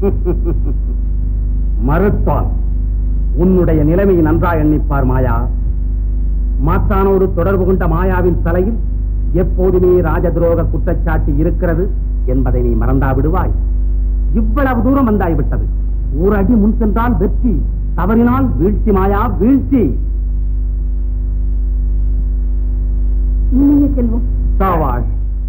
மறுத்தால் உன்னுடைய நிலைமையை நன்றாய் எண்ணிப்பார் மாயா மாத்தானோடு தொடர்பு கொண்ட மாயாவின் தலையில் எப்போதுமே ராஜதுரோக குற்றச்சாட்டு இருக்கிறது என்பதை நீ மறந்தா விடுவாய் இவ்வளவு தூரம் வந்தாய் விட்டது ஒரு அடி முன் சென்றால் வெற்றி தவறினால் வீழ்ச்சி மாயா வீழ்ச்சி இனிய செல்வம் சாவாஷ்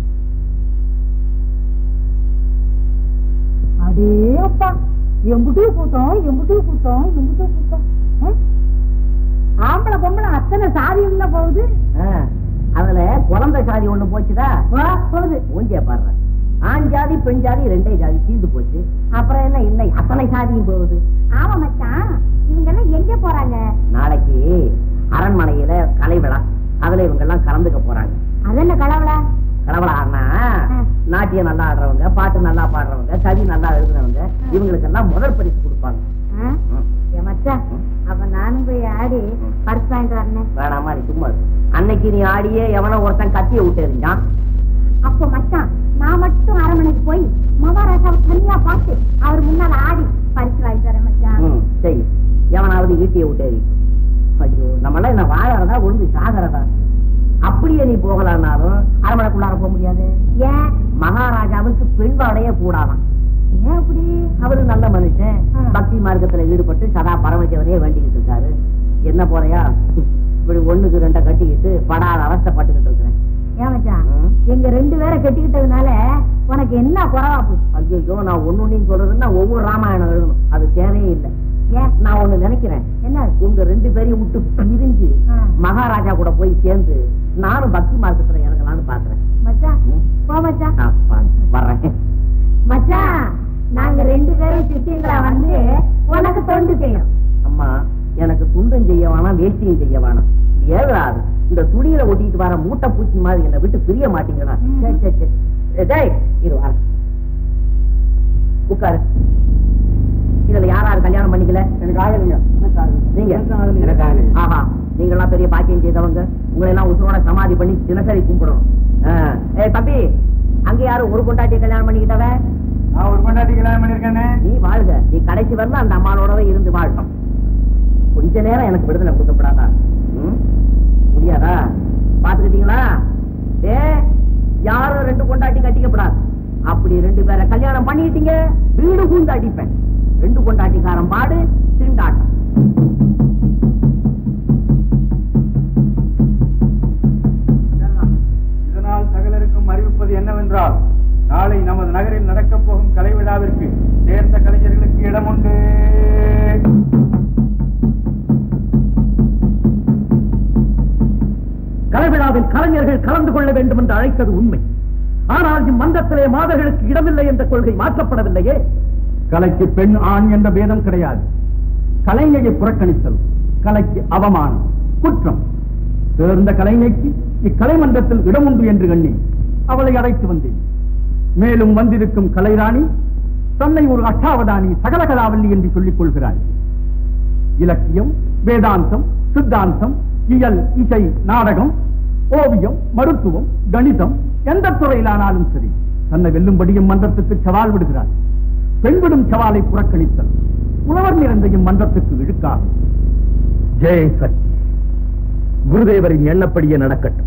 அடே அப்பா எம்புட்டு கூட்டம் எம்புட்டு கூட்டம் எம்புட்டு கூட்டம் ஆ? ஆம்பளை பொம்பளை அத்தனை சாதியும்ல போகுது அதுல குழந்தை சாதி ஒண்ணு போச்சுதா வா, போகுது மூஞ்சிய பாடுற ஆண் ஜாதி பெண் ஜாதி ரெண்டே ஜாதி தீர்ந்து போச்சு அப்புறம் என்ன இல்லை அத்தனை சாதியும் போகுது ஆமா மச்சான் இவங்க எல்லாம் எங்க போறாங்க நாளைக்கு அரண்மனையில கலை விழா அதுல இவங்க எல்லாம் கலந்துக்க போறாங்க அது என்ன கலவலா கலவலான்னா நாட்டியம் நல்லா ஆடுறவங்க பாட்டு நல்லா பாடுறவங்க கவி நல்லா எழுதுறவங்க இவங்களுக்கு எல்லாம் முதல் பரிசு கொடுப்பாங்க ஏன் மச்சான் அப்ப நானும் போய் ஆடி பரிசு வாங்கிட்டு வரேன் வேணாமா நீ சும்மா இரு. அன்னைக்கு நீ ஆடியே எவனோ ஒருத்தன் கத்திய விட்டு எறிஞ்சான் அப்போ மச்சான் நான் மட்டும் அரண்மனைக்கு போய் மகாராஜாவை தனியா பார்த்து அவர் முன்னால ஆடி பரிசு வாங்கிட்டு வரேன் மச்சான் ம், சரி எவனாவது ஈட்டியை விட்டு எறி ஐயோ நம்மளாம் என்ன வாழறதா ஒழுங்கு சாகிறதா அப்படியே நீ போகலான்னாலும் அரண்மனைக்குள்ளார போக முடியாது ஏன் மகாராஜாவுக்கு பெண் வாழையே கூடாதான் ஏன் அப்படி அவரு நல்ல மனுஷன் பக்தி மார்க்கத்துல ஈடுபட்டு சதா பரமசிவனையே வேண்டிக்கிட்டு இருக்காரு என்ன போறையா இப்படி ஒண்ணுக்கு ரெண்ட கட்டிக்கிட்டு படாத அவஸ்தைப்பட்டுக்கிட்டு இருக்கிறேன் ஏன் மச்சான் எங்க ரெண்டு பேரை கட்டிக்கிட்டதுனால உனக்கு என்ன குறவா போச்சு ஐயோ நான் ஒண்ணு சொல்றதுன்னா ஒவ்வொரு ராமாயணம் எழுதணும் அது தேவையே இல்லை ஏன் நான் ஒண்ணு நினைக்கிறேன் என்ன உங்க ரெண்டு பேரையும் விட்டு பிரிஞ்சு மகாராஜா கூட போய் சேர்ந்து நானும் பக்தி மார்க்கத்துல இறங்கலாம்னு பாக்குறேன் மச்சான் போ மச்சான் ஆ, பா- வர்றேன் மச்சான் நாங்க ரெண்டு பேரும் சிட்டிங்களா வந்து உனக்கு தொண்டு செய்யணும் அம்மா எனக்கு துண்டும் செய்ய வேணாம் வேஷ்டியும் செய்ய வேணாம் ஏதாது இந்த துணியில ஒட்டிட்டு வர மூட்டை பூச்சி மாதிரி என்னை விட்டு பிரிய மாட்டீங்களா சரி, சரி, சரி. ஏ, டேய் இரு வர உட்காரு இதுல யார் யார் கல்யாணம் பண்ணிக்கல எனக்கு ஆகலைங்க நீங்க எனக்கு ஆகலைங்க ஆஹா நீங்க எல்லாம் பெரிய பாக்கியம் செய்தவங்க உங்களை எல்லாம் உசுரோட சமாதி பண்ணி தினசரி கும்பிடணும் ஆ. ஏய் தம்பி அங்க யாரும் ஒரு கொண்டாட்டிய கல்யாணம் பண்ணிக்கிட்டவ நான் ஒரு கொண்டாட்டி கல்யாணம் பண்ணிருக்கேனே நீ வாழ்க நீ கடைசி வரல அந்த அம்மானோடவே இருந்து வாழணும் கொஞ்ச நேரம் எனக்கு விடுதலை கொடுக்கப்படாதா ம்? முடியாதா பாத்துக்கிட்டீங்களா ஏ யாரும் ரெண்டு கொண்டாட்டி கட்டிக்கப்படாது அப்படி ரெண்டு பேரை கல்யாணம் பண்ணிட்டீங்க வீடு கூந்து அடிப்பேன் ரெண்டு கொண்டாட்டிக்காரன் பாடு திண்டாட்டம் இதனால் சகலருக்கும் அறிவிப்பது என்னவென்றால் நாளை நமது நகரில் நடக்கப் போகும் கலை விழாவிற்கு தேர்ந்த கலைஞர்களுக்கு இடம் உண்டு கலைவிழாவில் கலைஞர்கள் கலந்து கொள்ள வேண்டும் என்று அழைத்தது உண்மை ஆனால் இம்மன்றத்திலே மாதர்களுக்கு இடமில்லை என்ற கொள்கை மாற்றப்படவில்லையே கலைக்கு பெண் ஆண் என்ற பேதம் கிடையாது கலைஞரை புறக்கணித்தல் கலைக்கு அவமானம் குற்றம் தேர்ந்த கலைஞைக்கு இக்கலை மன்றத்தில் இடம் உண்டு என்று எண்ணி அவளை அழைத்து வந்தேன் மேலும் வந்திருக்கும் கலைராணி தன்னை ஒரு அஷ்டாவதானி சகலகலாவல்லி என்று சொல்லிக் கொள்கிறாள் இலக்கியம் வேதாந்தம் சித்தாந்தம் இயல் இசை நாடகம் ஓவியம் மருத்துவம் கணிதம் எந்த துறையிலானாலும் சரி தன்னை வெல்லும்படியும் மன்றத்துக்கு சவால் விடுகிறார் பெண்விடும் சவாலை புறக்கணித்தல் புலவர் நிறைந்த இம்மன்றத்துக்கு இழுக்காகும் ஜெய் சக்தி குருதேவரின் எண்ணப்படியே நடக்கட்டும்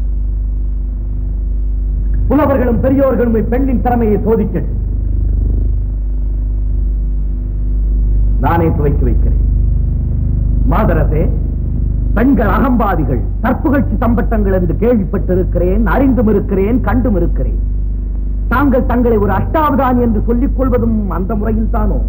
புலவர்களும் பெரியோர்களும் இப்பெண்ணின் திறமையை சோதிக்கட்டும் நானே துவக்கி வைக்கிறேன் மாதரசே பெண்கள் அகம்பாதிகள் தற்புகழ்ச்சி சம்பட்டங்கள் என்று கேள்விப்பட்டிருக்கிறேன் அறிந்தும் இருக்கிறேன் கண்டும் இருக்கிறேன் தாங்கள் தங்களை ஒரு அஷ்டாவதானி என்று சொல்லிக் கொள்வதும் அந்த முறையில் தானோ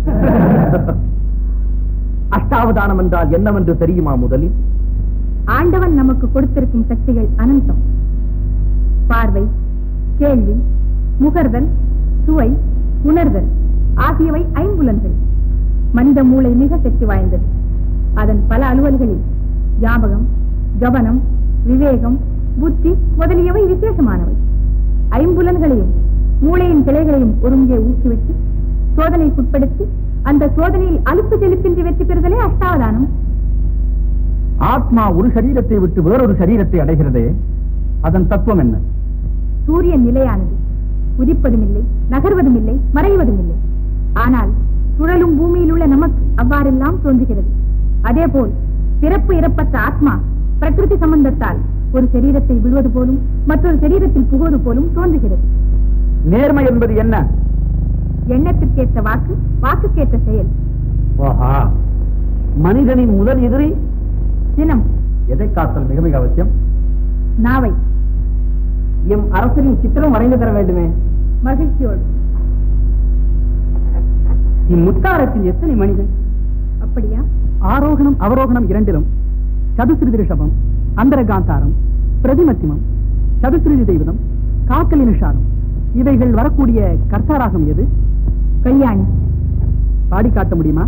அஷ்டாவதானம் என்றால் என்னவென்று தெரியுமா முதலில் ஆண்டவன் நமக்கு கொடுத்திருக்கும் சக்திகள் அனந்தம் பார்வை கேள்வி முகர்தல் சுவை உணர்தல் ஆகியவை ஐம்புலன்கள் மனித மூளை மிக சக்தி வாய்ந்தது அதன் பல அலுவல்களில் ஞாபகம் கவனம் விவேகம் புத்தி முதலியவை விசேஷமானவை ஐம்புலன்களையும் மூளையின் கிளைகளையும் ஒருங்கே ஊக்குவித்து சோதனைக்குட்படுத்தி அந்த சோதனையில் அலுப்பு செலுத்தின்றி வெற்றி பெறுதலே அஷ்டாவதானம் ஆத்மா ஒரு சரீரத்தை விட்டு வேறொரு சரீரத்தை அடைகிறதே அதன் தத்துவம் என்ன சூரியன் நிலையானது உதிப்பதும் இல்லை நகர்வதும் இல்லை மறைவதும் இல்லை ஆனால் சுழலும் பூமியில் உள்ள நமக்கு அவ்வாறெல்லாம் தோன்றுகிறது அதேபோல் பிறப்பு இறப்பற்ற ஆத்மா பிரகிருதி சம்பந்தத்தால் ஒரு சரீரத்தை விழுவது போலும் மற்றொரு சரீரத்தில் புகுவது போலும் தோன்றுகிறது நேர்மை என்பது என்ன எண்ணத்திற்கேற்ற வாக்கு வாக்குக்கேற்ற செயல் ஓஹா மனிதனின் முதல் எதிரி சினம் எதை காத்தல் மிக மிக அவசியம் நாவை எம் அரசரின் சித்திரம் வரைந்து தர வேண்டுமே மகிழ்ச்சியோடு இம்முத்தாரத்தில் எத்தனை மணிகள் அப்படியா ஆரோகணம் அவரோகணம் இரண்டிலும் சதுஸ்ருதி ரிஷபம் அந்தரகாந்தாரம் பிரதிமத்திமம் சதுஸ்ருதி தெய்வதம் காக்கலி நிஷாரம் இவைகள் வரக்கூடிய கர்த்தாராகம் எது கல்யாணி பாடி காட்ட முடியுமா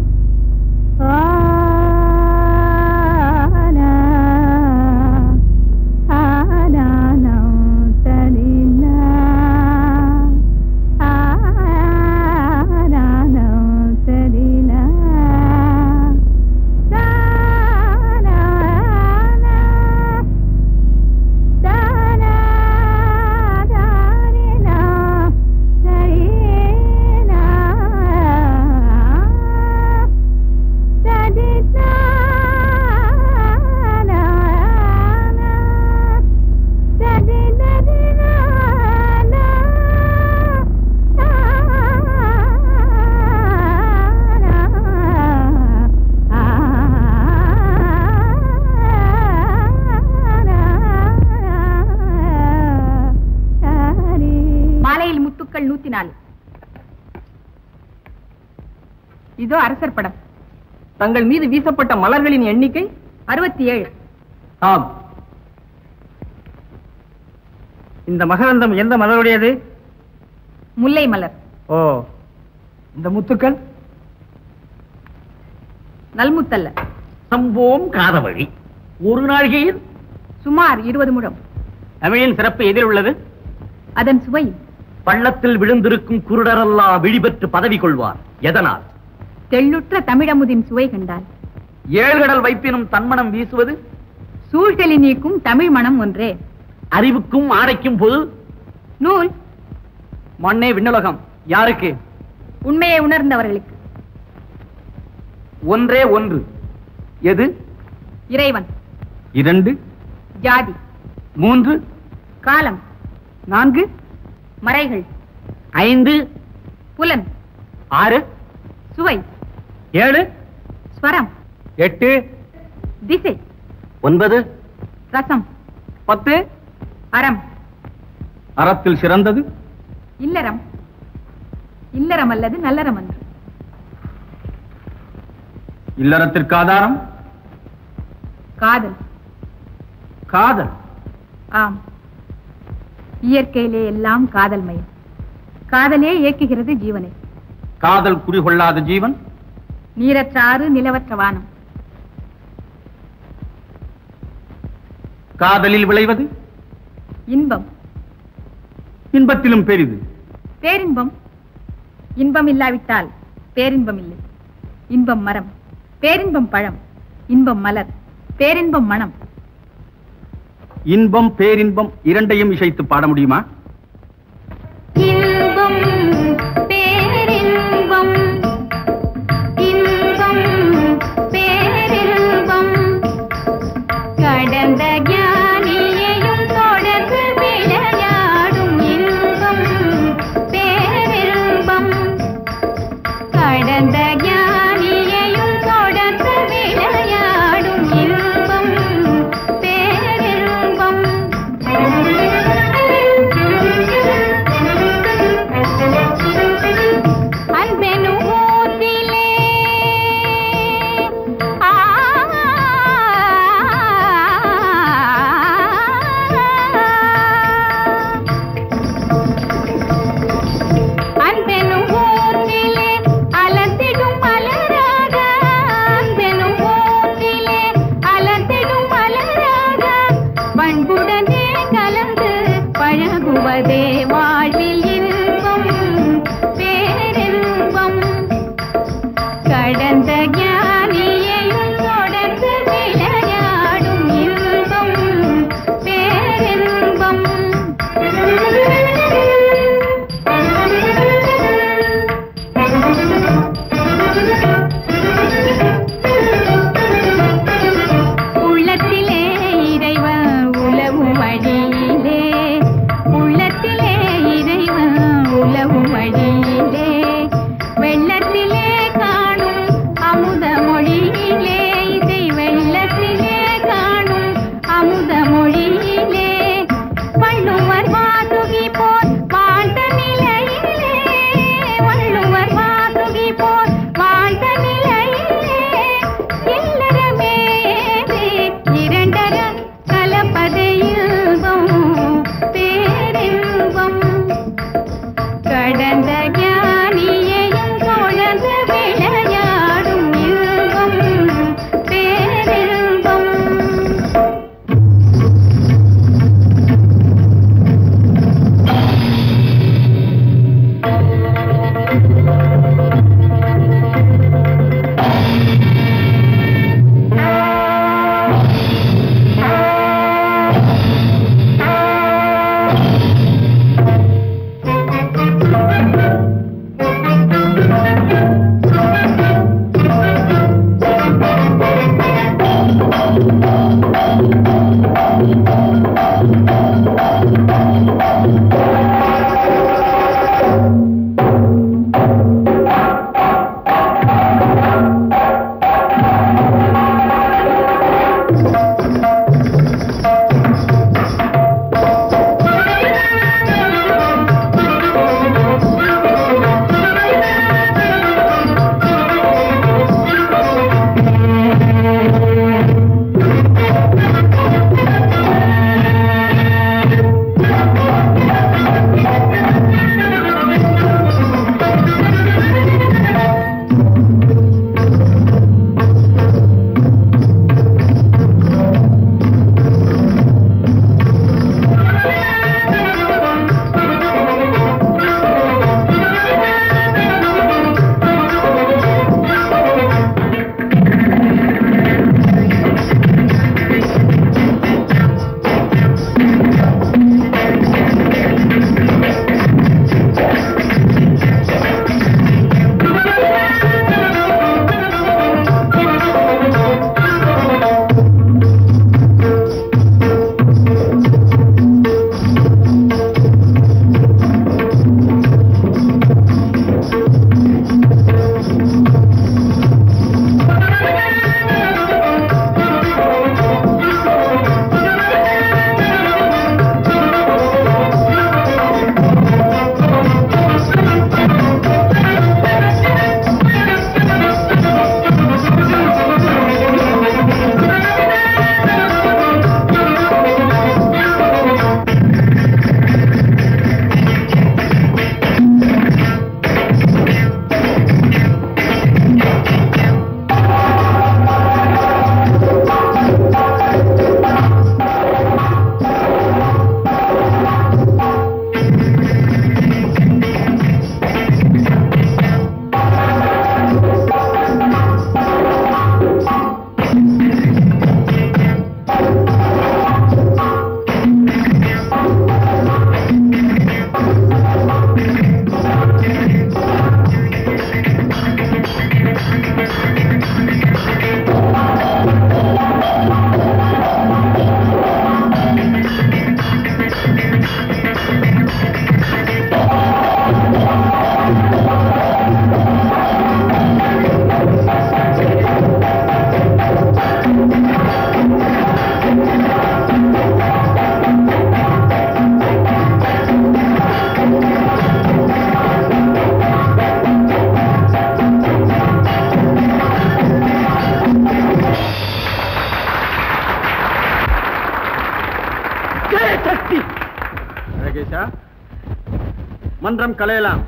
மாலையில் முத்துக்கள் நூத்தி நாலு இதோ அரசர் படம் தங்கள் மீது வீசப்பட்ட மலர்களின் எண்ணிக்கை அறுபத்தி ஏழு ஆம் இந்த மகரந்தம் எந்த மலருடையது முல்லை மலர் ஓ இந்த முத்துக்கள் நல்முத்தல்ல சம்போம் காதவழி ஒரு நாழிகையில் சுமார் இருபது முழம் தமிழின் சிறப்பு எதில் உள்ளது அதன் சுவை பள்ளத்தில் விழுந்திருக்கும் குருடரெல்லாம் விழிபெற்று பதவி கொள்வார் எதனால் தெள்ளுற்ற தமிழமுதின் சுவை கண்டால் ஏழ்கடல் வைப்பினும் தன்மனம் வீசுவது சூழ்கெளி நீக்கும் தமிழ் மனம் ஒன்றே அறிவுக்கும் ஆடைக்கும் பொது நூல் மண்ணே விண்ணுலகம் யாருக்கு உண்மையை உணர்ந்தவர்களுக்கு ஒன்றே ஒன்று எது இறைவன் இரண்டு ஜாதி மூன்று காலம் நான்கு மறைகள் ஐந்து புலன் ஆறு சுவை ஏழு ஸ்வரம் எட்டு திசை ஒன்பது ரசம் பத்து அறம் அறத்தில் சிறந்தது இல்லறம் இல்லறம் அல்லது நல்லறம் அன்று இல்லறத்திற்கு ஆதாரம் காதல் காதல் ஆம் இயற்கையிலே எல்லாம் காதல் மயம் காதலே இயக்குகிறது ஜீவனை காதல் குடிகொள்ளாத ஜீவன் நீரற்ற ஆறு நிலவற்ற வானம் காதலில் விளைவது இன்பம் இன்பத்திலும் பெரிது பேரின்பம் இன்பம் இல்லாவிட்டால் பேரின்பம் இல்லை இன்பம் மரம் பேரின்பம் பழம் இன்பம் மலர் பேரின்பம் மனம் இன்பம் பேரின்பம் இரண்டையும் இசைத்து பாட முடியுமா இன்பம் பேரின்பம் இன்பம் பேரின்பம் கடந்த ஞானியையும் தொடர்ந்து விளையாடும் இன்பம் பேரின்பம் கடந்த ஞானியையும் சக்தி ரகேஷா மன்றம் கலையலாம்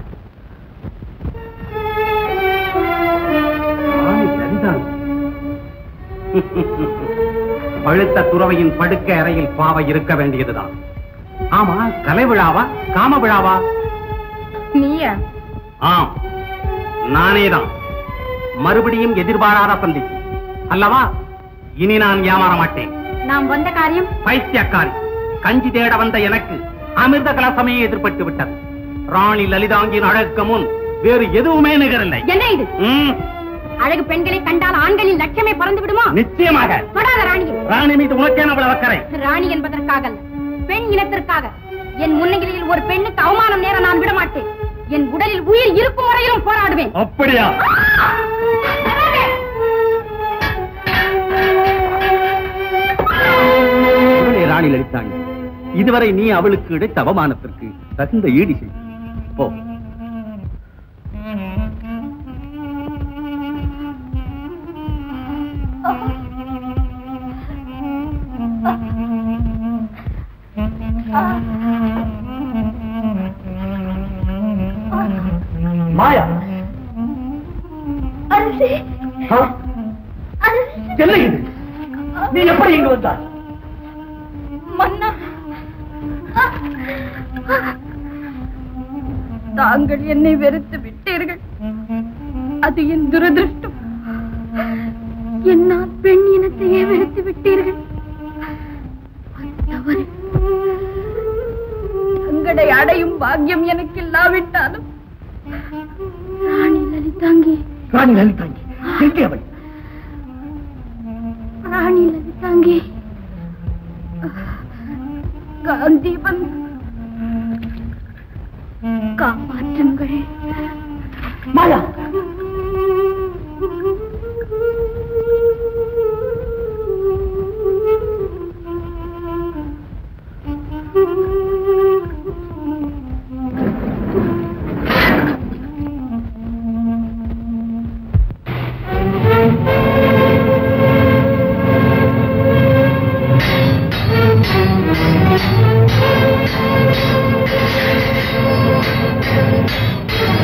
பழுத்த துறவையின் படுக்கை அறையில் பாவை இருக்க வேண்டியதுதான் ஆமா கலை விழாவா காம விழாவா நீயா ஆம் நானேதான் மறுபடியும் எதிர்பாராத சந்திப்பு அல்லவா இனி நான் ஏமாற மாட்டேன் நாம் வந்த காரியம் பைத்தியக்காரி கஞ்சி தேட வந்த எனக்கு அமிர்த கலசமே எதிர்பட்டு விட்டது ராணி லலிதாங்கின் அழகுக்கு முன் வேறு எதுவுமே நிகரில்லை என்ன இது ம், அழகு பெண்களை கண்டால் ஆண்களின் லட்சமே பறந்து விடுமா நிச்சயமாக தொடாத ராணியை ராணி மீது உனக்கேன அவ்வளவு அக்கறை ராணி என்பதற்காக அல்ல பெண் இனத்திற்காக என் முன்னிலையில் ஒரு பெண்ணுக்கு அவமானம் நேர நான் விட மாட்டேன் என் உடலில் உயிர் இருக்கும் வரையிலும் போராடுவேன் அப்படியா இவளே ராணி லலிதாங்க இதுவரை நீ அவளுக்கு இடைத்த அவமானத்திற்கு தகுந்த ஈடு செய் போ மாயா அரசே ஆ? அரசே என்ன இது நீ எப்படி இங்கு வந்தாய் மன்னா தாங்கள் என்னை வெறுத்து விட்டீர்கள் அது என் துரதிருஷ்டம் என்னால் பெண் இனத்தையே வெறுத்து விட்டீர்கள் அது தவறு தங்களை அடையும் பாக்கியம் எனக்கு இல்லாவிட்டாலும் ராணி லலிதாங்கி ராணி லலிதாங்கி எங்கே அவள் ராணி லலிதாங்கி காந்தீபன் காப்பாற்றுங்கள் மாயா Thank you.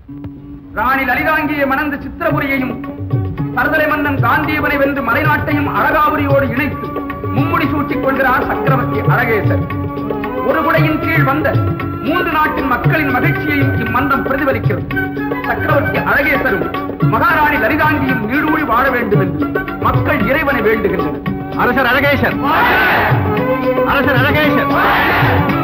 ராணி லலிதாங்கியை மணந்து சித்திரபுரியையும் தருதலை மன்னன் காந்தீவனை வென்று மலைநாட்டையும் அழகாபுரியோடு இணைத்து மும்முடி சூட்டிக் கொள்கிறார் சக்கரவர்த்தி அழகேசர் ஒரு குடையின் கீழ் வந்த மூன்று நாட்டின் மக்களின் மகிழ்ச்சியையும் இம்மன்றம் பிரதிபலிக்கிறது சக்கரவர்த்தி அழகேசரும் மகாராணி லலிதாங்கியும் நீடூழி வாழ வேண்டும் என்று மக்கள் இறைவனை வேண்டுகின்றனர் அரசர் அழகேசர் அரசர் அழகேசர்